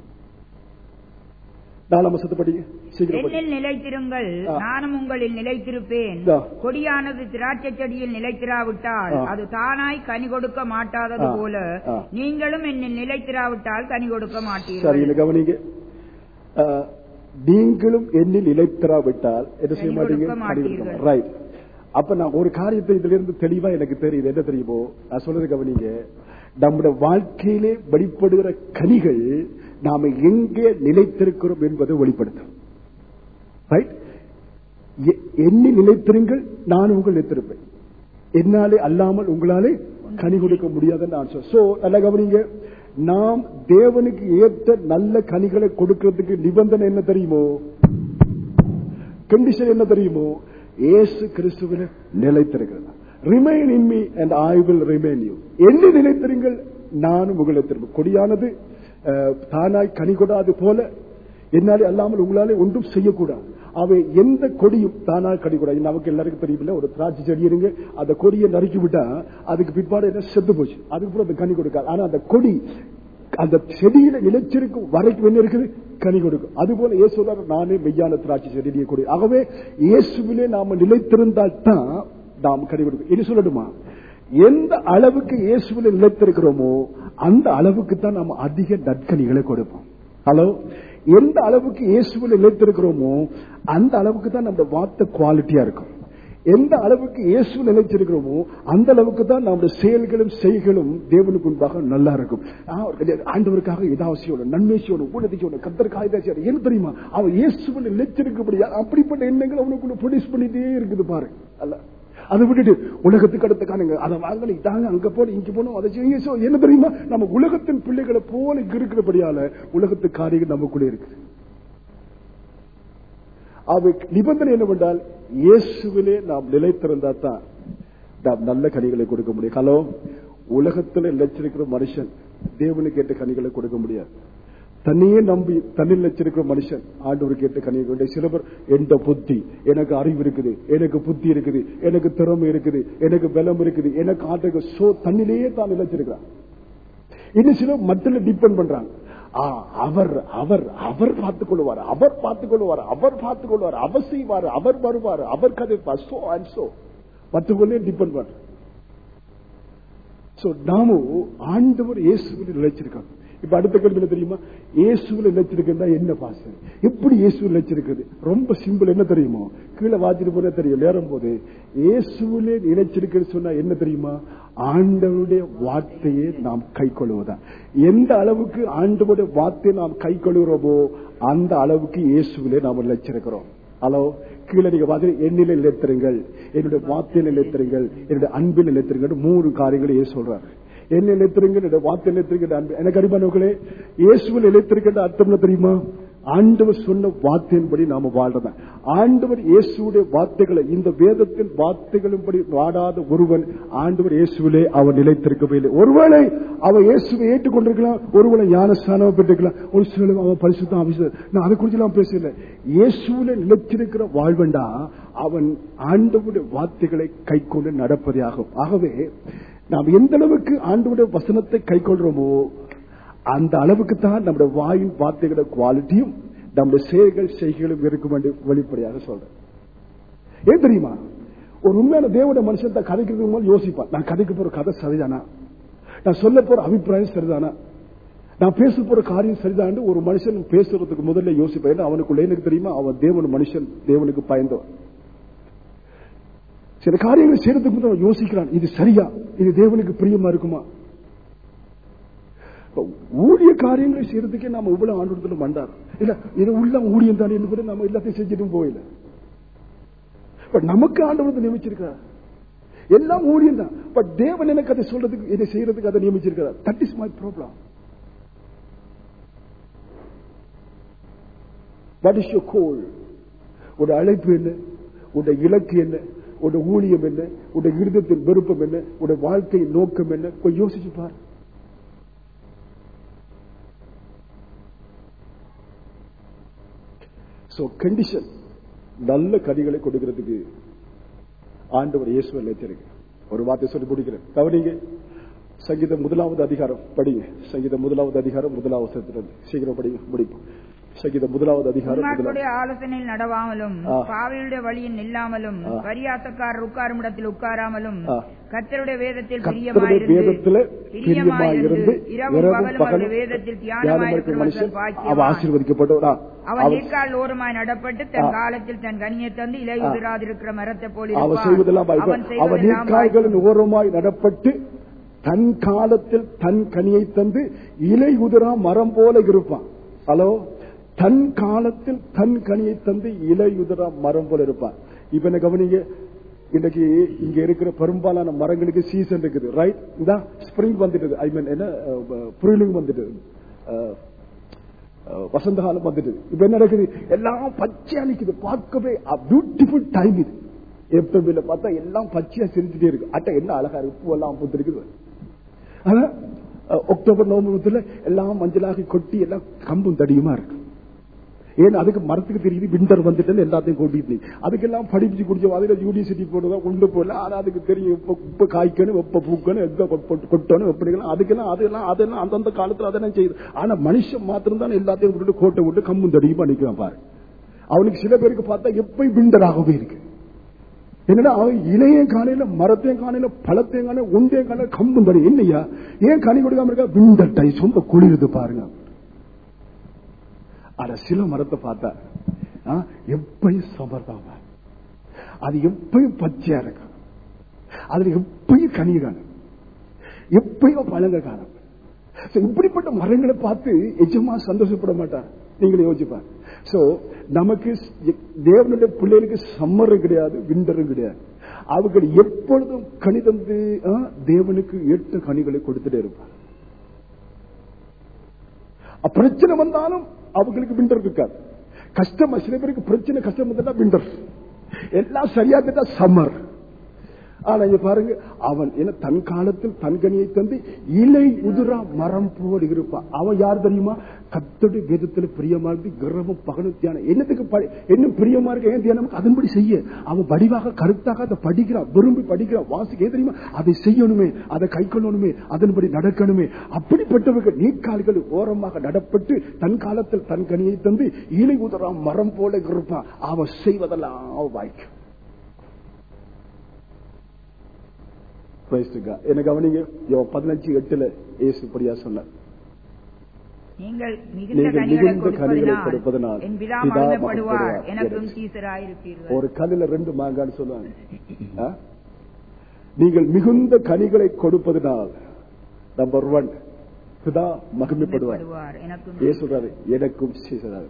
Speaker 1: நாலாம் வசத்தை படிங்க சீக்கிரம் படிங்க.
Speaker 2: என்னில் நிலைத்திருங்கள்
Speaker 1: ஆ.
Speaker 2: நானும் உங்களில் நிலைத்திருப்பேன்
Speaker 1: ஆ.
Speaker 2: கொடியானது திராட்சை செடியில் நிலைத்திராவிட்டால்
Speaker 1: ஆ.
Speaker 2: அது தானாய் கனி கொடுக்க மாட்டாதது
Speaker 1: ஆ.
Speaker 2: போல
Speaker 1: ஆ.
Speaker 2: நீங்களும் என்னில் நிலைத்திராவிட்டால் கனி கொடுக்க
Speaker 1: சரி
Speaker 2: மாட்டீர்கள்
Speaker 1: இதை கவனிங்க அஹ், நீங்களும் என்னில் இழைத்தராவிட்டால் என்ன செய்ய
Speaker 2: கனி
Speaker 1: மாட்டீங்க
Speaker 2: கொடுக்க மாட்டீர்கள்.
Speaker 1: ரைட் அப்ப நான் ஒரு காரியத்தை இதுல இருந்து தெளிவா எனக்கு தெரியுது என்ன தெரியுமோ நான் சொல்றது கவனிங்க நம்முடைய வாழ்க்கையிலே வெளிப்படுகிற கனிகள் நாம எங்கே நிலைத்திருக்கிறோம் என்பதை வெளிப்படுத்தும் ரைட் எண்ணி நிலைத்திருங்கள் நான் உங்கள் நிலைத்திருப்பேன் என்னாலே அல்லாமல் உங்களாலே கனி கொடுக்க முடியாதுன்னு நான் சொல்றேன். So, நல்லா கவனிங்க நாம் தேவனுக்கு ஏற்ற நல்ல கனிகளை கொடுக்கிறதுக்கு நிபந்தனை என்ன தெரியுமோ கண்டிஷன் என்ன தெரியுமோ இயேசு கிறிஸ்துவில நிலைத்திருக்கிறது remain in me and I will remain you என்ன நிலைத்திருங்கள் நானும் உங்களை திரும்ப கொடியானது அஹ், தானாய் கனி கொடாது போல என்னாலே அல்லாமல் உங்களாலே ஒன்றும் செய்யக்கூடாது அவை எந்த கொடியும் தானாக கனி கூடாது நமக்கு எல்லாருக்கும் தெரியல ஒரு திராட்சை செடி இருங்க அந்த கொடியை நறுக்கி விட்டா அதுக்கு பிற்பாடு என்ன செத்து போச்சு அதுக்கு அப்புறம் அந்த கனி கொடுக்காது ஆனா அந்த கொடி அந்த செடியில நிலைச்சிருக்கும் வரைக்கும் என்ன இருக்குது கனி கொடுக்கும் அதுபோல இயேசு சொல்றாரு, நானே மெய்யான திராட்சை செடியை கொடு ஆகவே இயேசுவிலே நாம நிலைத்திருந்தால் தான் நாம் கனி கொடுக்கும் இனி சொல்லட்டுமா எந்த அளவுக்கு இயேசுவில நிலைத்திருக்கிறோமோ அந்த அளவுக்கு தான் நாம் அதிக நற்கனிகளை கொடுப்போம் ஹலோ எந்த அளவுக்கு இயேசுவில் நிலைத்திருக்கிறோமோ அந்த அளவுக்கு தான் நம்ம வார்த்தை குவாலிட்டியா இருக்கும் எந்த அளவுக்கு இயேசு நிலைச்சிருக்கிறோமோ அந்த அளவுக்கு தான் நம்முடைய செயல்களும் செய்களும் தேவனுக்கு முன்பாக நல்லா இருக்கும் ஆ, ஆண்டவருக்காக ஏதாவது செய்யணும் நன்மை செய்யணும் ஊழலை செய்யணும் கத்தருக்காக ஏதாவது செய்யணும் ஏன் தெரியுமா அவன் இயேசுவில் நிலைச்சிருக்கபடியா அப்படிப்பட்ட எண்ணங்கள் அவனுக்குள்ள ப்ரொடியூஸ் பண்ணிட்டே இருக்குது பாரு அல்ல அதை விட்டுட்டு உலகத்துக்கு அடுத்த காணுங்க அதை வாங்கல இதாங்க அங்க போன இங்க போனோம் அதை செய்யுங்க சோ, என்ன தெரியுமா நம்ம உலகத்தின் பிள்ளைகளை போல இங்க இருக்கிறபடியால உலகத்து காரியங்கள் நமக்குள்ளே இருக்குது அவை நிபந்தனை என்னவென்றால் இயேசுவிலே நாம் நிலைத்திருந்தா தான் நாம் நல்ல கனிகளை கொடுக்க முடியும் ஹலோ உலகத்துல நிலைச்சிருக்கிற மனுஷன் தேவனுக்கு ஏற்ற கனிகளை கொடுக்க முடியாது தன்னையே நம்பி தன்னில் நிலைச்சிருக்கிற மனுஷன் ஆண்டவர் கேட்ட கனியை கொண்டு சில பேர் எந்த புத்தி எனக்கு அறிவு இருக்குது எனக்கு புத்தி இருக்குது எனக்கு திறமை இருக்குது எனக்கு பலம் இருக்குது எனக்கு ஆட்டங்க சோ தன்னிலேயே தான் நிலைச்சிருக்கிறான் இன்னும் சில மத்தில டிபெண்ட் பண்றாங்க ஆ, அவர் அவர் அவர் பார்த்துக் கொள்வார் அவர் பார்த்துக் கொள்வார் அவர் பார்த்துக் கொள்வார் அவர் செய்வார் அவர் வருவார் அவர் கதைப்பார் சோ அண்ட் சோ மற்றவர்களே டிபெண்ட் பண்ற சோ நாமும் ஆண்டவர் இயேசுவில் நிலைச்சிருக்கோம் இப்ப அடுத்த கேள்வி என்ன தெரியுமா இயேசுவில் நிலைச்சிருக்கிறதா என்ன பாசம் எப்படி இயேசுவில் நிலைச்சிருக்குது ரொம்ப சிம்பிள் என்ன தெரியுமா கீழே வாச்சிட்டு போனா தெரியும் நேரம் போது இயேசுவிலே நிலைச்சிருக்கிறது சொன்னா என்ன தெரியுமா ஆண்டவருடைய வார்த்தையை நாம் கை கொள்வதா எந்த அளவுக்கு ஆண்டவருடைய வார்த்தையை நாம் கை கொள்கிறோமோ அந்த அளவுக்கு இயேசுவிலே நாம் நிலைச்சிருக்கிறோம் ஹலோ கீழே நீங்க பார்த்து எண்ணில நிலைத்திருங்கள் என்னுடைய வார்த்தையில் நிலைத்திருங்கள் என்னுடைய அன்பில் நிலைத்திருங்கள் மூணு காரியங்களை ஏன் சொல்றாரு என்ன நிலைத்திருங்கள் என்னுடைய வார்த்தை நிலைத்திருக்கின்ற அன்பு எனக்கு அடிமானவர்களே இயேசுவில் நிலைத்திருக்கின்ற அர்த்தம் என்ன தெரியுமா ஆண்டவர் சொன்ன வார்த்தையின்படி நாம வாழ்றதான் ஆண்டவர் இயேசுடைய வார்த்தைகளை இந்த வேதத்தின் வார்த்தைகளின்படி வாடாத ஒருவன் ஆண்டவர் இயேசுவிலே அவன் நிலைத்திருக்கவே இல்லை ஒருவேளை அவன் இயேசுவை ஏற்றுக்கொண்டிருக்கலாம் ஒருவேளை ஞானஸ்தானம் பெற்றிருக்கலாம் ஒரு சில அவன் பரிசுத்தம் அபிஷேகம் நான் அதை குறித்து எல்லாம் பேசல இயேசுவில நிலைத்திருக்கிற வாழ்வண்டா அவன் ஆண்டவருடைய வார்த்தைகளை கை கொண்டு நடப்பதே ஆகும் ஆகவே நாம் எந்த அளவுக்கு ஆண்டவருடைய வசனத்தை கை கொள்றோமோ அந்த அளவுக்கு தான் நம்முடைய வாயின் வார்த்தைகளோட குவாலிட்டியும் நம்முடைய செயல்கள் செய்களும் இருக்கும் என்று வெளிப்படையாக சொல்றேன் ஏன் தெரியுமா ஒரு உண்மையான தேவனுடைய மனுஷன் தான் கதைக்கிறதுக்கு போது யோசிப்பான் நான் கதைக்க போற கதை சரிதானா நான் சொல்ல போற அபிப்பிராயம் சரிதானா நான் பேச போற காரியம் சரிதான் ஒரு மனுஷன் பேசுறதுக்கு முதல்ல யோசிப்பேன் ஏன்னா அவனுக்குள்ள எனக்கு தெரியுமா அவன் தேவன் மனுஷன் தேவனுக்கு பயந்தவன் சில காரியங்களை செய்யறதுக்கு முதல்ல அவன் யோசிக்கிறான் இது சரியா இது தேவனுக்கு பிரியமா இருக்குமா ஊழிய காரியங்களை செய்யறதுக்கே நாம இவ்வளவு ஆண்டு மண்டார் இல்ல இது உள்ள ஊழியம் தானே கூட நம்ம எல்லாத்தையும் செஞ்சுட்டும் போயில பட் நமக்கு ஆண்டவர் நியமிச்சிருக்கிறார் எல்லாம் ஊழியம் தான் பட் தேவன் எனக்கு அதை சொல்றதுக்கு இதை செய்யறதுக்கு அதை நியமிச்சிருக்கிறார் that is my problem what is your call உட அழைப்பு என்ன உட இலக்கு என்ன உட ஊழியம் என்ன உட இருதத்தின் விருப்பம் என்ன உட வாழ்க்கையின் நோக்கம் என்ன போய் யோசிச்சு பாரு சோ கண்டிஷன் நல்ல கனிகளை கொடுக்கிறதுக்கு ஆண்டவர் இயேசுவை நினைச்சிருக்கு ஒரு வார்த்தை சொல்லி முடிக்கிறேன் கவனிங்க சங்கீதம் முதலாவது அதிகாரம் படிங்க சங்கீதம் முதலாவது அதிகாரம் முதலாவது வசனத்திலிருந்து. சீக்கிரம் படிங்க முடிப்போம் சங்கீதம் முதலாவது அதிகாரம் முதலாவது
Speaker 2: துன்மார்க்கருடைய ஆலோசனையில் நடவாமலும்
Speaker 1: ஆ.
Speaker 2: பாவியுடைய வழியில் நில்லாமலும்
Speaker 1: ஆ.
Speaker 2: பரியாசக்காரர் உட்காரும் இடத்தில் உட்காராமலும்
Speaker 1: ஆ.
Speaker 2: கர்த்தருடைய வேதத்தில்
Speaker 1: கர்த்தருடைய
Speaker 2: பிரியமாயிருந்து
Speaker 1: வேதத்திலே பிரியமாயிருந்து
Speaker 2: இரவும்
Speaker 1: இரவும்
Speaker 2: பகலும்
Speaker 1: பகலும்
Speaker 2: அவருடைய வேதத்தில்
Speaker 1: தியானமாயிருக்கிற
Speaker 2: தியானமாயிருக்கிற
Speaker 1: மனுஷன்
Speaker 2: மனுஷன்
Speaker 1: அவன்
Speaker 2: பாக்கியவான்.
Speaker 1: ஆசீர்வதிக்கப்பட்டவனா
Speaker 2: அவன்
Speaker 1: அவன்
Speaker 2: நீர்க்கால் ஓரமாய் நடப்பட்டு தன்
Speaker 1: ஆ.
Speaker 2: காலத்தில் தன் கனியை தந்து இலை
Speaker 1: ஆ.
Speaker 2: உதிராதிருக்கிற மரத்தை போல்
Speaker 1: அவன்
Speaker 2: இருப்பான்.
Speaker 1: செய்வதெல்லாம்
Speaker 2: அவன்
Speaker 1: வாய்ப்பு. அவன்
Speaker 2: செய்வதெல்லாம்
Speaker 1: நீர்க்காய்களின் ஓரமாய் நடப்பட்டு தன் காலத்தில் தன் கனியை தந்து இலை உதிரா மரம் போல இருப்பான் ஹலோ தன் காலத்தில் தன் கனியை தந்து இலை உதிரா மரம் போல இருப்பான் இப்ப என்ன கவனிங்க இன்னைக்கு இங்க இருக்கிற பெரும்பாலான மரங்களுக்கு சீசன் இருக்குது ரைட் இந்த ஸ்ப்ரிங் வந்துட்டு ஐ மீன் என்ன புரியலிங் வந்துட்டு அஹ், அஹ், வசந்த காலம் வந்துட்டு இப்ப என்ன நடக்குது எல்லாம் பச்சையா நிக்குது பார்க்கவே பியூட்டிஃபுல் டைம் இது ஏப்ரல்ல பார்த்தா எல்லாம் பச்சையா சிரிச்சுட்டே இருக்கு அட்டை என்ன அழகா இருக்கு பூவெல்லாம் பூத்திருக்குது ஆனா அஹ், அக்டோபர் நவம்பர் எல்லாம் மஞ்சளாகி கொட்டி எல்லாம் கம்பும் தடியுமா இருக்கு ஏன்னா அதுக்கு மரத்துக்கு தெரியுது விண்டர் வந்துட்டு எல்லாத்தையும் கொட்டிட்டு அதுக்கெல்லாம் படிச்சு குடிச்ச அதுல யூனிவர்சிட்டி போடுவா கொண்டு போடல ஆனா அதுக்கு தெரியும் எப்ப உப்பு காய்க்கணும் வெப்ப பூக்கணும் எங்க கொ- கொட்டணும் எப்படிலாம் அதுக்கெல்லாம் அதெல்லாம் அதெல்லாம் அந்தந்த காலத்துல அதெல்லாம் செய்யுது ஆனா மனுஷன் மாத்திரம் தான் எல்லாத்தையும் விட்டுட்டு கோட்டை விட்டு கம்பும் தடியுமா நிக்கிறான் பாரு அவனுக்கு சில பேருக்கு பார்த்தா எப்பயும் விண்டராகவே இருக்கு என்னடா அவன் இலையும் காணையில மரத்தையும் காணையில பழத்தையும் காண ஒன்றையும் காண கம்பும் தடி என்னையா ஏன் கனி கொடுக்காம இருக்கா விண்டர் டை சொம்ப குளிருது பாருங்க ஆனா சில மரத்தை பார்த்தா ஆ, எப்பயும் சமர்தாம அது எப்பயும் பச்சையா இருக்கும் அதுல எப்பயும் கனி காணும் எப்பயும் பழங்கள் காணும் So, இப்படிப்பட்ட மரங்களை பார்த்து எஜமா சந்தோஷப்பட மாட்டார் நீங்களே யோசிப்பார் சோ நமக்கு ஸ்- தேவனுடைய பிள்ளைகளுக்கு சம்மரும் கிடையாது விண்டரும் கிடையாது அவர்கள் எப்பொழுதும் கனி தந்து ஆ, தேவனுக்கு ஏற்ற கனிகளை கொடுத்துட்டே இருப்பார் அ, பிரச்சனை வந்தாலும் அவங்களுக்கு விண்டர் இருக்காது கஷ்டம் சில பேருக்கு பிரச்சனை கஷ்டம் வந்தா விண்டர் எல்லாம் சரியா இருந்தா சம்மர் ஆனா இங்க பாருங்க அவன் என்ன தன் காலத்தில் தன் கனியை தந்து இலை உதிரா மரம் போடு இருப்பான் அவன் யார் தெரியுமா கத்தடி வேதத்துல பிரியமா இருந்து கர்வம் பகலும் தியானம் என்னத்துக்கு படி- என்ன பிரியமா இருக்க ஏன் தியானம் அதன்படி செய்ய அவன் வடிவாக கருத்தாக அதை படிக்கிறான் விரும்பி படிக்கிறான் வாசிக்க ஏன் தெரியுமா அதை செய்யணுமே அதை கை கொள்ளணுமே அதன்படி நடக்கணுமே அப்படிப்பட்டவர்கள் நீக்கால்கள் ஓரமாக நடப்பட்டு தன் காலத்தில் தன் கனியை தந்து இலை உதிரா மரம் போல இருப்பான் அவன் செய்வதெல்லாம் அவன் வாய்க்கும் Praise to God. என்ன கவனிங்க யோ பதினஞ்சு எட்டுல இயேசு இப்படியா சொன்னார்
Speaker 2: நீங்கள் மிகுந்த
Speaker 1: நீங்கள்
Speaker 2: கனிகளை
Speaker 1: மிகுந்த கனிகளை
Speaker 2: கொடுப்பதினால்
Speaker 1: கொடுப்பதனால்
Speaker 2: என் பிதா
Speaker 1: பிதா
Speaker 2: மகிமைப்படுவார்
Speaker 1: மகிமைப்படுவார்.
Speaker 2: எனக்கும்
Speaker 1: Yes.
Speaker 2: சீசராயிருப்பீர்கள்
Speaker 1: ஒரு கல்லுல ரெண்டு மாங்கான்னு சொல்லுவாங்க ஆ? நீங்கள் மிகுந்த கனிகளை கொடுப்பதனால் நம்பர் ஒன் பிதா மகிமைப்படுவார்
Speaker 2: மகிமைப்படுவார் எனக்கும்
Speaker 1: ஏன் சொல்றாரு எனக்கும் சீசராரு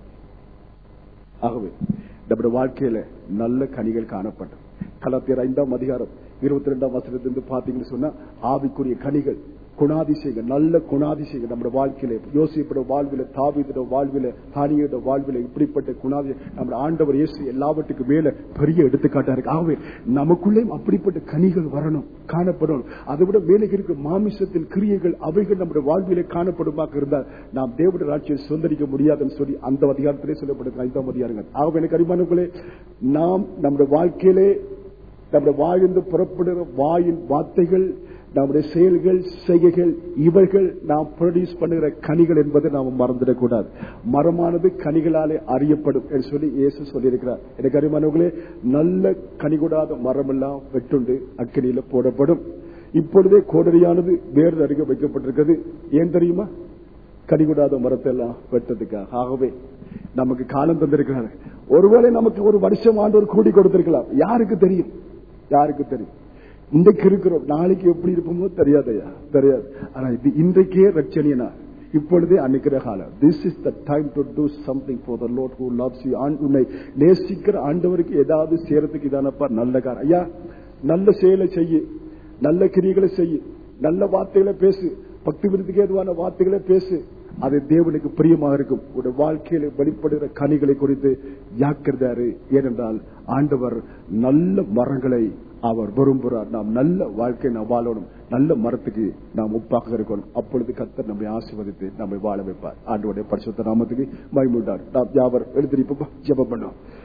Speaker 1: ஆகவே நம்முடைய வாழ்க்கையில நல்ல கனிகள் காணப்படும் கலத்தியர் ஐந்தாம் அதிகாரம் இருபத்தி ரெண்டாம் வசனத்திலிருந்து பாத்தீங்கன்னு சொன்னா ஆவிக்குரிய கனிகள் குணாதிசயங்கள் நல்ல குணாதிசயங்கள் நம்முடைய வாழ்க்கையில யோசிப்பட வாழ்வில தாவிதோட வாழ்வில தானியோட வாழ்வில இப்படிப்பட்ட குணாதி நம்முடைய ஆண்டவர் இயேசு எல்லாவற்றுக்கு மேல பெரிய எடுத்துக்காட்டா இருக்கு ஆகவே நமக்குள்ளேயும் அப்படிப்பட்ட கனிகள் வரணும் காணப்படணும் அதை விட மேலே இருக்கிற மாமிசத்தின் கிரியைகள் அவைகள் நம்முடைய வாழ்விலே காணப்படுமாக இருந்தால் நாம் தேவனுடைய ராட்சியை சுதந்திரிக்க முடியாதுன்னு சொல்லி அந்த அதிகாரத்திலே சொல்லப்படுகிற ஐந்தாம் அதிகாரங்கள் ஆகவே எனக்கு அறிமானங்களே நாம் நம்முடைய வாழ்க்கையிலே நம்முடைய வாயிலிருந்து புறப்படுகிற வாயின் வார்த்தைகள் நம்முடைய செயல்கள் செய்கைகள் இவைகள் நாம் ப்ரொடியூஸ் பண்ணுகிற கனிகள் என்பதை நாம் மறந்துடக்கூடாது மரமானது கனிகளாலே அறியப்படும் என்று சொல்லி இயேசு சொல்லியிருக்கிறார் எனக்கு அறிமானவர்களே நல்ல கனிகூடாத மரம் எல்லாம் வெட்டுண்டு அக்கினியில போடப்படும் இப்பொழுதே கோடரியானது வேறு அருகே வைக்கப்பட்டிருக்கிறது ஏன் தெரியுமா கனிகூடாத மரத்தை எல்லாம் வெட்டதுக்காக ஆகவே நமக்கு காலம் தந்திருக்கிறார் ஒருவேளை நமக்கு ஒரு வருஷம் ஆண்டு கூடி கொடுத்திருக்கலாம் யாருக்கு தெரியும் யாருக்கு தெரியும் இன்றைக்கு இருக்கிறோம் நாளைக்கு எப்படி இருப்போமோ தெரியாதையா தெரியாது ஆனா இது இன்றைக்கே ரட்சணியனா இப்பொழுதே அன்னைக்கிற காலம் this is the time to do something for the Lord who loves you உன்னை நேசிக்கிற ஆண்டவருக்கு ஏதாவது செய்யறதுக்கு இதானப்பா நல்ல காரணம் ஐயா நல்ல செயலை செய்ய நல்ல கிரிகளை செய்ய நல்ல வார்த்தைகளை பேசு பக்தி விருதுக்கு ஏதுவான வார்த்தைகளை பேசு அது தேவனுக்கு பிரியமாக இருக்கும் உடைய வாழ்க்கையில வெளிப்படுகிற கனிகளை குறித்து ஜாக்கிரதாரு ஏனென்றால் ஆண்டவர் நல்ல மரங்களை அவர் விரும்புகிறார் நாம் நல்ல வாழ்க்கை நாம் வாழணும் நல்ல மரத்துக்கு நாம் ஒப்பாக இருக்கணும் அப்பொழுது கத்தர் நம்மை ஆசீர்வதித்து நம்மை வாழ வைப்பார் ஆண்டவருடைய பரிசுத்த நாமத்துக்கு மகிமுண்டார் நாம் யாவர் எழுந்திருப்போம் ஜெபம் பண்ணோம்